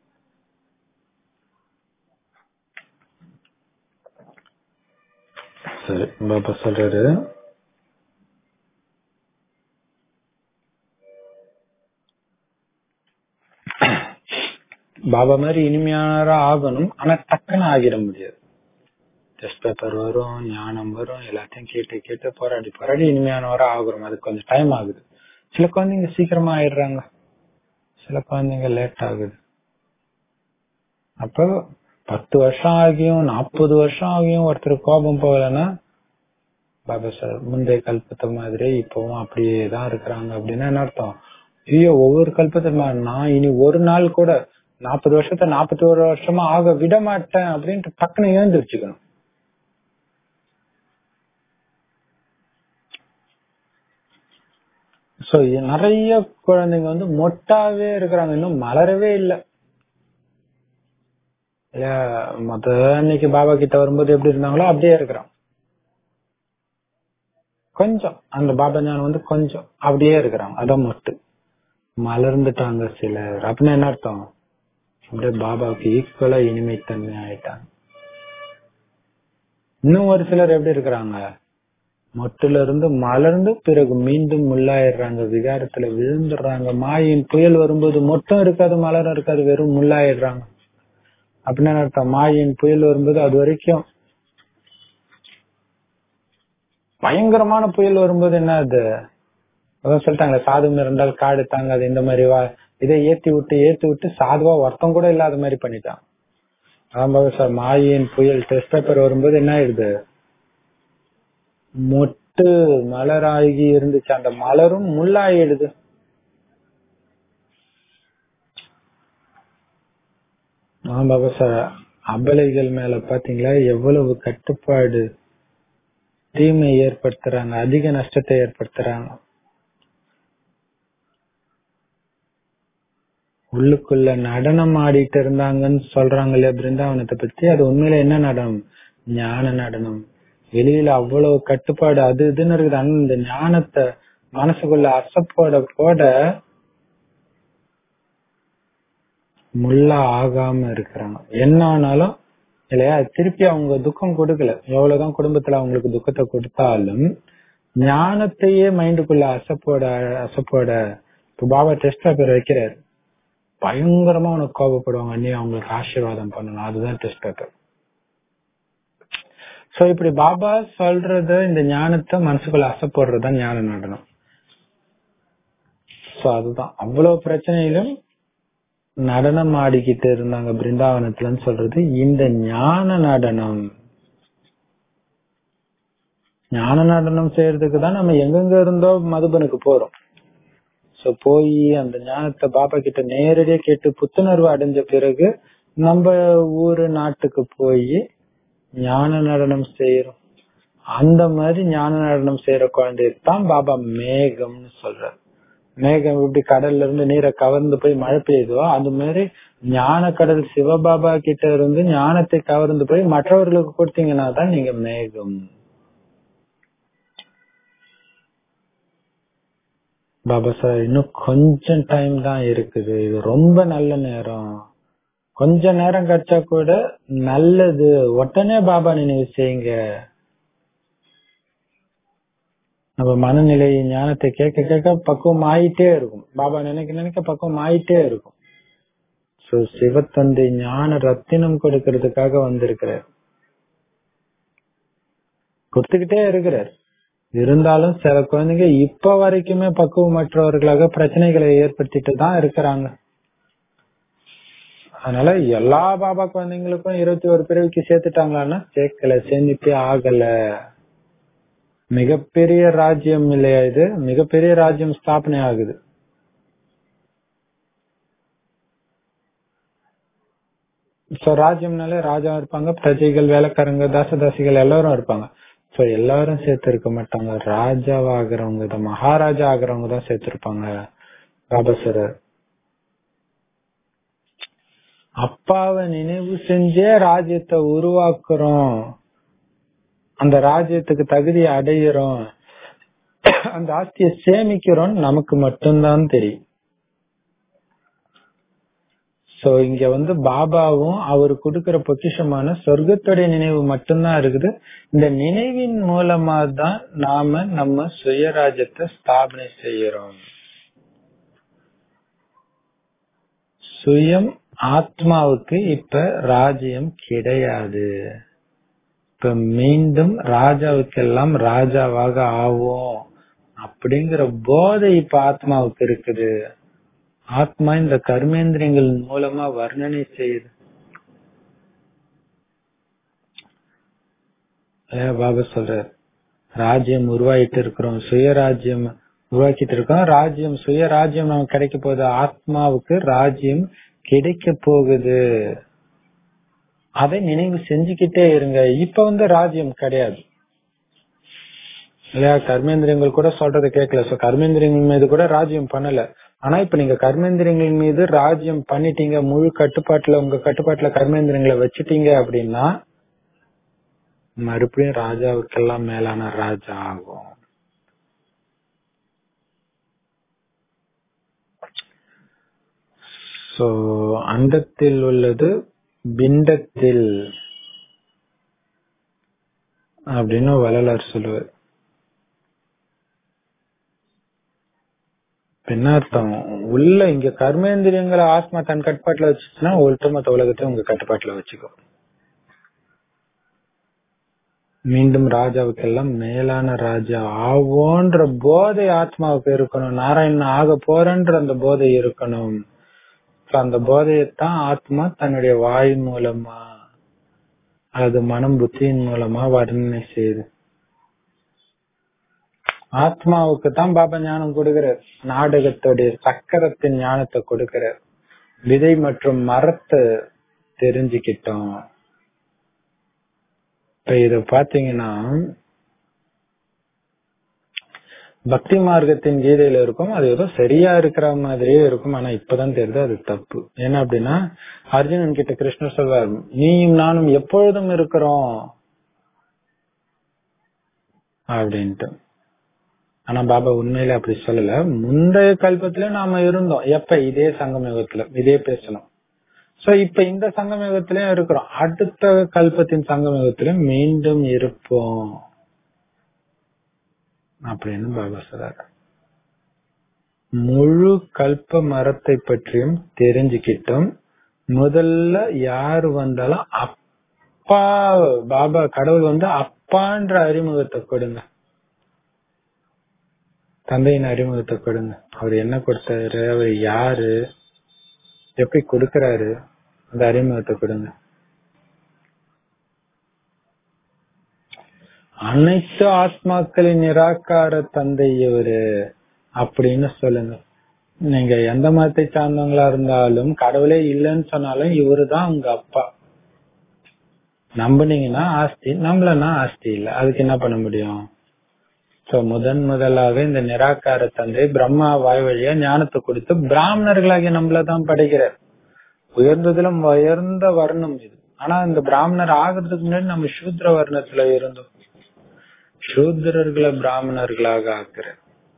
S1: சரி பாபா சொல்றாரு பாபா மாதிரி இனிமையானவரா ஆகணும் ஆனா டக்குன்னு ஆகிட முடியாது டெஸ்ட் பேப்பர் வரும் ஞானம் வரும் எல்லாத்தையும் கேட்டு கேட்டு போராடி போராடி இனிமையானவரா ஆகுறோம் அதுக்கு கொஞ்சம் டைம் ஆகுது சில குழந்தைங்க சீக்கிரமா ஆயிடுறாங்க சில குழந்தைங்க லேட் ஆகுது அப்போ பத்து வருஷம் ஆகியும் நாற்பது வருஷம் ஆகியும் ஒருத்தர் கோபம் போகலன்னா பாபா சார் முந்தைய கல்பத்தை மாதிரி இப்பவும் அப்படியே தான் இருக்கிறாங்க அப்படின்னா என்ன அர்த்தம் ஐயோ ஒவ்வொரு கல்பத்தை நான் இனி ஒரு நாள் கூட நாற்பது வருஷத்தை நாற்பத்தி ஒரு வருஷமா ஆக விட மாட்டேன் அப்படின்ட்டு டக்குன்னு ஏந்திரிச்சுக்கணும் சோ நிறைய குழந்தைங்க வந்து மொட்டாவே இருக்கிறாங்க இன்னும் மலரவே இல்லை மொத்த அன்னைக்கு பாபா கிட்ட வரும்போது எப்படி இருந்தாங்களோ அப்படியே இருக்கிறான் கொஞ்சம் அந்த பாபா ஞானம் வந்து கொஞ்சம் அப்படியே இருக்கிறாங்க அதான் மொட்டு மலர்ந்துட்டாங்க சிலர் அப்படின்னு என்ன அர்த்தம் அப்படியே பாபாவுக்கு ஈக்குவலா இனிமைத்தன்மை ஆயிட்டாங்க இன்னும் ஒரு சிலர் எப்படி இருக்கிறாங்க மொட்டுல இருந்து மலர்ந்து பிறகு மீண்டும் முள்ளாயிடுறாங்க விகாரத்துல விழுந்துடுறாங்க மாயின் புயல் வரும்போது மொட்டும் இருக்காது மலரும் இருக்காது வெறும் முள்ளாயிடுறாங்க அப்படின்னு அர்த்தம் மாயின் புயல் வரும்போது அது வரைக்கும் பயங்கரமான புயல் வரும்போது என்ன அது அதான் சொல்லிட்டாங்களே சாதம் இருந்தால் காடு தாங்காது இந்த மாதிரி வா இதை ஏத்தி விட்டு ஏத்தி விட்டு சாதுவா ஒருத்தம் கூட இல்லாத மாதிரி பண்ணிட்டான் அதான் சார் மாயின் புயல் டெஸ்ட் பேப்பர் வரும்போது என்ன ஆயிடுது மொட்டு மலராகி இருந்துச்சு அந்த மலரும் முள்ளாயிடுது பாபா சார் அபலைகள் மேல பாத்தீங்களா எவ்வளவு கட்டுப்பாடு தீமை ஏற்படுத்துறாங்க அதிக நஷ்டத்தை ஏற்படுத்துறாங்க உள்ளுக்குள்ள நடனம் ஆடிட்டு இருந்தாங்கன்னு சொல்றாங்க இல்லையா பிருந்தாவனத்தை பத்தி அது உண்மையில என்ன நடனம் ஞான நடனம் வெளியில அவ்வளவு கட்டுப்பாடு அது இதுன்னு இருக்குது ஆனா இந்த ஞானத்தை மனசுக்குள்ள அசப்போட போட முள்ளா ஆகாம இருக்கிறாங்க என்ன ஆனாலும் இல்லையா திருப்பி அவங்க துக்கம் கொடுக்கல எவ்வளவுதான் குடும்பத்துல அவங்களுக்கு துக்கத்தை கொடுத்தாலும் ஞானத்தையே மைண்டுக்குள்ள அசப்போட அசப்போட இப்ப பாபா டெஸ்ட் பேப்பர் வைக்கிறாரு பயங்கரமா உனக்கு கோபப்படுவாங்க நீ அவங்களுக்கு ஆசீர்வாதம் பண்ணணும் அதுதான் டெஸ்ட் பேப்பர் சோ இப்படி பாபா சொல்றது இந்த ஞானத்தை மனசுக்குள்ள அசைப்படுறதுதான் ஞான நடனம் சோ அதுதான் அவ்வளவு பிரச்சனையிலும் நடனம் ஆடிக்கிட்டு இருந்தாங்க பிருந்தாவனத்துலன்னு சொல்றது இந்த ஞான நடனம் ஞான நடனம் செய்யறதுக்கு தான் நம்ம எங்கெங்க இருந்தோ மதுபனுக்கு போறோம் சோ போய் அந்த ஞானத்தை பாபா கிட்ட நேரடியா கேட்டு புத்துணர்வு அடைஞ்ச பிறகு நம்ம ஊரு நாட்டுக்கு போய் ஞான நடனம் செய்யறோம் அந்த மாதிரி ஞான நடனம் செய்யற குழந்தைய தான் பாபா மேகம்னு சொல்றாரு மேகம் இப்படி கடல்ல இருந்து நீரை கவர்ந்து போய் மழை பெய்யுதோ அது மாதிரி ஞான கடல் சிவபாபா கிட்ட இருந்து ஞானத்தை கவர்ந்து போய் மற்றவர்களுக்கு கொடுத்தீங்கன்னா தான் நீங்க மேகம் பாபா சார் இன்னும் கொஞ்சம் டைம் தான் இருக்குது இது ரொம்ப நல்ல நேரம் கொஞ்ச நேரம் கிடைச்சா கூட நல்லது உடனே பாபா நினைவு செய்யுங்க நம்ம மனநிலை ஞானத்தை கேட்க கேட்க பக்குவம் ஆயிட்டே இருக்கும் பாபா நினைக்க நினைக்க பக்குவம் ஆயிட்டே இருக்கும் சோ சிவத்தந்தை ஞான ரத்தினம் கொடுக்கறதுக்காக வந்திருக்கிறார் கொடுத்துக்கிட்டே இருக்கிறார் இருந்தாலும் சில குழந்தைங்க இப்ப வரைக்குமே பக்குவமற்றவர்களாக பிரச்சனைகளை ஏற்படுத்திட்டு தான் இருக்கிறாங்க அதனால எல்லா பாபா குழந்தைங்களுக்கும் இருபத்தி ஒரு பிறவிக்கு சேர்த்துட்டாங்களான்னா சேர்க்கல சேமிப்பே ஆகல மிகப்பெரிய ராஜ்யம் இல்லையா இது மிகப்பெரிய ராஜ்யம் ஸ்தாபனை ஆகுது சோ ராஜ்யம்னாலே ராஜா இருப்பாங்க பிரஜைகள் வேலைக்காரங்க தாசதாசிகள் எல்லாரும் இருப்பாங்க சோ எல்லாரும் சேர்த்து இருக்க மாட்டாங்க ராஜாவாகிறவங்க தான் மகாராஜா ஆகிறவங்க தான் சேர்த்து இருப்பாங்க பாபாசரர் அப்பாவை நினைவு செஞ்சே ராஜ்யத்தை உருவாக்குறோம் அந்த ராஜ்யத்துக்கு தகுதி அடையிறோம் அந்த ஆஸ்தியை சேமிக்கிறோம் நமக்கு மட்டும்தான் தெரியும் சோ இங்க வந்து பாபாவும் அவர் கொடுக்கிற பொக்கிஷமான சொர்க்கத்துடைய நினைவு மட்டும்தான் இருக்குது இந்த நினைவின் மூலமா தான் நாம நம்ம சுயராஜ்யத்தை ஸ்தாபனை செய்யறோம் சுயம் ஆத்மாவுக்கு இப்ப ராஜ்யம் கிடையாது இப்ப மீண்டும் ராஜாவுக்கெல்லாம் ராஜாவாக ஆவோம் அப்படிங்கிற போதை இப்ப ஆத்மாவுக்கு இருக்குது ஆத்மா இந்த கர்மேந்திரியங்கள் மூலமா வர்ணனை செய்யுது பாபா சொல்றார் ராஜ்யம் உருவாயிட்டு இருக்கிறோம் சுயராஜ்யம் உருவாக்கிட்டு இருக்கோம் ராஜ்யம் சுயராஜ்யம் நமக்கு கிடைக்க போகுது ஆத்மாவுக்கு ராஜ்யம் கிடைக்க போகுது அதை நினைவு செஞ்சுக்கிட்டே இருங்க இப்ப வந்து ராஜ்யம் கிடையாது இல்லையா கர்மேந்திரியங்கள் கூட சொல்றது கேட்கல சோ கர்மேந்திரியங்கள் மீது கூட ராஜ்யம் பண்ணல ஆனா இப்ப நீங்க கர்மேந்திரியங்கள் மீது ராஜ்யம் பண்ணிட்டீங்க முழு கட்டுப்பாட்டுல உங்க கட்டுப்பாட்டுல கர்மேந்திரியங்களை வச்சுட்டீங்க அப்படின்னா மறுபடியும் ராஜாவுக்கெல்லாம் மேலான ராஜா ஆகும் சோ அண்டத்தில் உள்ளது பிண்டத்தில் அப்படின்னு வள்ளலார் சொல்லுவார் என்ன அர்த்தம் உள்ள இங்க கர்மேந்திரியங்களை ஆத்மா தன் கட்டுப்பாட்டுல வச்சுச்சுன்னா ஒட்டுமொத்த உலகத்தை உங்க கட்டுப்பாட்டுல வச்சுக்கோ மீண்டும் ராஜாவுக்கெல்லாம் மேலான ராஜா ஆவோன்ற போதை ஆத்மாவுக்கு இருக்கணும் நாராயணன் ஆக போறன்ற அந்த போதை இருக்கணும் அந்த போதையத்தான் ஆத்மா தன்னுடைய வாய் மூலமா அல்லது மனம் புத்தியின் மூலமா வர்ணனை செய்யுது ஆத்மாவுக்கு தான் பாபா ஞானம் கொடுக்கிறார் நாடகத்துடைய சக்கரத்தின் ஞானத்தை கொடுக்கிறார் விதை மற்றும் மரத்தை தெரிஞ்சுக்கிட்டோம் இப்ப இத பாத்தீங்கன்னா பக்தி மார்க்கத்தின் கீதையில இருக்கும் அது ஏதோ சரியா இருக்கிற மாதிரியே இருக்கும் ஆனா இப்பதான் தெரியுது அது தப்பு என்ன அப்படின்னா அர்ஜுனன் கிட்ட கிருஷ்ணர் சொல்வார் நீயும் நானும் எப்பொழுதும் இருக்கிறோம் அப்படின்ட்டு ஆனா பாபா உண்மையில அப்படி சொல்லல முந்தைய கல்பத்துல நாம இருந்தோம் எப்ப இதே சங்கம் யுகத்துல இதே பேசணும் சோ இப்ப இந்த சங்கமயுகத்திலயும் இருக்கிறோம் அடுத்த கல்பத்தின் சங்கமயுகத்திலும் மீண்டும் இருப்போம் அப்படின்னு பாபா சொல்றாரு முழு கல்ப மரத்தை பற்றியும் தெரிஞ்சுக்கிட்டோம் முதல்ல யார் வந்தாலும் அப்பா பாபா கடவுள் வந்து அப்பான்ற அறிமுகத்தை கொடுங்க தந்தையின் அறிமுகத்தை கொடுங்க அவர் என்ன கொடுத்தாரு அவர் யாரு எப்படி கொடுக்கறாரு அந்த அறிமுகத்தை கொடுங்க அனைத்து ஆத்மாக்களின் நிராகார தந்தை இவரு அப்படின்னு சொல்லுங்க நீங்க எந்த மதத்தை சார்ந்தவங்களா இருந்தாலும் கடவுளே இல்லைன்னு சொன்னாலும் இவரு தான் உங்க அப்பா நம்புனீங்கன்னா ஆஸ்தி நம்பலன்னா ஆஸ்தி இல்ல அதுக்கு என்ன பண்ண முடியும் சோ முதன் முதலாக இந்த நிராகார தந்தை பிரம்மா வாய் வழியா ஞானத்தை கொடுத்து பிராமணர்களாகிய நம்மளதான் படைக்கிறார் உயர்ந்ததிலும் உயர்ந்த வர்ணம் இது ஆனா இந்த பிராமணர் ஆகிறதுக்கு முன்னாடி நம்ம சூத்ர வர்ணத்துல இருந்தோம் சூத்ரர்களை பிராமணர்களாக ஆக்குறார்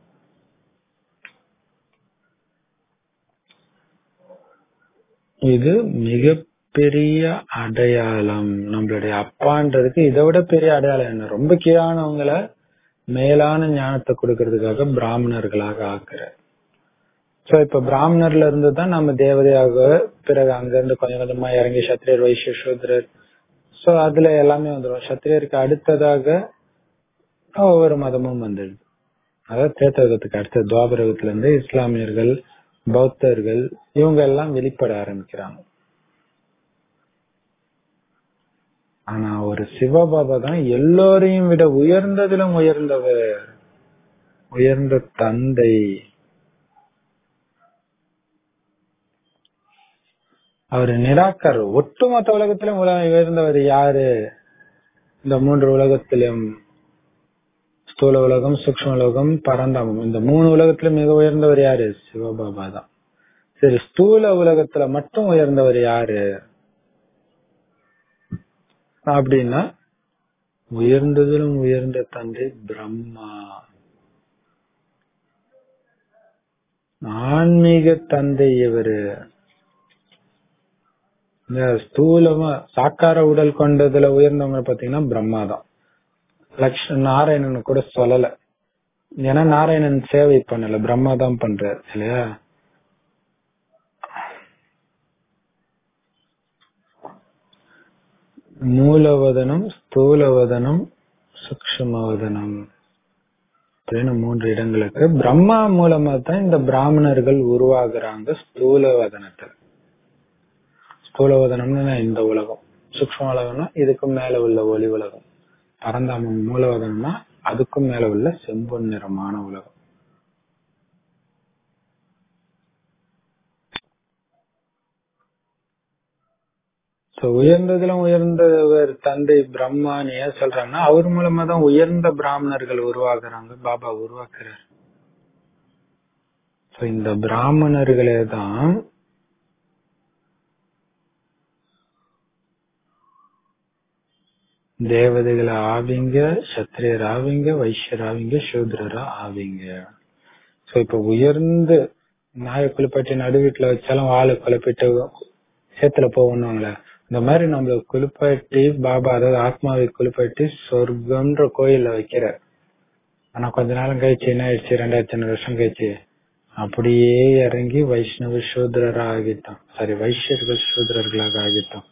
S1: இது மிகப்பெரிய அடையாளம் நம்மளுடைய அப்பான்றதுக்கு இதை விட பெரிய அடையாளம் என்ன ரொம்ப கீழானவங்களை மேலான ஞானத்தை கொடுக்கறதுக்காக பிராமணர்களாக ஆக்குறார் சோ இப்ப பிராமணர்ல இருந்து தான் நம்ம தேவதையாக பிறகு அங்க இருந்து கொஞ்சம் கொஞ்சமா இறங்கி சத்திரியர் வைசிய சூத்ரர் சோ அதுல எல்லாமே வந்துடும் சத்திரியருக்கு அடுத்ததாக ஒவ்வொரு மதமும் வந்துடுது அதாவது தேத்தகத்துக்கு அடுத்த துவாபரகத்துல இருந்து இஸ்லாமியர்கள் பௌத்தர்கள் இவங்க எல்லாம் வெளிப்பட ஆரம்பிக்கிறாங்க ஆனா ஒரு சிவபாபா தான் எல்லோரையும் விட உயர்ந்ததிலும் உயர்ந்தவர் உயர்ந்த தந்தை அவர் நிராகர் ஒட்டுமொத்த உலகத்திலும் உலக உயர்ந்தவர் யாரு இந்த மூன்று உலகத்திலும் ஸ்தூல உலகம் சூக்ஷ்ம உலகம் பரந்தாமம் இந்த மூணு உலகத்திலும் மிக உயர்ந்தவர் யாரு சிவபாபா தான் சரி ஸ்தூல உலகத்துல மட்டும் உயர்ந்தவர் யாரு அப்படின்னா உயர்ந்ததிலும் உயர்ந்த தந்தை பிரம்மா ஆன்மீக தந்தை இவரு இந்த ஸ்தூலமா சாக்கார உடல் கொண்டதுல உயர்ந்தவங்க பாத்தீங்கன்னா பிரம்மா தான் லக்ஷ நாராயணன் கூட சொல்லல ஏன்னா நாராயணன் சேவை பண்ணல பிரம்மா தான் பண்றாரு இல்லையா மூலவதனம் ஸ்தூலவதனம் சூக்ஷமவதனம் அப்படின்னு மூன்று இடங்களுக்கு பிரம்மா மூலமா தான் இந்த பிராமணர்கள் உருவாகுறாங்க ஸ்தூல வதனத்துல ஸ்தூல வதனம்னு இந்த உலகம் சூக்ஷ்ம உலகம்னா இதுக்கும் மேல உள்ள ஒளி உலகம் பரந்தாமம் மூலவதனம்னா அதுக்கும் மேல உள்ள செம்பொன் நிறமான உலகம் So, உயர்ந்ததிலும் உயர்ந்தவர் தந்தை பிரம்மான்னு ஏன் சொல்றாங்கன்னா அவர் மூலமா தான் உயர்ந்த பிராமணர்கள் உருவாக்குறாங்க பாபா உருவாக்குறார் So, இந்த பிராமணர்களே தான் தேவதைகளை ஆவிங்க சத்திரியர் ஆவிங்க வைஷ்யர் ஆவிங்க சூத்ரரா ஆவிங்க சோ இப்ப உயர்ந்து நாயை குளிப்பாட்டி நடுவீட்டுல வச்சாலும் வாழை குழப்பிட்டு சேத்துல போகணுங்களே இந்த மாதிரி நம்மள குளிப்பாட்டி பாபா அதாவது ஆத்மாவை குளிப்பாட்டி சொர்க்கம்ன்ற கோயில்ல வைக்கிறார் ஆனா கொஞ்ச நாளும் கழிச்சு என்ன ஆயிடுச்சு ரெண்டாயிரத்தி ஐநூறு வருஷம் கழிச்சு அப்படியே இறங்கி வைஷ்ணவ சூத்ரரா ஆகிட்டோம் சாரி வைஷ்யர்கள் சூத்ரர்களாக ஆகிட்டோம்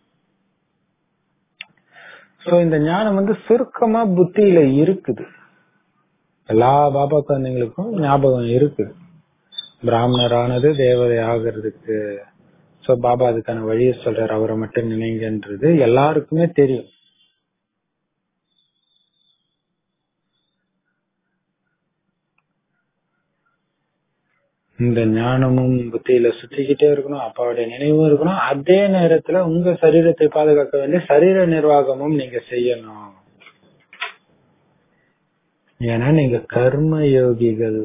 S1: சோ இந்த ஞானம் வந்து சுருக்கமா புத்தியில இருக்குது எல்லா பாபா குழந்தைங்களுக்கும் ஞாபகம் இருக்குது பிராமணரானது தேவதை ஆகிறதுக்கு சோ பாபா அதுக்கான வழியை சொல்றாரு அவரை மட்டும் நினைங்கன்றது எல்லாருக்குமே தெரியும் இந்த ஞானமும் புத்தியில சுத்திக்கிட்டே இருக்கணும் அப்பாவுடைய நினைவும் இருக்கணும் அதே நேரத்துல உங்க சரீரத்தை பாதுகாக்க வேண்டிய சரீர நிர்வாகமும் நீங்க செய்யணும் ஏன்னா நீங்க கர்ம யோகிகள்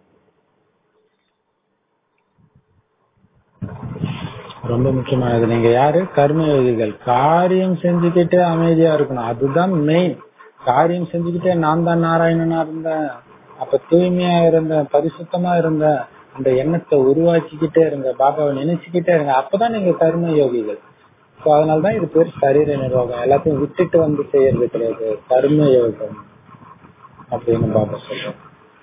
S1: ரொம்ப முக்கியமானது நீங்க யாரு கர்மயோகிகள் காரியம் செஞ்சுக்கிட்டே அமைதியா இருக்கணும் அதுதான் மெயின் காரியம் செஞ்சுக்கிட்டே நான் தான் நாராயணனா இருந்தேன் அப்ப தூய்மையா இருந்தேன் பரிசுத்தமா இருந்தேன் அந்த எண்ணத்தை உருவாக்கிக்கிட்டே இருங்க பாபாவை நினைச்சுக்கிட்டே இருங்க அப்பதான் நீங்க கர்ம யோகிகள் சோ அதனாலதான் இது பேர் சரீர நிர்வாகம் எல்லாத்தையும் விட்டுட்டு வந்து செய்யறது கிடையாது கர்ம யோகம் அப்படின்னு பாபா சொல்றோம்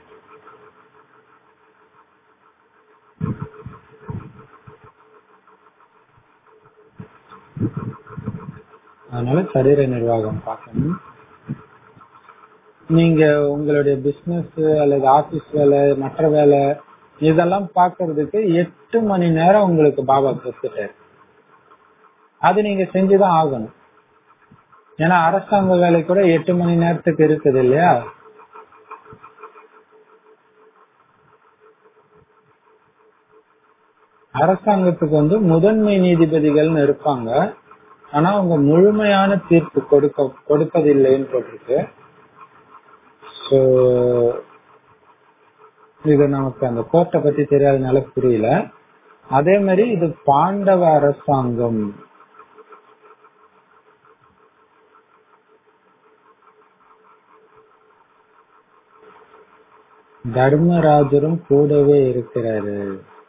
S1: அதனால சரீர நிர்வாகம் பார்க்கணும் நீங்க உங்களுடைய பிசினஸ் அல்லது ஆபீஸ் வேலை மற்ற வேலை இதெல்லாம் பாக்குறதுக்கு எட்டு மணி நேரம் உங்களுக்கு பாபா கொடுத்துட்டாரு அது நீங்க செஞ்சுதான் ஆகணும் ஏன்னா அரசாங்க வேலை கூட எட்டு மணி நேரத்துக்கு இருக்குது இல்லையா அரசாங்கத்துக்கு வந்து முதன்மை நீதிபதிகள்னு இருப்பாங்க ஆனா அவங்க முழுமையான தீர்ப்பு கொடுக்க கொடுப்பதில்லைன்னு போட்டிருக்கு ஸோ இது நமக்கு அந்த கோர்ட்டை பத்தி தெரியாதனால புரியல அதே மாதிரி இது பாண்டவ அரசாங்கம் தர்மராஜரும் கூடவே இருக்கிறாரு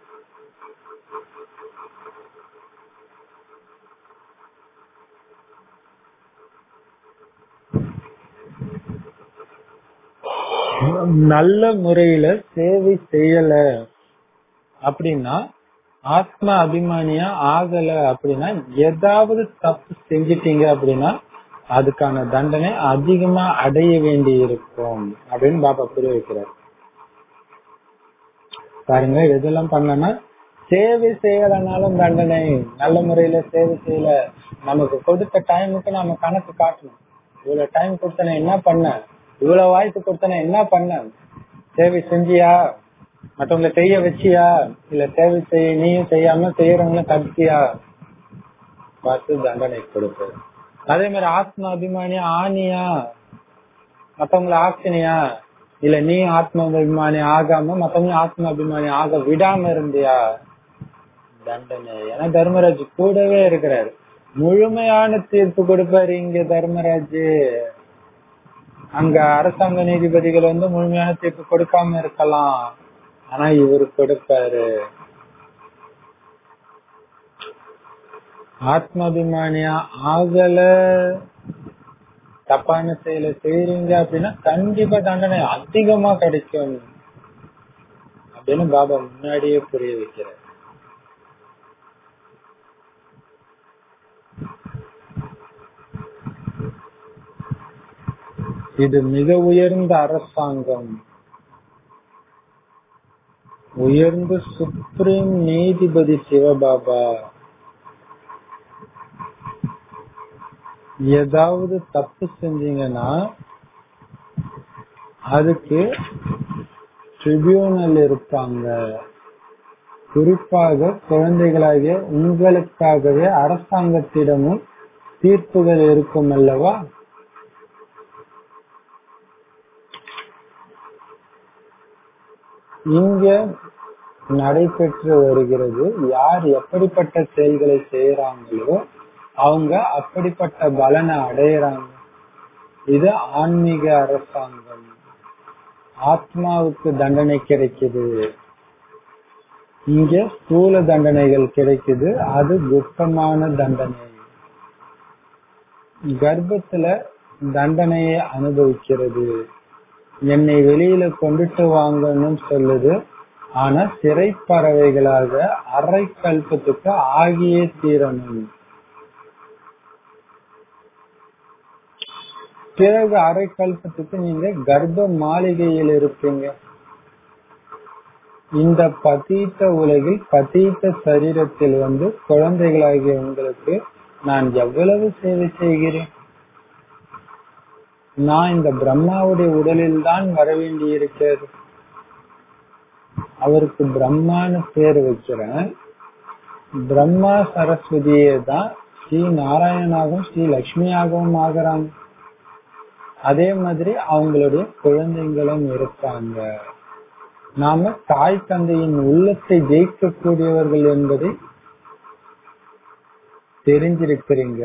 S1: நல்ல முறையில சேவை செய்யல அப்படின்னா ஆத்ம அபிமானியா ஆகல அப்படின்னா ஏதாவது தப்பு செஞ்சிட்டீங்க அப்படின்னா அதுக்கான தண்டனை அதிகமா அடைய வேண்டி இருக்கும் அப்படின்னு பாப்பா புரிய வைக்கிறார் பாருங்க எதெல்லாம் பண்ணனா சேவை செய்யறதுனாலும் தண்டனை நல்ல முறையில சேவை செய்யல நமக்கு கொடுத்த டைமுக்கு நம்ம கணக்கு காட்டணும் இவ்வளவு டைம் கொடுத்தன என்ன பண்ண இவ்வளவு வாய்ப்பு கொடுத்தன என்ன பண்ண சேவை செஞ்சியா மற்றவங்களை செய்ய வச்சியா இல்ல சேவை செய்ய நீயும் செய்யாம செய்யறவங்கள தடுத்தியா பார்த்து தண்டனை கொடுப்பது அதே மாதிரி ஆத்ம அபிமானியா ஆனியா மத்தவங்களை ஆக்கினியா இல்ல நீ ஆத்ம அபிமானி ஆகாம மத்தவங்க ஆத்ம அபிமானி ஆக விடாம இருந்தியா தண்டனை ஏன்னா தர்மராஜ் கூடவே இருக்கிறாரு முழுமையான தீர்ப்பு கொடுப்பாரு இங்க தர்மராஜ் அங்க அரசாங்க நீதிபதிகள் வந்து முழுமையான தீர்ப்பு கொடுக்காம இருக்கலாம் ஆனா இவரு கொடுப்பாரு ஆத்மாபிமானியா ஆகல தப்பான செயலை செய்யறீங்க அப்படின்னா கண்டிப்பா தண்டனை அதிகமா கிடைக்கும் அப்படின்னு பாபா முன்னாடியே புரிய வைக்கிறார் இது மிக உயர்ந்த அரசாங்கம் உயர்ந்த சுப்ரீம் நீதிபதி சிவபாபா ஏதாவது தப்பு செஞ்சீங்கன்னா அதுக்கு ட்ரிபியூனல் இருப்பாங்க குறிப்பாக குழந்தைகளாகிய உங்களுக்காகவே அரசாங்கத்திடமும் தீர்ப்புகள் இருக்கும் அல்லவா இங்க நடைபெற்று வருகிறது யார் எப்படிப்பட்ட செயல்களை செய்யறாங்களோ அவங்க அப்படிப்பட்ட பலனை அடையறாங்க இது ஆன்மீக அரசாங்கம் ஆத்மாவுக்கு தண்டனை கிடைக்குது இங்க ஸ்தூல தண்டனைகள் கிடைக்குது அது குப்தமான தண்டனை கர்ப்பத்துல தண்டனையை அனுபவிக்கிறது என்னை வெளியில கொண்டுட்டு வாங்கன்னு சொல்லுது ஆனா சிறை பறவைகளாக அரை கல்பத்துக்கு ஆகியே தீரணும் பிறகு அரை கல்பத்துக்கு நீங்க கர்ப்ப மாளிகையில் இருப்பீங்க இந்த பதீத்த உலகில் பதீத்த சரீரத்தில் வந்து குழந்தைகளாகிய உங்களுக்கு நான் எவ்வளவு சேவை செய்கிறேன் நான் இந்த பிரம்மாவுடைய உடலில் தான் வர வேண்டி இருக்கிறது அவருக்கு பிரம்மான்னு பேர் வைக்கிறேன் பிரம்மா சரஸ்வதியே தான் ஸ்ரீ நாராயணாகவும் ஸ்ரீ லட்சுமியாகவும் ஆகிறாங்க அதே மாதிரி அவங்களுடைய குழந்தைங்களும் இருக்காங்க நாம தாய் தந்தையின் உள்ளத்தை ஜெயிக்கக்கூடியவர்கள் என்பதை தெரிஞ்சிருக்கிறீங்க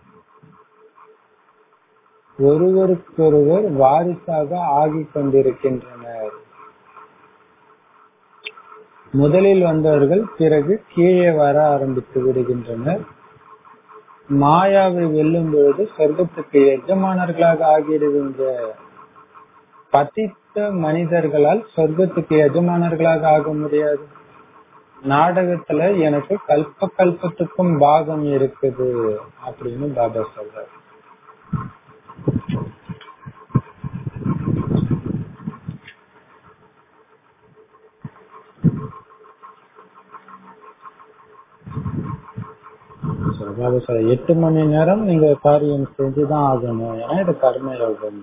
S1: ஒருவருக்கொருவர் வாரிசாக ஆகிக் கொண்டிருக்கின்றனர் முதலில் வந்தவர்கள் பிறகு கீழே வர ஆரம்பித்து விடுகின்றனர் மாயாவை வெல்லும் பொழுது சொர்க்கத்துக்கு எஜமானர்களாக ஆகிடுவீங்க பதித்த மனிதர்களால் சொர்க்கத்துக்கு எஜமானர்களாக ஆக முடியாது நாடகத்துல எனக்கு கல்ப கல்பத்துக்கும் பாகம் இருக்குது அப்படின்னு பாபா சொல்றாரு பாபா சொல்ற எட்டு மணி நேரம் நீங்க காரியம் செஞ்சுதான் ஆகணும் ஏன்னா இது கர்ம யோகம்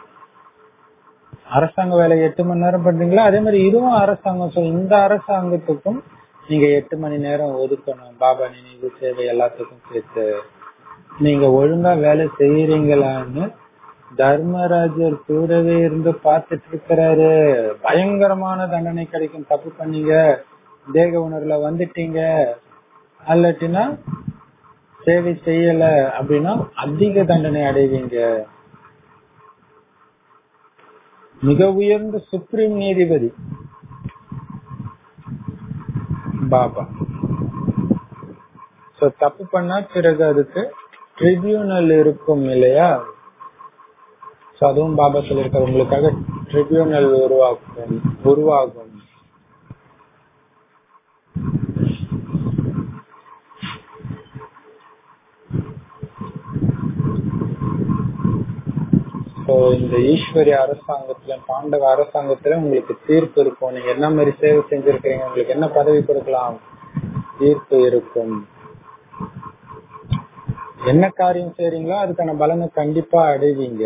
S1: அரசாங்க வேலை எட்டு மணி நேரம் பண்றீங்களா அதே மாதிரி இதுவும் அரசாங்கம் so இந்த அரசாங்கத்துக்கும் நீங்க எட்டு மணி நேரம் ஒதுக்கணும் பாபா நினைவு சேவை எல்லாத்துக்கும் சேர்த்து நீங்க ஒழுங்கா வேலை செய்யறீங்களான்னு தர்மராஜர் கூடவே இருந்து பார்த்துட்டு இருக்கிறாரு பயங்கரமான தண்டனை கிடைக்கும் தப்பு பண்ணீங்க தேக உணர்வுல வந்துட்டீங்க அல்லட்டினா சேவை செய்யல அப்படின்னா அதிக தண்டனை அடைவீங்க மிக உயர்ந்த சுப்ரீம் நீதிபதி பாபா சோ தப்பு பண்ணா பிறகு அதுக்கு ட்ரிபியூனல் இருக்கும் இல்லையா சோ அதுவும் பாபா சொல்லியிருக்காரு உங்களுக்காக ட்ரிபியூனல் உருவாக்கும் உருவாகும் ஸோ இந்த ஈஸ்வரி அரசாங்கத்துல பாண்டவ அரசாங்கத்துல உங்களுக்கு தீர்ப்பு இருக்கும் நீங்க என்ன மாதிரி சேவை செஞ்சிருக்கீங்க உங்களுக்கு என்ன பதவி கொடுக்கலாம் தீர்ப்பு இருக்கும் என்ன காரியம் செய்றீங்களோ அதுக்கான பலனை கண்டிப்பா அடைவீங்க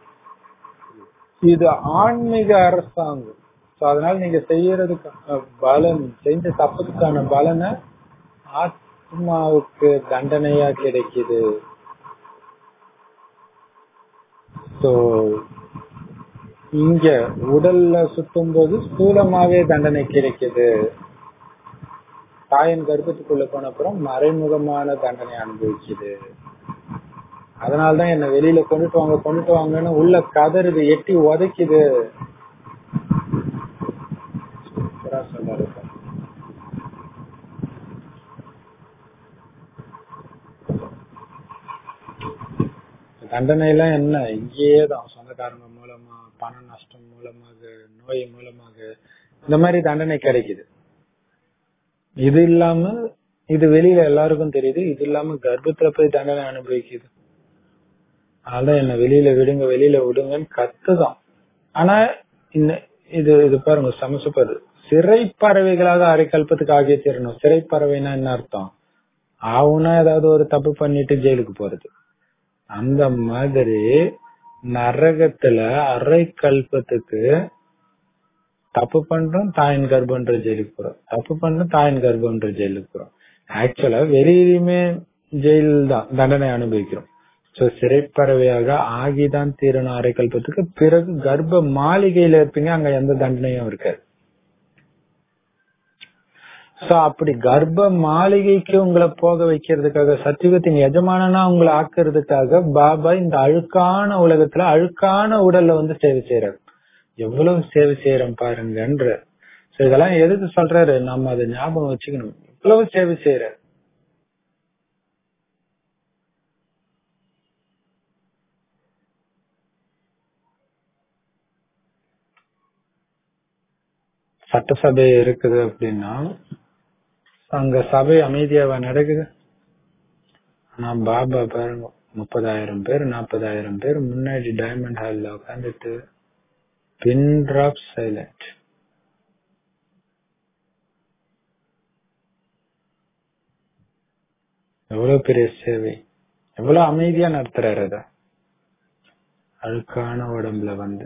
S1: இது ஆன்மீக அரசாங்கம் ஸோ அதனால நீங்க செய்யறதுக்கான பலன் செஞ்ச தப்புக்கான பலனை ஆத்மாவுக்கு தண்டனையா கிடைக்குது சோ இங்க உடல்ல சுத்தும் போது ஸ்தூலமாவே தண்டனை கிடைக்குது தாயின் கர்ப்பத்துக்குள்ள போன அப்புறம் மறைமுகமான தண்டனை அனுபவிக்குது அதனாலதான் என்ன வெளியில கொண்டுட்டு வாங்க கொண்டுட்டு வாங்கன்னு உள்ள கதறுது எட்டி உதைக்குது சூப்பரா சொன்னாரு தண்டனை எல்லாம் என்ன இங்கேயே தான் சொந்தக்காரங்க மூலமா பண நஷ்டம் மூலமாக நோய் மூலமாக இந்த மாதிரி தண்டனை கிடைக்குது இது இல்லாம இது வெளியில எல்லாருக்கும் தெரியுது இது இல்லாம கர்ப்பத்துல போய் தண்டனை அனுபவிக்குது அதனால என்ன வெளியில விடுங்க வெளியில விடுங்கன்னு கத்துதான் ஆனா இந்த இது இது பாருங்க சமசுப்பது சிறை பறவைகளாக அரைக்கல்பத்துக்கு ஆகிய தீரணும் சிறை பறவைனா என்ன அர்த்தம் ஆவுனா ஏதாவது ஒரு தப்பு பண்ணிட்டு ஜெயிலுக்கு போறது அந்த மாதிரி நரகத்துல அரை கல்பத்துக்கு தப்பு பண்றோம் தாயின் கர்ப்பன்ற ஜெயிலுக்கு போறோம் தப்பு பண்றோம் தாயின் கர்ப்பன்ற ஜெயிலுக்கு போறோம் ஆக்சுவலா வெளியிலுமே ஜெயில் தான் தண்டனை அனுபவிக்கிறோம் சோ சிறைப்பறவையாக ஆகிதான் தீரணும் அரை கல்பத்துக்கு பிறகு கர்ப்ப மாளிகையில இருப்பீங்க அங்க எந்த தண்டனையும் இருக்காது சோ அப்படி கர்ப்ப மாளிகைக்கு உங்களை போக வைக்கிறதுக்காக சத்தியுகத்தின் எஜமானனா உங்களை ஆக்குறதுக்காக பாபா இந்த அழுக்கான உலகத்துல அழுக்கான உடல்ல வந்து சேவை செய்யறாரு எவ்வளவு சேவை செய்யறோம் பாருங்கன்ற சோ இதெல்லாம் எதுக்கு சொல்றாரு நம்ம அதை ஞாபகம் வச்சுக்கணும் இவ்வளவு சேவை செய்யறாரு சட்டசபை இருக்குது அப்படின்னா அங்க சபை அமைதியாவா நடக்குது ஆனா பாபா பாருங்க முப்பதாயிரம் பேர் நாற்பதாயிரம் பேர் முன்னாடி டைமண்ட் ஹால்ல உட்காந்துட்டு பின் டிராப் சைலண்ட் எவ்வளவு பெரிய சேவை எவ்வளவு அமைதியா நடத்துறாரு அத அழுக்கான உடம்புல வந்து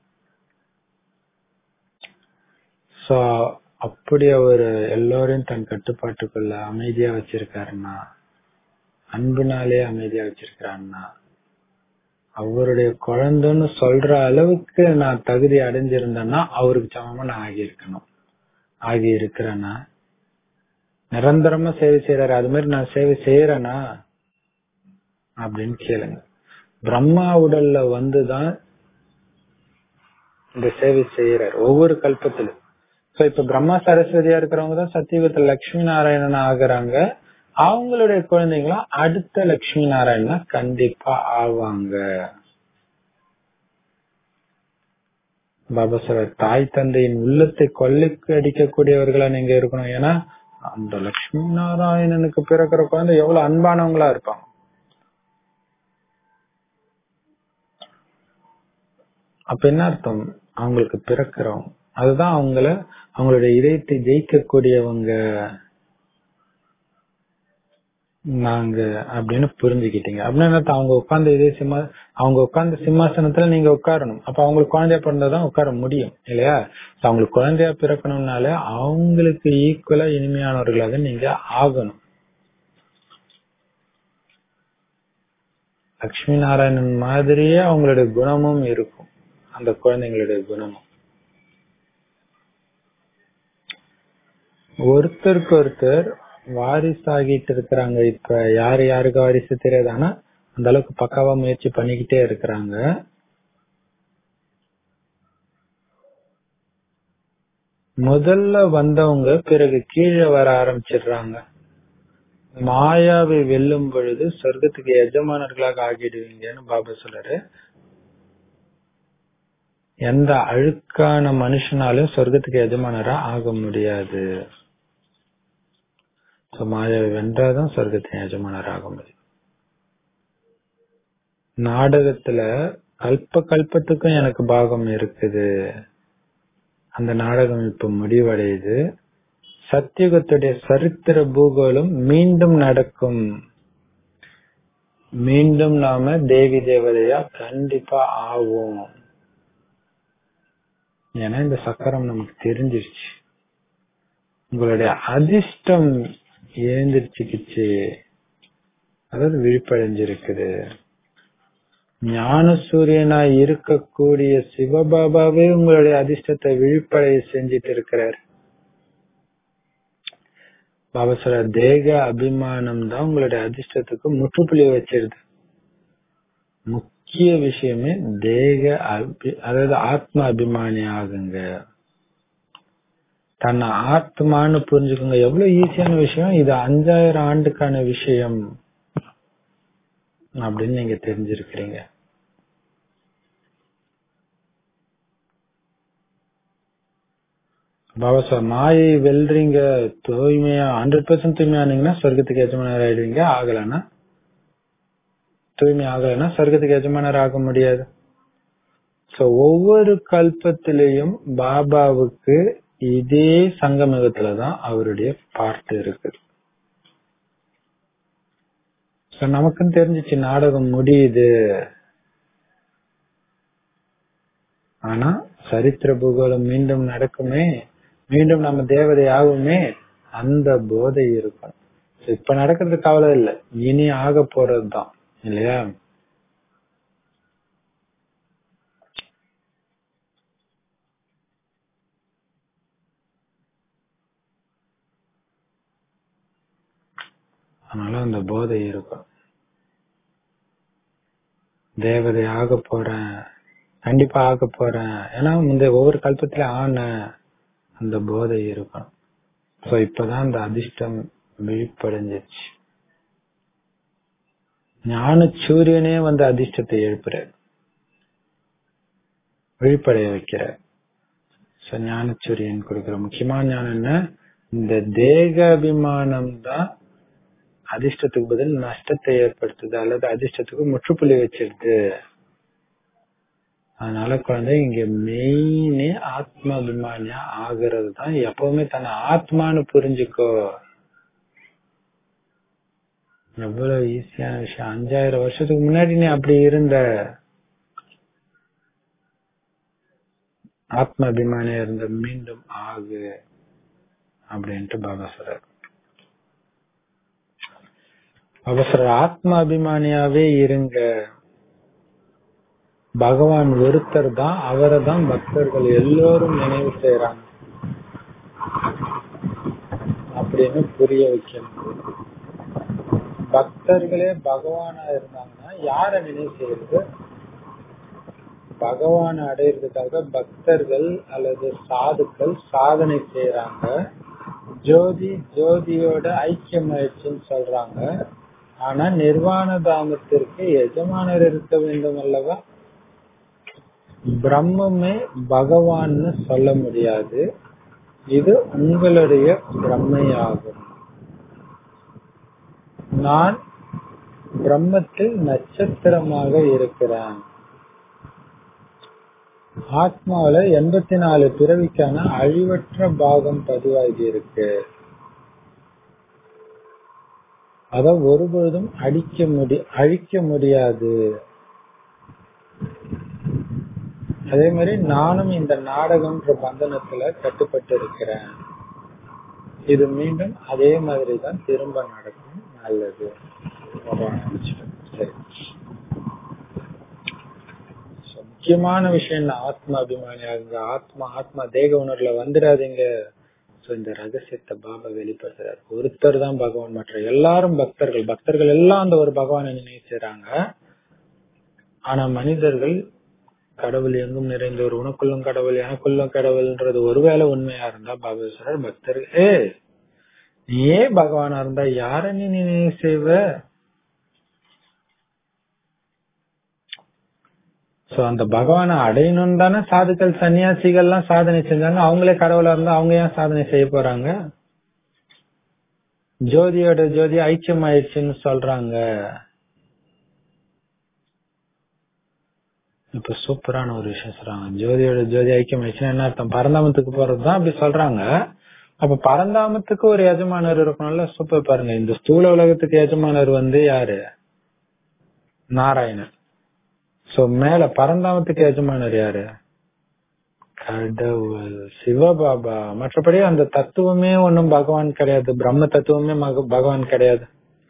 S1: சோ அப்படி அவர் எல்லோரையும் தன் கட்டுப்பாட்டுக்குள்ள அமைதியா வச்சிருக்காருன்னா அன்புனாலே அமைதியா வச்சிருக்கிறான்னா அவருடைய குழந்தைன்னு சொல்ற அளவுக்கு நான் தகுதி அடைஞ்சிருந்தேன்னா அவருக்கு சமமா நான் ஆகியிருக்கணும் ஆகி இருக்கிறேன்னா நிரந்தரமா சேவை செய்யறாரு அது மாதிரி நான் சேவை செய்யறேனா அப்படின்னு கேளுங்க பிரம்மா உடல்ல வந்துதான் இந்த சேவை செய்யறாரு ஒவ்வொரு கல்பத்திலும் சோ இப்ப பிரம்மா சரஸ்வதியா இருக்கிறவங்க தான் சத்தியுகத்துல லட்சுமி நாராயணன் ஆகுறாங்க அவங்களுடைய குழந்தைங்களும் அடுத்த லட்சுமி நாராயணனா கண்டிப்பா ஆவாங்க பாபா சார் தாய் தந்தையின் உள்ளத்தை கொள்ளைக்கு அடிக்கக்கூடியவர்களா நீங்க இருக்கணும் ஏன்னா அந்த லட்சுமி நாராயணனுக்கு பிறக்கிற குழந்தை எவ்வளவு அன்பானவங்களா இருப்பாங்க அப்ப என்ன அர்த்தம் அவங்களுக்கு பிறக்கிறோம் அதுதான் அவங்கள அவங்களுடைய இதயத்தை ஜெயிக்கக்கூடியவங்க நாங்க அப்படின்னு புரிஞ்சுக்கிட்டீங்க அப்படின்னு என்ன அர்த்தம்? அவங்க உட்கார்ந்து இதே சிம்மா அவங்க உட்கார்ந்த சிம்மாசனத்துல நீங்க உட்காரணும் அப்ப அவங்களுக்கு குழந்தையா பிறந்தாதான் உட்கார முடியும் இல்லையா So, அவங்களுக்கு குழந்தையா பிறக்கணும்னால அவங்களுக்கு ஈக்குவலா இனிமையானவர்களாக நீங்க ஆகணும் லட்சுமி நாராயணன் மாதிரியே அவங்களுடைய குணமும் இருக்கும் அந்த குழந்தைங்களுடைய குணமும் ஒருத்தருக்கு ஒருத்தர் வாரிசாகிட்டு இருக்கிறாங்க இப்ப யாரு யாருக்கு வாரிசு தெரியாது ஆனா அந்த அளவுக்கு பக்காவா முயற்சி பண்ணிக்கிட்டே இருக்கிறாங்க முதல்ல வந்தவங்க பிறகு கீழே வர ஆரம்பிச்சிடுறாங்க மாயாவை வெல்லும் பொழுது சொர்க்கத்துக்கு எஜமானர்களாக ஆகிடுவீங்கன்னு பாபா சொல்றாரு எந்த அழுக்கான மனுஷனாலும் சொர்க்கத்துக்கு எஜமானரா ஆக முடியாது So, மாயாவை வென்றாதான் சொர்க்கத்தின் எஜமானர் ஆக முடியும் நாடகத்துல கல்ப கல்பத்துக்கும் எனக்கு பாகம் இருக்குது அந்த நாடகம் இப்ப முடிவடையுது சத்தியுகத்துடைய சரித்திர பூகோளம் மீண்டும் நடக்கும் மீண்டும் நாம தேவி தேவதையா கண்டிப்பா ஆவோம் ஏன்னா இந்த சக்கரம் நமக்கு தெரிஞ்சிருச்சு உங்களுடைய அதிர்ஷ்டம் எழுந்திருச்சுக்கிச்சு அதாவது விழிப்படைஞ்சிருக்குது ஞான சூரியனா இருக்கக்கூடிய சிவபாபாவே உங்களுடைய அதிர்ஷ்டத்தை விழிப்படைய செஞ்சிட்டு இருக்கிறார் பாபா சொல்ற தேக அபிமானம் தான் உங்களுடைய அதிர்ஷ்டத்துக்கு முற்றுப்புள்ளி வச்சிருது முக்கிய விஷயமே தேக அபி அதாவது ஆத்ம அபிமானி ஆகுங்க தன்னை ஆத்மான்னு புரிஞ்சுக்கோங்க எவ்வளவு ஈஸியான விஷயம் இது அஞ்சாயிரம் ஆண்டுக்கான விஷயம் அப்படின்னு நீங்க தெரிஞ்சிருக்கிறீங்க பாபா சார் மாயை வெல்றீங்க தூய்மையா ஹண்ட்ரட் பர்சன்ட் தூய்மையானீங்கன்னா சொர்க்கத்துக்கு எஜமானர் ஆயிடுவீங்க ஆகலன்னா தூய்மை ஆகலைன்னா சொர்க்கத்துக்கு எஜமானர் ஆக முடியாது சோ ஒவ்வொரு கல்பத்திலையும் பாபாவுக்கு இதே சங்கமிகத்துலதான் அவருடைய பார்ட் இருக்கு சோ நமக்குன்னு தெரிஞ்சிச்சு நாடகம் முடியுது ஆனா சரித்திர பூகோளம் மீண்டும் நடக்குமே மீண்டும் நம்ம தேவதை ஆகுமே அந்த போதை இருக்கும் So, இப்ப நடக்கிறது கவலை இல்ல இனி ஆக போறதுதான் இல்லையா அதனால அந்த போதை இருக்கும் தேவதை ஆக போறேன் கண்டிப்பா ஆக போறேன் ஏன்னா இந்த ஒவ்வொரு கல்பத்தில ஆன அந்த போதை இருக்கும் சோ இப்பதான் அந்த அதிர்ஷ்டம் விழிப்படைஞ்சிருச்சு ஞான சூரியனே வந்து அதிர்ஷ்டத்தை எழுப்புறார் விழிப்படைய வைக்கிறார் சோ ஞான சூரியன் கொடுக்கிற முக்கியமான ஞானம் என்ன இந்த தேக அபிமானம் தான் அதிர்ஷ்டத்துக்கு பதில் நஷ்டத்தை ஏற்படுத்துது அல்லது அதிர்ஷ்டத்துக்கு முற்றுப்புள்ளி வச்சிருது அதனால குழந்தை இங்க மெயினே ஆத்ம அபிமானியா ஆகிறது தான் எப்பவுமே தன்னை ஆத்மான்னு புரிஞ்சுக்கோ எவ்வளவு ஈஸியான விஷயம் அஞ்சாயிரம் வருஷத்துக்கு முன்னாடி நீ அப்படி இருந்த ஆத்ம அபிமானியா இருந்த மீண்டும் ஆகு அப்படின்ட்டு பாபா சொல்றார் பாபா சொல்ற ஆத்ம அபிமானியாவே இருங்க பகவான் ஒருத்தர் தான் அவரை தான் பக்தர்கள் எல்லோரும் நினைவு செய்யறாங்க அப்படின்னு புரிய வைக்கணும் பக்தர்களே பகவானா இருந்தாங்கன்னா யார நினைவு செய்யறது பகவான் அடையிறதுக்காக பக்தர்கள் அல்லது சாதுக்கள் சாதனை செய்யறாங்க ஜோதி ஜோதியோட ஐக்கியம் ஆயிடுச்சுன்னு சொல்றாங்க ஆனா நிர்வாண தாமத்திற்கு எஜமானர் இருக்க வேண்டும் அல்லவா பிரம்மமே பகவான்னு சொல்ல முடியாது இது உங்களுடைய பிரம்மையாகும் நான் பிரம்மத்தில் நட்சத்திரமாக இருக்கிறேன் ஆத்மாவில எண்பத்தி நாலு பிறவிக்கான அழிவற்ற பாகம் பதிவாகி இருக்கு அத ஒருபொழுதும் அடிக்க முடி அழிக்க முடியாது அதே மாதிரி நானும் இந்த நாடகம்ன்ற பந்தனத்துல கட்டுப்பட்டு இருக்கிறேன் இது மீண்டும் அதே மாதிரி தான் திரும்ப நடக்கும் நல்லது சரி முக்கியமான விஷயம் ஆத்மா அபிமானியாகுங்க ஆத்மா ஆத்மா தேக உணர்வுல வந்துடாதீங்க சோ இந்த ரகசியத்தை பாபா வெளிப்படுத்துறாரு ஒருத்தர் தான் பகவான் மற்ற எல்லாரும் பக்தர்கள் பக்தர்கள் எல்லாம் அந்த ஒரு பகவானை நினைச்சுறாங்க ஆனா மனிதர்கள் கடவுள் எங்கும் நிறைந்தவர் உனக்குள்ளும் கடவுள் எனக்குள்ளும் கடவுள்ன்றது ஒருவேளை உண்மையா இருந்தா பாபா சொல்றாரு பக்தர்கள் ஏ நீயே பகவானா இருந்தா யார நீ நினைவு செய்வ சோ அந்த பகவானை அடையணும் தானே சாதுக்கள் சன்னியாசிகள் எல்லாம் சாதனை செஞ்சாங்க அவங்களே கடவுளா இருந்தா அவங்க ஏன் சாதனை செய்ய போறாங்க ஜோதியோட ஜோதி ஐக்கியம் ஆயிடுச்சுன்னு சொல்றாங்க இப்ப சூப்பரான ஒரு விஷயம் சொல்றாங்க ஜோதியோட ஜோதி ஐக்கியம் ஆயிடுச்சுன்னா என்ன அர்த்தம் பரந்தாமத்துக்கு போறதுதான் அப்படி சொல்றாங்க அப்ப பரந்தாமத்துக்கு ஒரு எஜமானர் இருக்கணும்ல சூப்பர் பாருங்க இந்த ஸ்தூல உலகத்துக்கு எஜமானர் வந்து யாரு நாராயணன் சோ மேல பரந்தாமத்துக்கு எஜமானர் யாரு கடவுள் சிவபாபா மற்றபடி அந்த தத்துவமே ஒன்னும் பகவான் கிடையாது பிரம்ம தத்துவமே பகவான் கிடையாது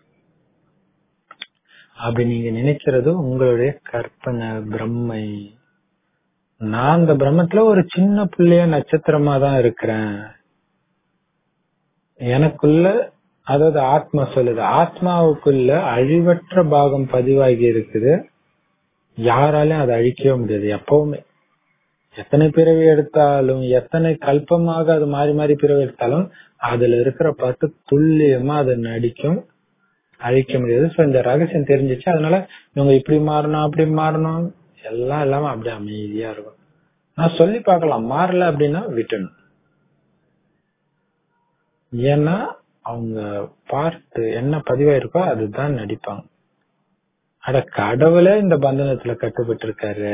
S1: அப்படி நீங்க நினைக்கிறது உங்களுடைய கற்பனை பிரம்மை நான் அந்த பிரம்மத்துல ஒரு சின்ன புள்ளைய நட்சத்திரமா தான் இருக்கிறேன் எனக்குள்ள அதாவது ஆத்மா சொல்லுது ஆத்மாவுக்குள்ள அழிவற்ற பாகம் பதிவாகி இருக்குது யாராலையும் அதை அழிக்கவே முடியாது எப்பவுமே எத்தனை பிறவி எடுத்தாலும் எத்தனை கல்பமாக அது மாறி மாறி பிறவி எடுத்தாலும் அதுல இருக்கிற பத்து துல்லியமா அது நடிக்கும் அழிக்க முடியாது சோ இந்த ரகசியம் தெரிஞ்சிச்சு அதனால இவங்க இப்படி மாறணும் அப்படி மாறணும் எல்லாம் இல்லாம அப்படியே அமைதியா இருக்கும் நான் சொல்லி பார்க்கலாம் மாறல அப்படின்னா விட்டணும் ஏன்னா அவங்க பார்த்து என்ன பதிவாயிருக்கோ அதுதான் நடிப்பாங்க அட கடவுளே இந்த பந்தனத்துல கட்டுப்பட்டு இருக்காரு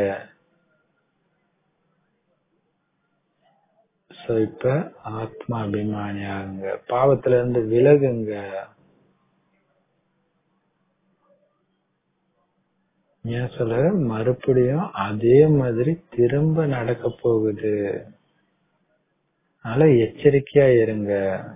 S1: சோ இப்ப ஆத்மா அபிமானி ஆகுங்க பாவத்துல இருந்து விலகுங்க ஏன் சொல்ல மறுபடியும் அதே மாதிரி திரும்ப நடக்க போகுது அதனால எச்சரிக்கையா இருங்க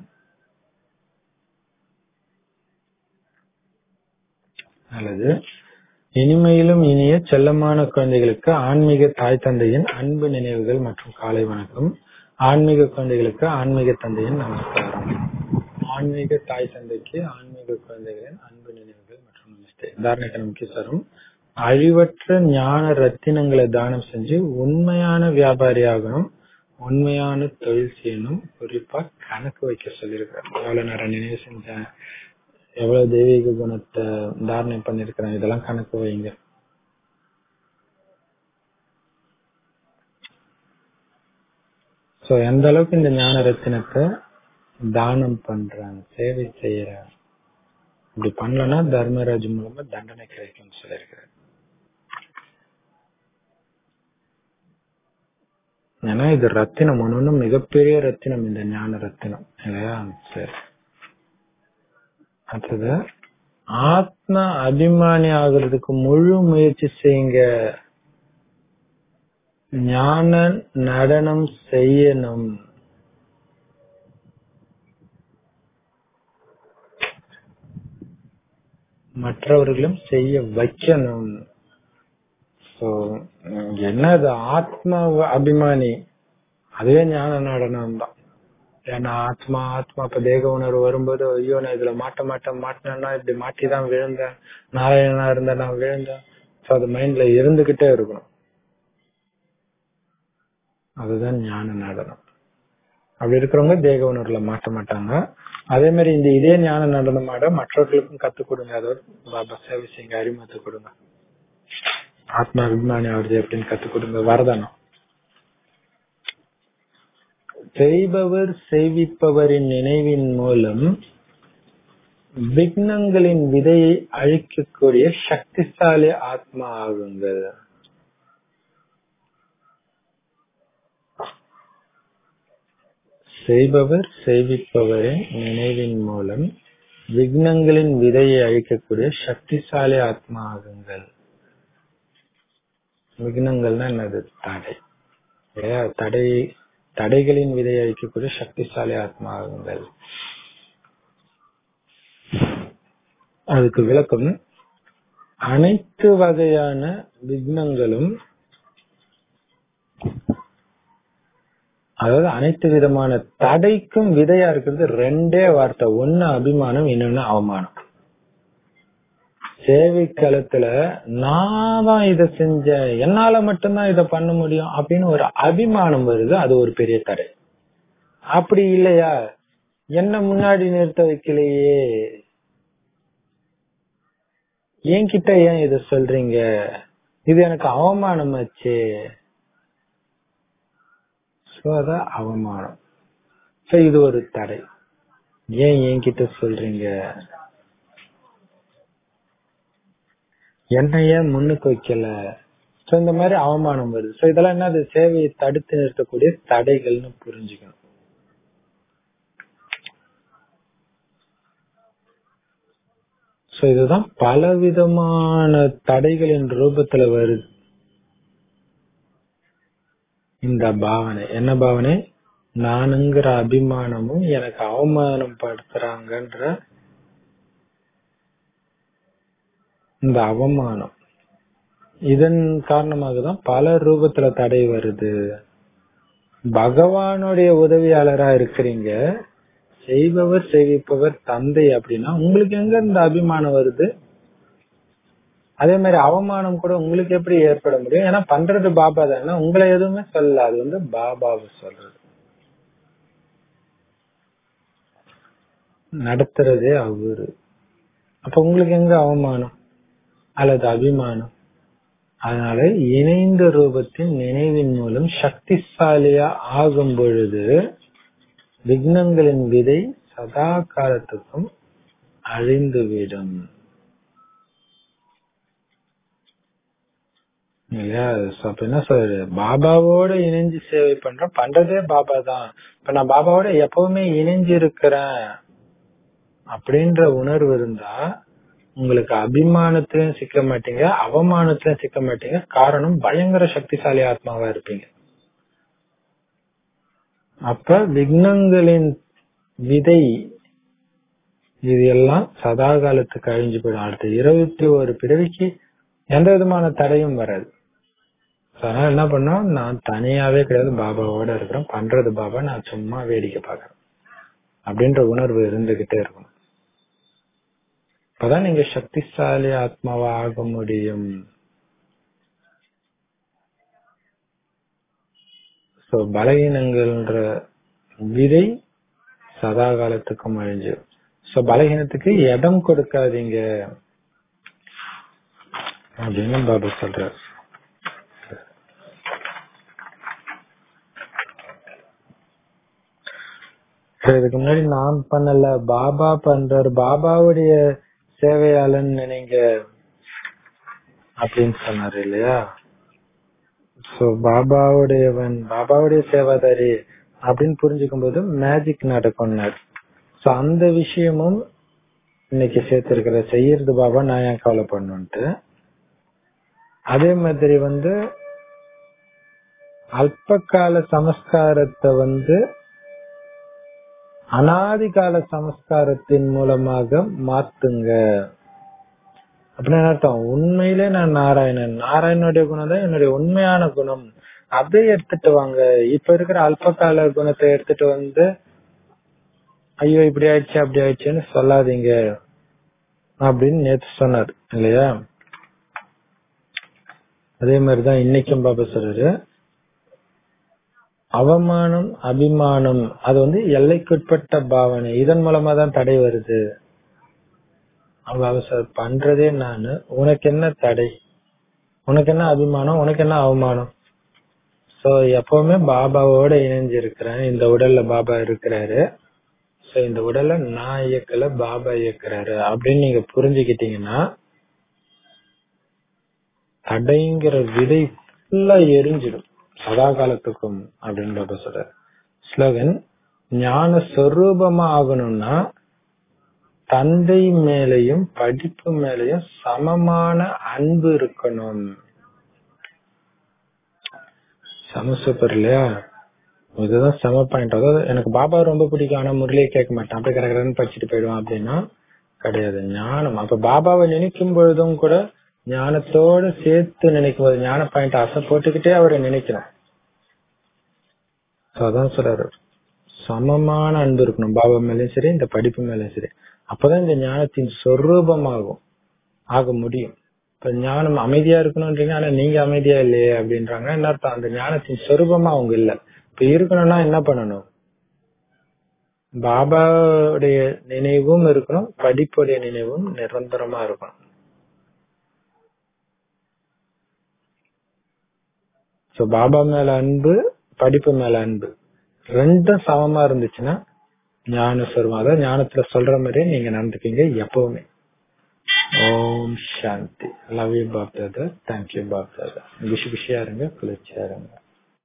S1: நல்லது இனிமையிலும் இனிய செல்லமான குழந்தைகளுக்கு ஆன்மீக தாய் தந்தையின் அன்பு நினைவுகள் மற்றும் காலை வணக்கம் ஆன்மீக குழந்தைகளுக்கு ஆன்மீக தந்தையின் நமஸ்காரம் ஆன்மீக தாய் தந்தைக்கு ஆன்மீக குழந்தைகளின் அன்பு நினைவுகள் மற்றும் நமஸ்தே தாரணை முக்கியஸ்வரம் அழிவற்ற ஞான ரத்தினங்களை தானம் செஞ்சு உண்மையான வியாபாரி ஆகணும் உண்மையான தொழில் செய்யணும் குறிப்பா கணக்கு வைக்க சொல்லியிருக்கிறேன் எவ்வளவு நேரம் நினைவு செஞ்சேன் எவ்வளவு தெய்வீக குணத்தை தாரணை பண்ணிருக்கிறேன் இதெல்லாம் கணக்கு வைங்க சோ எந்த அளவுக்கு இந்த ஞான ரத்தினத்தை தானம் பண்றாங்க சேவை செய்யறாங்க இப்படி பண்ணலன்னா தர்மராஜ் மூலமா தண்டனை கிடைக்கும்னு சொல்லியிருக்கிறேன் ஏன்னா இது ரத்தினம் ஒண்ணு மிகப்பெரிய ரத்தினம் இந்த ஞான ரத்தினம் இல்லையா சரி அடுத்தது ஆத்ம அபிமானி ஆகுறதுக்கு முழு முயற்சி செய்யுங்க ஞான நடனம் செய்யணும் மற்றவர்களும் செய்ய வைக்கணும் சோ என்னது ஆத்ம அபிமானி அதுவே ஞான நடனம் தான் ஏன்னா ஆத்மா ஆத்மா இப்ப தேக உணர்வு வரும்போது ஐயோ நான் இதுல மாட்ட மாட்டேன் மாட்டினேன்னா இப்படி மாட்டி தான் விழுந்தேன் நாராயணனா இருந்தா நான் விழுந்தேன் சோ அது மைண்ட்ல இருந்துகிட்டே இருக்கணும் அதுதான் ஞான நடனம் அப்படி இருக்கிறவங்க தேக உணர்வுல மாட்ட மாட்டாங்க அதே மாதிரி இந்த இதே ஞான நடனம் ஆட மற்றவர்களுக்கும் கத்துக் கொடுங்க அதோட பாபா சேவை செய்யுங்க அறிமுகத்தை கொடுங்க ஆத்மா அபிமானி ஆகுது எப்படின்னு கத்துக் கொடுங்க வரதானம் செய்பவர் செய்விப்பவரின் நினைவின் மூலம் விக்னங்களின் விதையை அழிக்கக்கூடிய சக்திசாலி ஆத்மா ஆகுங்கள் செய்பவர் செய்விப்பவரின் நினைவின் மூலம் விக்னங்களின் விதையை அழிக்கக்கூடிய சக்திசாலி ஆத்மா ஆகுங்கள் விக்னங்கள்னா என்னது தடை இல்லையா தடை தடைகளின் விதையை அழிக்கக்கூடிய சக்திசாலி ஆத்மா ஆகுங்கள் அதுக்கு விளக்கம் அனைத்து வகையான விக்னங்களும் அதாவது அனைத்து விதமான தடைக்கும் விதையா இருக்கிறது ரெண்டே வார்த்தை ஒன்னு அபிமானம் இன்னொன்னு அவமானம் சேவை களத்துல நான் தான் இதை செஞ்சேன் என்னால மட்டும்தான் இதை பண்ண முடியும் அப்படின்னு ஒரு அபிமானம் வருது அது ஒரு பெரிய தடை அப்படி இல்லையா என்ன முன்னாடி நிறுத்த வைக்கலையே என்கிட்ட ஏன் இத சொல்றீங்க இது எனக்கு அவமானமாச்சே சோ அத அவமானம் சோ இது ஒரு தடை ஏன் என்கிட்ட சொல்றீங்க என்ன ஏன் முன்னுக்கு வைக்கல சோ இந்த மாதிரி அவமானம் வருது சோ இதெல்லாம் என்ன அது சேவையை தடுத்து நிறுத்தக்கூடிய தடைகள்னு புரிஞ்சுக்கணும் சோ இதுதான் பலவிதமான தடைகளின் ரூபத்துல வருது இந்த பாவனை என்ன பாவனை நானுங்கிற அபிமானமும் எனக்கு அவமானம் படுத்துறாங்கன்ற இந்த அவமானம் இதன் காரணமாக தான் பல ரூபத்துல தடை வருது பகவானுடைய உதவியாளரா இருக்கிறீங்க செய்பவர் செய்விப்பவர் தந்தை அப்படின்னா உங்களுக்கு எங்க இந்த அபிமானம் வருது அதே மாதிரி அவமானம் கூட உங்களுக்கு எப்படி ஏற்பட முடியும் ஏன்னா பண்றது பாபா தானே உங்களை எதுவுமே சொல்லல அது வந்து பாபாவை சொல்றது நடத்துறதே அவரு அப்ப உங்களுக்கு எங்க அவமானம் அல்லது அபிமானம் அதனால இணைந்த ரூபத்தின் நினைவின் மூலம் சக்திசாலியா ஆகும் பொழுது விக்னங்களின் விதை சதா காலத்துக்கும் அழிந்துவிடும் இல்லையா அப்ப என்ன சொல்றது பாபாவோட இணைஞ்சு சேவை பண்றோம் பண்றதே பாபா தான் இப்ப நான் பாபாவோட எப்பவுமே இணைஞ்சு இருக்கிறேன் அப்படின்ற உணர்வு இருந்தா உங்களுக்கு அபிமானத்திலும் சிக்க மாட்டீங்க அவமானத்திலும் சிக்க மாட்டீங்க காரணம் பயங்கர சக்திசாலி ஆத்மாவா இருப்பீங்க அப்ப விக்னங்களின் விதை இது எல்லாம் சதா காலத்துக்கு அழிஞ்சு போயிடும் அடுத்த இருபத்தி ஒரு பிறவிக்கு எந்த விதமான தடையும் வராது அதனால என்ன பண்ணோம் நான் தனியாவே கிடையாது பாபாவோட இருக்கிறேன் பண்றது பாபா நான் சும்மா வேடிக்கை பாக்குறேன் அப்படின்ற உணர்வு இருந்துகிட்டே இருக்கும் அப்பதான் நீங்க சக்திசாலி ஆத்மாவா ஆக முடியும் சோ பலகீனங்கள்ன்ற விதை சதா காலத்துக்கும் அழிஞ்சு சோ பலகீனத்துக்கு இடம் கொடுக்காதீங்க அப்படின்னு பாபா சொல்றார் இதுக்கு முன்னாடி நான் பண்ணல பாபா பண்றாரு பாபாவுடைய சேவையாளன் நினைங்க அப்படின்னு சொன்னாரு இல்லையா சோ பாபாவுடையவன் பாபாவுடைய சேவாதாரி அப்படின்னு புரிஞ்சுக்கும் போது மேஜிக் நடக்கும்னாரு சோ அந்த விஷயமும் இன்னைக்கு சேர்த்திருக்கிற செய்யறது பாபா நான் ஏன் கவலை பண்ணுன்ட்டு அதே மாதிரி வந்து அல்பகால சமஸ்காரத்தை வந்து அனாதி கால சமஸ்காரத்தின் மூலமாக மாத்துங்க அப்படின்னு அர்த்தம் உண்மையிலே நான் நாராயணன் நாராயணனுடைய குணம் தான் என்னுடைய உண்மையான குணம் அப்படியே எடுத்துட்டு வாங்க இப்ப இருக்கிற அல்பகால குணத்தை எடுத்துட்டு வந்து ஐயோ இப்படி ஆயிடுச்சு அப்படி ஆயிடுச்சுன்னு சொல்லாதீங்க அப்படின்னு நேத்து சொன்னார் இல்லையா அதே மாதிரிதான் இன்னைக்கும் பாபா சொல்றாரு அவமானம் அபிமானம் அது வந்து எல்லைக்குட்பட்ட பாவனை இதன் மூலமா தான் தடை வருது அவ சார் பண்றதே நானு உனக்கு என்ன தடை உனக்கு என்ன அபிமானம் உனக்கு என்ன அவமானம் சோ எப்பவுமே பாபாவோட இணைஞ்சு இருக்கிறேன் இந்த உடல்ல பாபா இருக்கிறாரு சோ இந்த உடல்ல நான் இயக்கல பாபா இயக்குறாரு அப்படின்னு நீங்க புரிஞ்சுக்கிட்டீங்கன்னா தடைங்கிற விதை ஃபுல்லா எரிஞ்சிடும் சதா காலத்துக்கும் அப்படின்னு பாபா சொல்றாரு ஸ்லோகன் ஞான சொரூபமா ஆகணும்னா தந்தை மேலையும் படிப்பு மேலையும் சமமான அன்பு இருக்கணும் செம சூப்பர் இல்லையா இதுதான் செம பாயிண்ட் அதாவது எனக்கு பாபா ரொம்ப பிடிக்கும் ஆனா முரளியை கேட்க மாட்டேன் அப்படியே கடற்கடன்னு படிச்சுட்டு போயிடுவான் அப்படின்னா கிடையாது ஞானம் அப்ப பாபாவை நினைக்கும் பொழுதும் கூட ஞானத்தோட சேர்த்து நினைக்கும் போது ஞான பாயிண்ட் அசை போட்டுக்கிட்டே அவரை நினைக்கணும் So அதான் சொல்றாரு சமமான அன்பு இருக்கணும் பாபா மேலயும் சரி இந்த படிப்பு மேலயும் சரி அப்பதான் இந்த ஞானத்தின் சொரூபமாகும் ஆக முடியும் இப்ப ஞானம் அமைதியா இருக்கணும்ன்றீங்க ஆனா நீங்க அமைதியா இல்லையே அப்படின்றாங்க என்ன அர்த்தம் அந்த ஞானத்தின் சொரூபமா அவங்க இல்ல இப்ப இருக்கணும்னா என்ன பண்ணணும் பாபாவுடைய நினைவும் இருக்கணும் படிப்புடைய நினைவும் நிரந்தரமா இருக்கணும் சோ பாபா மேல அன்பு படிப்பு மேல அன்பு ரெண்டும் சமமா இருந்துச்சுன்னா ஞான சொருவம் அதாவது ஞானத்துல சொல்ற மாதிரியே நீங்க நடந்துக்கீங்க எப்பவுமே ஓம் சாந்தி love you Bap Dada thank you Bap Dada குஷி குஷியா இருங்க குளிர்ச்சியா இருங்க